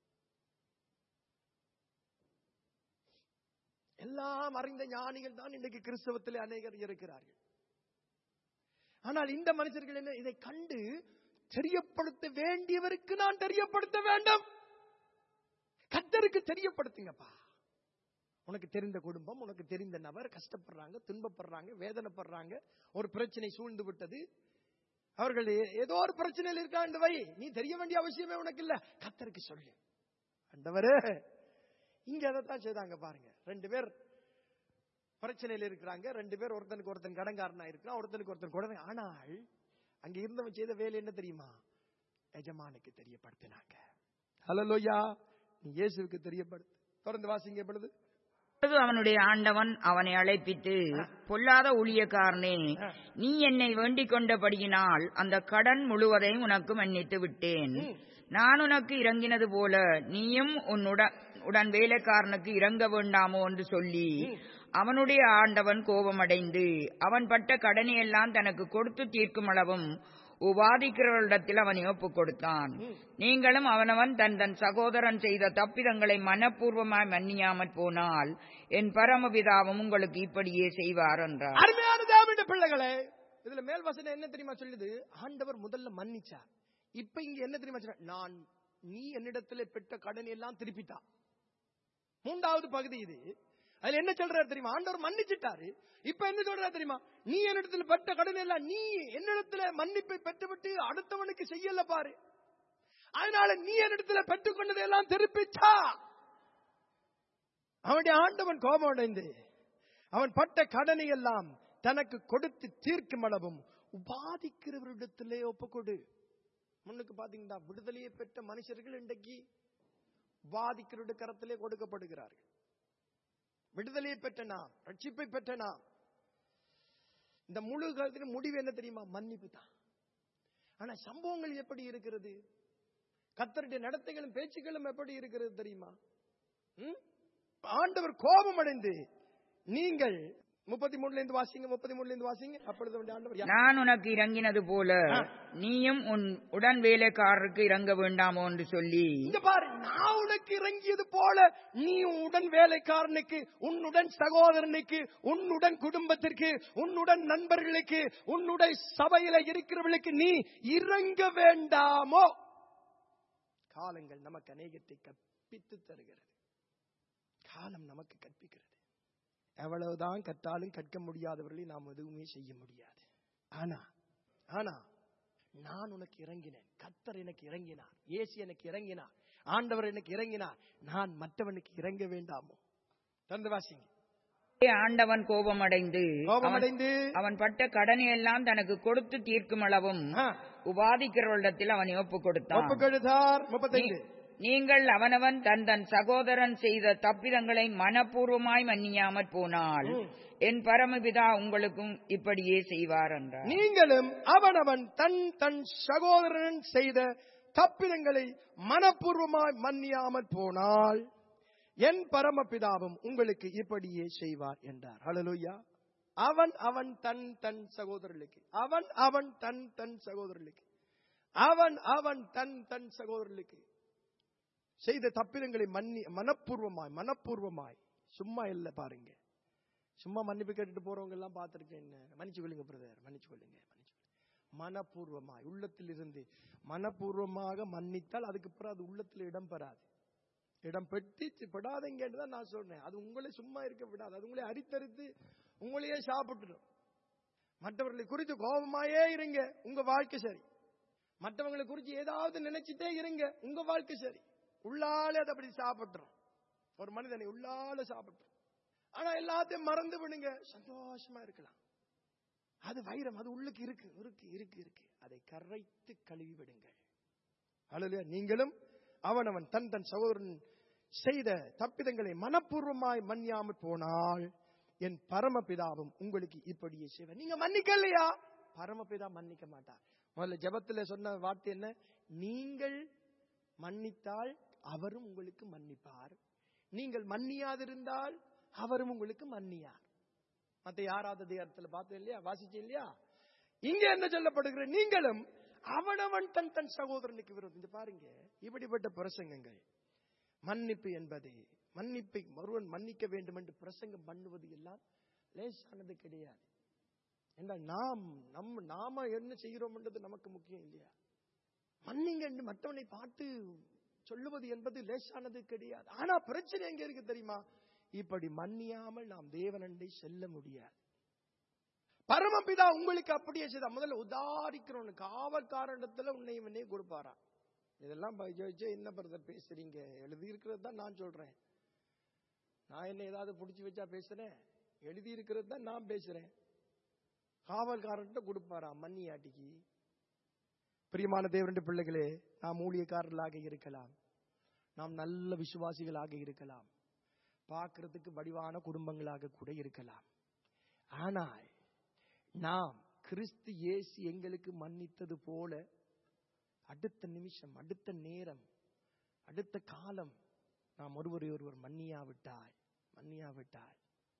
எல்லாம் அறிந்த ஞானிகள் தான் இன்னைக்கு கிறிஸ்தவத்தில் அநேகர் இருக்கிறார்கள் ஆனால் இந்த மனுஷர்கள் என்ன இதை கண்டு தெரியப்படுத்த வேண்டியவருக்கு நான் தெரியப்படுத்த வேண்டும் கத்தருக்கு தெரியப்படுத்துங்கப்பா உனக்கு தெரிந்த குடும்பம் உனக்கு தெரிந்த நபர் கஷ்டப்படுறாங்க துன்பப்படுறாங்க வேதனைப்படுறாங்க ஒரு பிரச்சனை சூழ்ந்து விட்டது அவர்கள் ஏ- ஏதோ ஒரு பிரச்சனையில் இருக்காண்டு வை நீ தெரிய வேண்டிய அவசியமே உனக்கு இல்ல கத்தருக்கு சொல்லு ஆண்டவரே இங்க அதைத்தான் செய்தாங்க பாருங்க ரெண்டு பேர் பிரச்சனையில் இருக்கிறாங்க ரெண்டு பேர் ஒருத்தனுக்கு ஒருத்தன் கடங்காரனா இருக்கிறான் ஒருத்தனுக்கு ஒருத்தன் குழந்தை ஆனால் அங்க இருந்தவன் செய்த வேலை என்ன தெரியுமா எஜமானுக்கு தெரியப்படுத்தினாங்க ஹலலோயா நீ இயேசுவுக்கு தெரியப்படுத்து தொடர்ந்து வாசிங்க பொழுது அப்பொழுது அவனுடைய ஆண்டவன் அவனை அழைப்பித்து பொல்லாத ஊழியக்காரனே நீ என்னை வேண்டிக் கொண்டபடியினால் அந்த கடன் முழுவதையும் உனக்கு மன்னித்து விட்டேன் நான் உனக்கு இறங்கினது போல நீயும் உன் உட- உடன் வேலைக்காரனுக்கு இறங்க வேண்டாமோ என்று சொல்லி அவனுடைய ஆண்டவன் கோபமடைந்து அவன் பட்ட கடனையெல்லாம் தனக்கு கொடுத்து தீர்க்கும் அளவும் உபாதிக்கிறவர்களிடத்தில் அவனை ஒப்புக் கொடுத்தான் நீங்களும் அவனவன் தன் தன் சகோதரன் செய்த தப்பிதங்களை மனப்பூர்வமாய் மன்னியாமற் போனால் என் பரமபிதாவும் உங்களுக்கு இப்படியே செய்வார் என்றார் அருமையான தேவனுடைய பிள்ளைகளே இதுல மேல் வசனம் என்ன தெரியுமா சொல்லுது ஆண்டவர் முதல்ல மன்னிச்சார் இப்ப இங்க என்ன தெரியுமா சொல்ற நான் நீ என்னிடத்துல பெற்ற கடனை எல்லாம் திருப்பித்தா மூன்றாவது பகுதி இது அதுல என்ன சொல்றாரு தெரியுமா ஆண்டவர் மன்னிச்சிட்டாரு இப்ப என்ன சொல்றாரு தெரியுமா நீ என்னிடத்துல பெற்ற கடன் எல்லாம் நீ என்னிடத்துல மன்னிப்பை பெற்றுவிட்டு அடுத்தவனுக்கு செய்யல பாரு அதனால நீ என்னிடத்துல பெற்றுக்கொண்டதை எல்லாம் திருப்பிச்சா அவனுடைய ஆண்டவன் கோபம் அடைந்து அவன் பட்ட கடனை எல்லாம் தனக்கு கொடுத்து தீர்க்கும் அளவும் உபாதிக்கிறவரிடத்திலே ஒப்புக்கொடு முன்னுக்கு பாத்தீங்கன்னா விடுதலையை பெற்ற மனுஷர்கள் இன்றைக்கு உபாதிக்கிறவருடைய கரத்திலே கொடுக்கப்படுகிறார்கள் விடுதலையை பெற்ற நாம் ரட்சிப்பை பெற்ற நாம் இந்த முழு காலத்தின் முடிவு என்ன தெரியுமா மன்னிப்பு தான் ஆனா சம்பவங்கள் எப்படி இருக்கிறது கத்தருடைய நடத்தைகளும் பேச்சுக்களும் எப்படி இருக்கிறது தெரியுமா ம்? ஆண்டவர் கோபம் அடைந்து நீங்கள் முப்பத்தி மூணுல இருந்து வாசிங்க முப்பத்தி மூணுல இருந்து வாசிங்க அப்பொழுது வந்து ஆண்டவர் யா- நான் உனக்கு இறங்கினது போல நீயும் உன் உடன் வேலைக்காரருக்கு இறங்க வேண்டாமோ என்று சொல்லி இங்க பாரு நான் உனக்கு இறங்கியது போல நீ உன் உடன் வேலைக்காரனுக்கு உன்னுடன் சகோதரனுக்கு உன்னுடன் குடும்பத்திற்கு உன்னுடன் நண்பர்களுக்கு உன்னுடைய சபையில இருக்கிறவர்களுக்கு நீ இறங்க வேண்டாமோ காலங்கள் நமக்கு அநேகத்தை கற்பித்து தருகிறது காலம் நமக்கு கற்பிக்கிறது எவ்வளவுதான் கற்றாலும் கற்க முடியாதவர்களை நாம் எதுவுமே செய்ய முடியாது ஆனா ஆனா நான் உனக்கு இறங்கினேன் கத்தர் எனக்கு இறங்கினார் இயேசு எனக்கு இறங்கினார் ஆண்டவர் எனக்கு இறங்கினார் நான் மற்றவனுக்கு இறங்க வேண்டாமோ தந்து வாசிங்க ஆண்டவன் கோபமடைந்து அவன்- கோபமடைந்து அவன் பட்ட கடனை எல்லாம் தனக்கு கொடுத்து தீர்க்கும் அளவும் ஆ, உபாதிக்கிறவரிடத்தில் அவனை ஒப்புக் கொடுத்தான் ஒப்புக் கொடுத்தார் முப்பத்தைந்து நீ- நீங்கள் அவனவன் தன் தன் சகோதரன் செய்த தப்பிதங்களை மனப்பூர்வமாய் மன்னியாமற் போனால் ம். என் பரமபிதா உங்களுக்கும் இப்படியே செய்வார் என்றார் நீங்களும் அவனவன் தன் தன் சகோதரன் செய்த தப்பிதங்களை மனப்பூர்வமாய் மன்னியாமல் போனால் என் பரமபிதாவும் உங்களுக்கு இப்படியே செய்வார் என்றார் ஹalleluya அவன் அவன் தன் தன் சகோதரர்களுக்கு அவன் அவன் தன் தன் சகோதரர்களுக்கு அவன் அவன் தன் தன் சகோதரர்களுக்கு செய்த தப்பிதங்களை மன்னி மனப்பூர்வமாய் மனப்பூர்வமாய் சும்மா இல்ல பாருங்க சும்மா மன்னிப்பு கேட்டுட்டு போறவங்க எல்லாம் பார்த்திருக்கேன் மன்னிச்சு கொள்ளுங்க பிரதர் மன்னிச்சு கொள்ளுங்க மன்னிச்சு கொள்ளுங்க. மனப்பூர்வமாய் உள்ளத்தில் இருந்து மனப்பூர்வமாக மன்னித்தால் அதுக்கு பிறகு அது உள்ளத்தில் இடம் பெறாது இடம் பெட்டி பெடாதீங்கன்னு தான் நான் சொல்றேன் அது உங்களை சும்மா இருக்க விடாது அது உங்களை அரித்தரித்து உங்களையே சாப்பிட்டுடும் மற்றவர்களை குறித்து கோபமாயே இருங்க உங்க வாழ்க்கை சரி மற்றவங்களை குறித்து ஏதாவது நினைச்சிட்டே இருங்க உங்க வாழ்க்கை சரி உள்ளாலே அது அப்படி சாப்பிட்டுரும் ஒரு மனிதனை உள்ளால சாப்பிட்டுரும் ஆனா எல்லாத்தையும் மறந்து விடுங்க சந்தோஷமா இருக்கலாம் அது வைரம் அது உள்ளுக்கு இருக்கு இருக்கு இருக்கு இருக்கு அதை கரைத்து கழுவி விடுங்கள் அல்லையா நீங்களும் அவனவன் தன் தன் சகோதரன் செய்த தப்பிதங்களை மனப்பூர்வமாய் மன்னியாமல் போனால் என் பரமபிதாவும் உங்களுக்கு இப்படியே செய்வார் நீங்க மன்னிக்கலையா பரமபிதா மன்னிக்க மாட்டார் முதல்ல ஜெபத்துல சொன்ன வார்த்தை என்ன நீங்கள் மன்னித்தால் அவரும் உங்களுக்கு மன்னிப்பார் நீங்கள் மன்னியாதிருந்தால் அவரும் உங்களுக்கு மன்னியார் மத்த யாராவது அதிகாரத்துல பார்த்தோம் இல்லையா வாசிச்சேன் இல்லையா இங்க என்ன சொல்லப்படுகிற நீங்களும் அவனவன் தன் தன் சகோதரனுக்கு விரோதம் இந்த பாருங்க இப்படிப்பட்ட பிரசங்கங்கள் மன்னிப்பு என்பது மன்னிப்பை ஒருவன் மன்னிக்க வேண்டும் என்று பிரசங்கம் பண்ணுவது எல்லாம் லேசானது கிடையாது என்றால் நாம் நம்ம நாம என்ன செய்கிறோம்ன்றது நமக்கு முக்கியம் இல்லையா மன்னிங்க என்று மற்றவனை பார்த்து சொல்லுவது என்பது லேசானது கிடையாது ஆனா பிரச்சனை எங்க இருக்கு தெரியுமா இப்படி மன்னியாமல் நாம் தேவனண்டை செல்ல முடியாது பரமபிதா உங்களுக்கு அப்படியே செய்தா முதல்ல உதாரிக்கிறோம் காவல்காரண்டத்துல உன்னை இவனே கொடுப்பாரா இதெல்லாம் ஜெயிச்சு என்ன பிரதர் பேசுறீங்க எழுதி இருக்கிறது தான் நான் சொல்றேன் நான் என்ன ஏதாவது புடிச்சு வச்சா பேசுறேன் எழுதி இருக்கிறது தான் நான் பேசுறேன் காவல்காரன்ட்ட கொடுப்பாரா மன்னியாட்டிக்கு பிரியமான தேவனுடைய பிள்ளைகளே நாம் ஊழியக்காரர்களாக இருக்கலாம் நாம் நல்ல விசுவாசிகளாக இருக்கலாம் பார்க்கிறதுக்கு வடிவான குடும்பங்களாக கூட இருக்கலாம் ஆனால் நாம் கிறிஸ்து இயேசு எங்களுக்கு மன்னித்தது போல அடுத்த நிமிஷம் அடுத்த நேரம் அடுத்த காலம் நாம் ஒருவரை ஒருவர் மன்னியாவிட்டால் மன்னியாவிட்டால்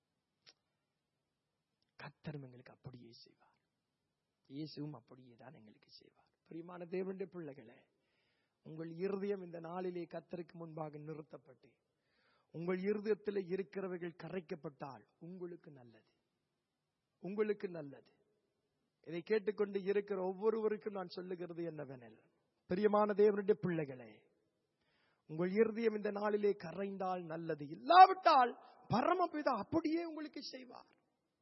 கத்தரும் எங்களுக்கு அப்படியே செய்வார் இயேசுவும் அப்படியே தான் எங்களுக்கு செய்வார் பிரியமான தேவனுடைய பிள்ளைகளே உங்கள் இருதயம் இந்த நாளிலே கத்தருக்கு முன்பாக நிறுத்தப்பட்டு உங்கள் இருதயத்தில் இருக்கிறவர்கள் கரைக்கப்பட்டால் உங்களுக்கு நல்லது உங்களுக்கு நல்லது இதை கேட்டுக்கொண்டு இருக்கிற ஒவ்வொருவருக்கும் நான் சொல்லுகிறது என்னவெனில் பிரியமான தேவனுடைய பிள்ளைகளே உங்கள் இருதயம் இந்த நாளிலே கரைந்தால் நல்லது இல்லாவிட்டால் பரமபிதா அப்படியே உங்களுக்கு செய்வார்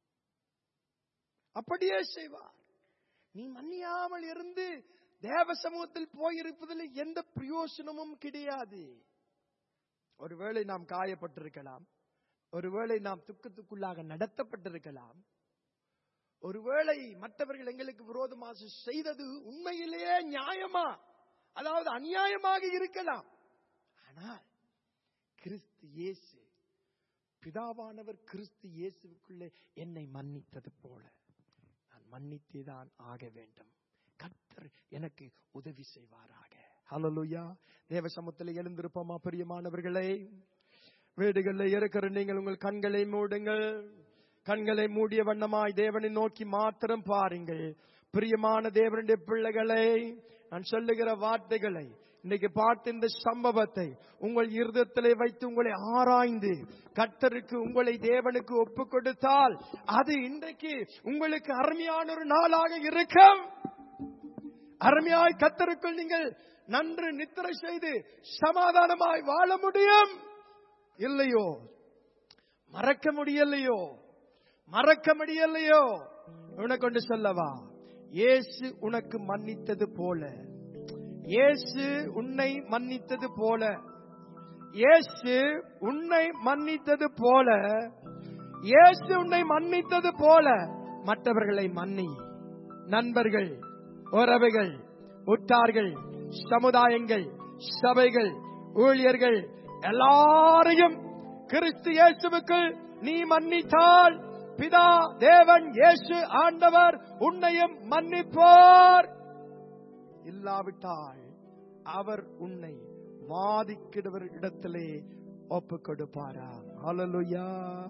அப்படியே செய்வார் நீ மன்னியாமல் இருந்து தேவ சமூகத்தில் போயிருப்பதில் எந்த பிரயோசனமும் கிடையாது ஒருவேளை நாம் காயப்பட்டிருக்கலாம் ஒருவேளை நாம் துக்கத்துக்குள்ளாக நடத்தப்பட்டிருக்கலாம் ஒருவேளை மற்றவர்கள் எங்களுக்கு விரோதமாக செய்தது உண்மையிலேயே நியாயமா அதாவது அநியாயமாக இருக்கலாம் ஆனால் கிறிஸ்து இயேசு பிதாவானவர் கிறிஸ்து இயேசுக்குள்ளே என்னை மன்னித்தது போல நான் மன்னித்தேதான் ஆக வேண்டும் கர்த்தர் எனக்கு உதவி செய்வாராக ஹalleluya தேவ சமூகத்தில் எழுந்திருப்போமா பிரியமானவர்களே வீடுகளில் இருக்கிற நீங்கள் உங்கள் கண்களை மூடுங்கள் கண்களை மூடிய வண்ணமாய் தேவனை நோக்கி மாத்திரம் பாருங்கள் பிரியமான தேவனுடைய பிள்ளைகளை நான் சொல்லுகிற வார்த்தைகளை இன்னைக்கு பார்த்த இந்த சம்பவத்தை உங்கள் இருதயத்திலே வைத்து உங்களை ஆராய்ந்து கர்த்தருக்கு உங்களை தேவனுக்கு ஒப்பு கொடுத்தால் அது இன்றைக்கு உங்களுக்கு அருமையான ஒரு நாளாக இருக்கும் அருமையாய் கத்தருக்குள் நீங்கள் நன்று நித்திரை செய்து சமாதானமாய் வாழ முடியும் இல்லையோ மறக்க முடியலையோ மறக்க முடியலையோ உனக்கு கொண்டு சொல்லவா இயேசு உனக்கு மன்னித்தது போல இயேசு உன்னை மன்னித்தது போல இயேசு உன்னை மன்னித்தது போல இயேசு உன்னை மன்னித்தது போல மற்றவர்களை மன்னி நண்பர்கள் உறவுகள் உற்றார்கள் சமுதாயங்கள் சபைகள் ஊழியர்கள் எல்லாரையும் கிறிஸ்து இயேசுவுக்குள் நீ மன்னித்தால் பிதா தேவன் இயேசு ஆண்டவர் உன்னையும் மன்னிப்பார் இல்லாவிட்டால் அவர் உன்னை வாதிக்கிடுவர் இடத்திலே ஒப்பு கொடுப்பாராம் ஹalleluya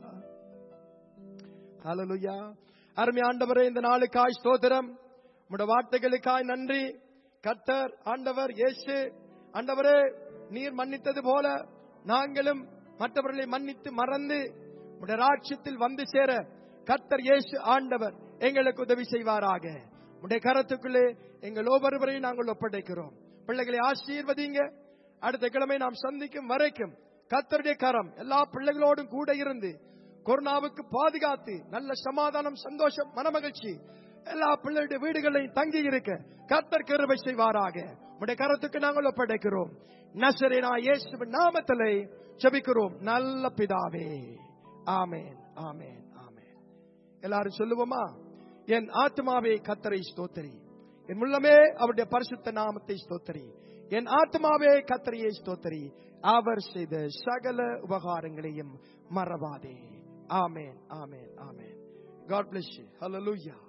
ஹalleluya அருமை ஆண்டவரே இந்த நாளுக்காய் ஸ்தோத்திரம் உம்முடைய வார்த்தைகளுக்காய் நன்றி கர்த்தர் ஆண்டவர் இயேசு ஆண்டவரே நீர் மன்னித்தது போல நாங்களும் மற்றவர்களை மன்னித்து மறந்து உடைய ராட்சியத்தில் வந்து சேர கர்த்தர் இயேசு ஆண்டவர் எங்களுக்கு உதவி செய்வாராக உடைய கரத்துக்குள்ளே எங்கள் ஒவ்வொருவரையும் நாங்கள் ஒப்படைக்கிறோம் பிள்ளைகளை ஆசீர்வதிங்க அடுத்த கிழமை நாம் சந்திக்கும் வரைக்கும் கர்த்தருடைய கரம் எல்லா பிள்ளைகளோடும் கூட இருந்து கொரோனாவுக்கு பாதுகாத்து நல்ல சமாதானம் சந்தோஷம் மனமகிழ்ச்சி எல்லா பிள்ளைகளுடைய வீடுகளையும் தங்கி இருக்க கர்த்தர் கிருபை செய்வாராக உடைய கரத்துக்கு நாங்கள் ஒப்படைக்கிறோம் நசரேனா இயேசுவின் நாமத்திலே ஜெபிக்கிறோம் நல்ல பிதாவே ஆமென் ஆமென் ஆமென் எல்லாரும் சொல்லுவோமா என் ஆத்மாவே கத்தரை ஸ்தோத்திரி என் உள்ளமே அவருடைய பரிசுத்த நாமத்தை ஸ்தோத்திரி என் ஆத்மாவே கத்தரையை ஸ்தோத்திரி அவர் செய்த சகல உபகாரங்களையும் மறவாதே ஆமென் ஆமென் ஆமென் God bless you. Hallelujah.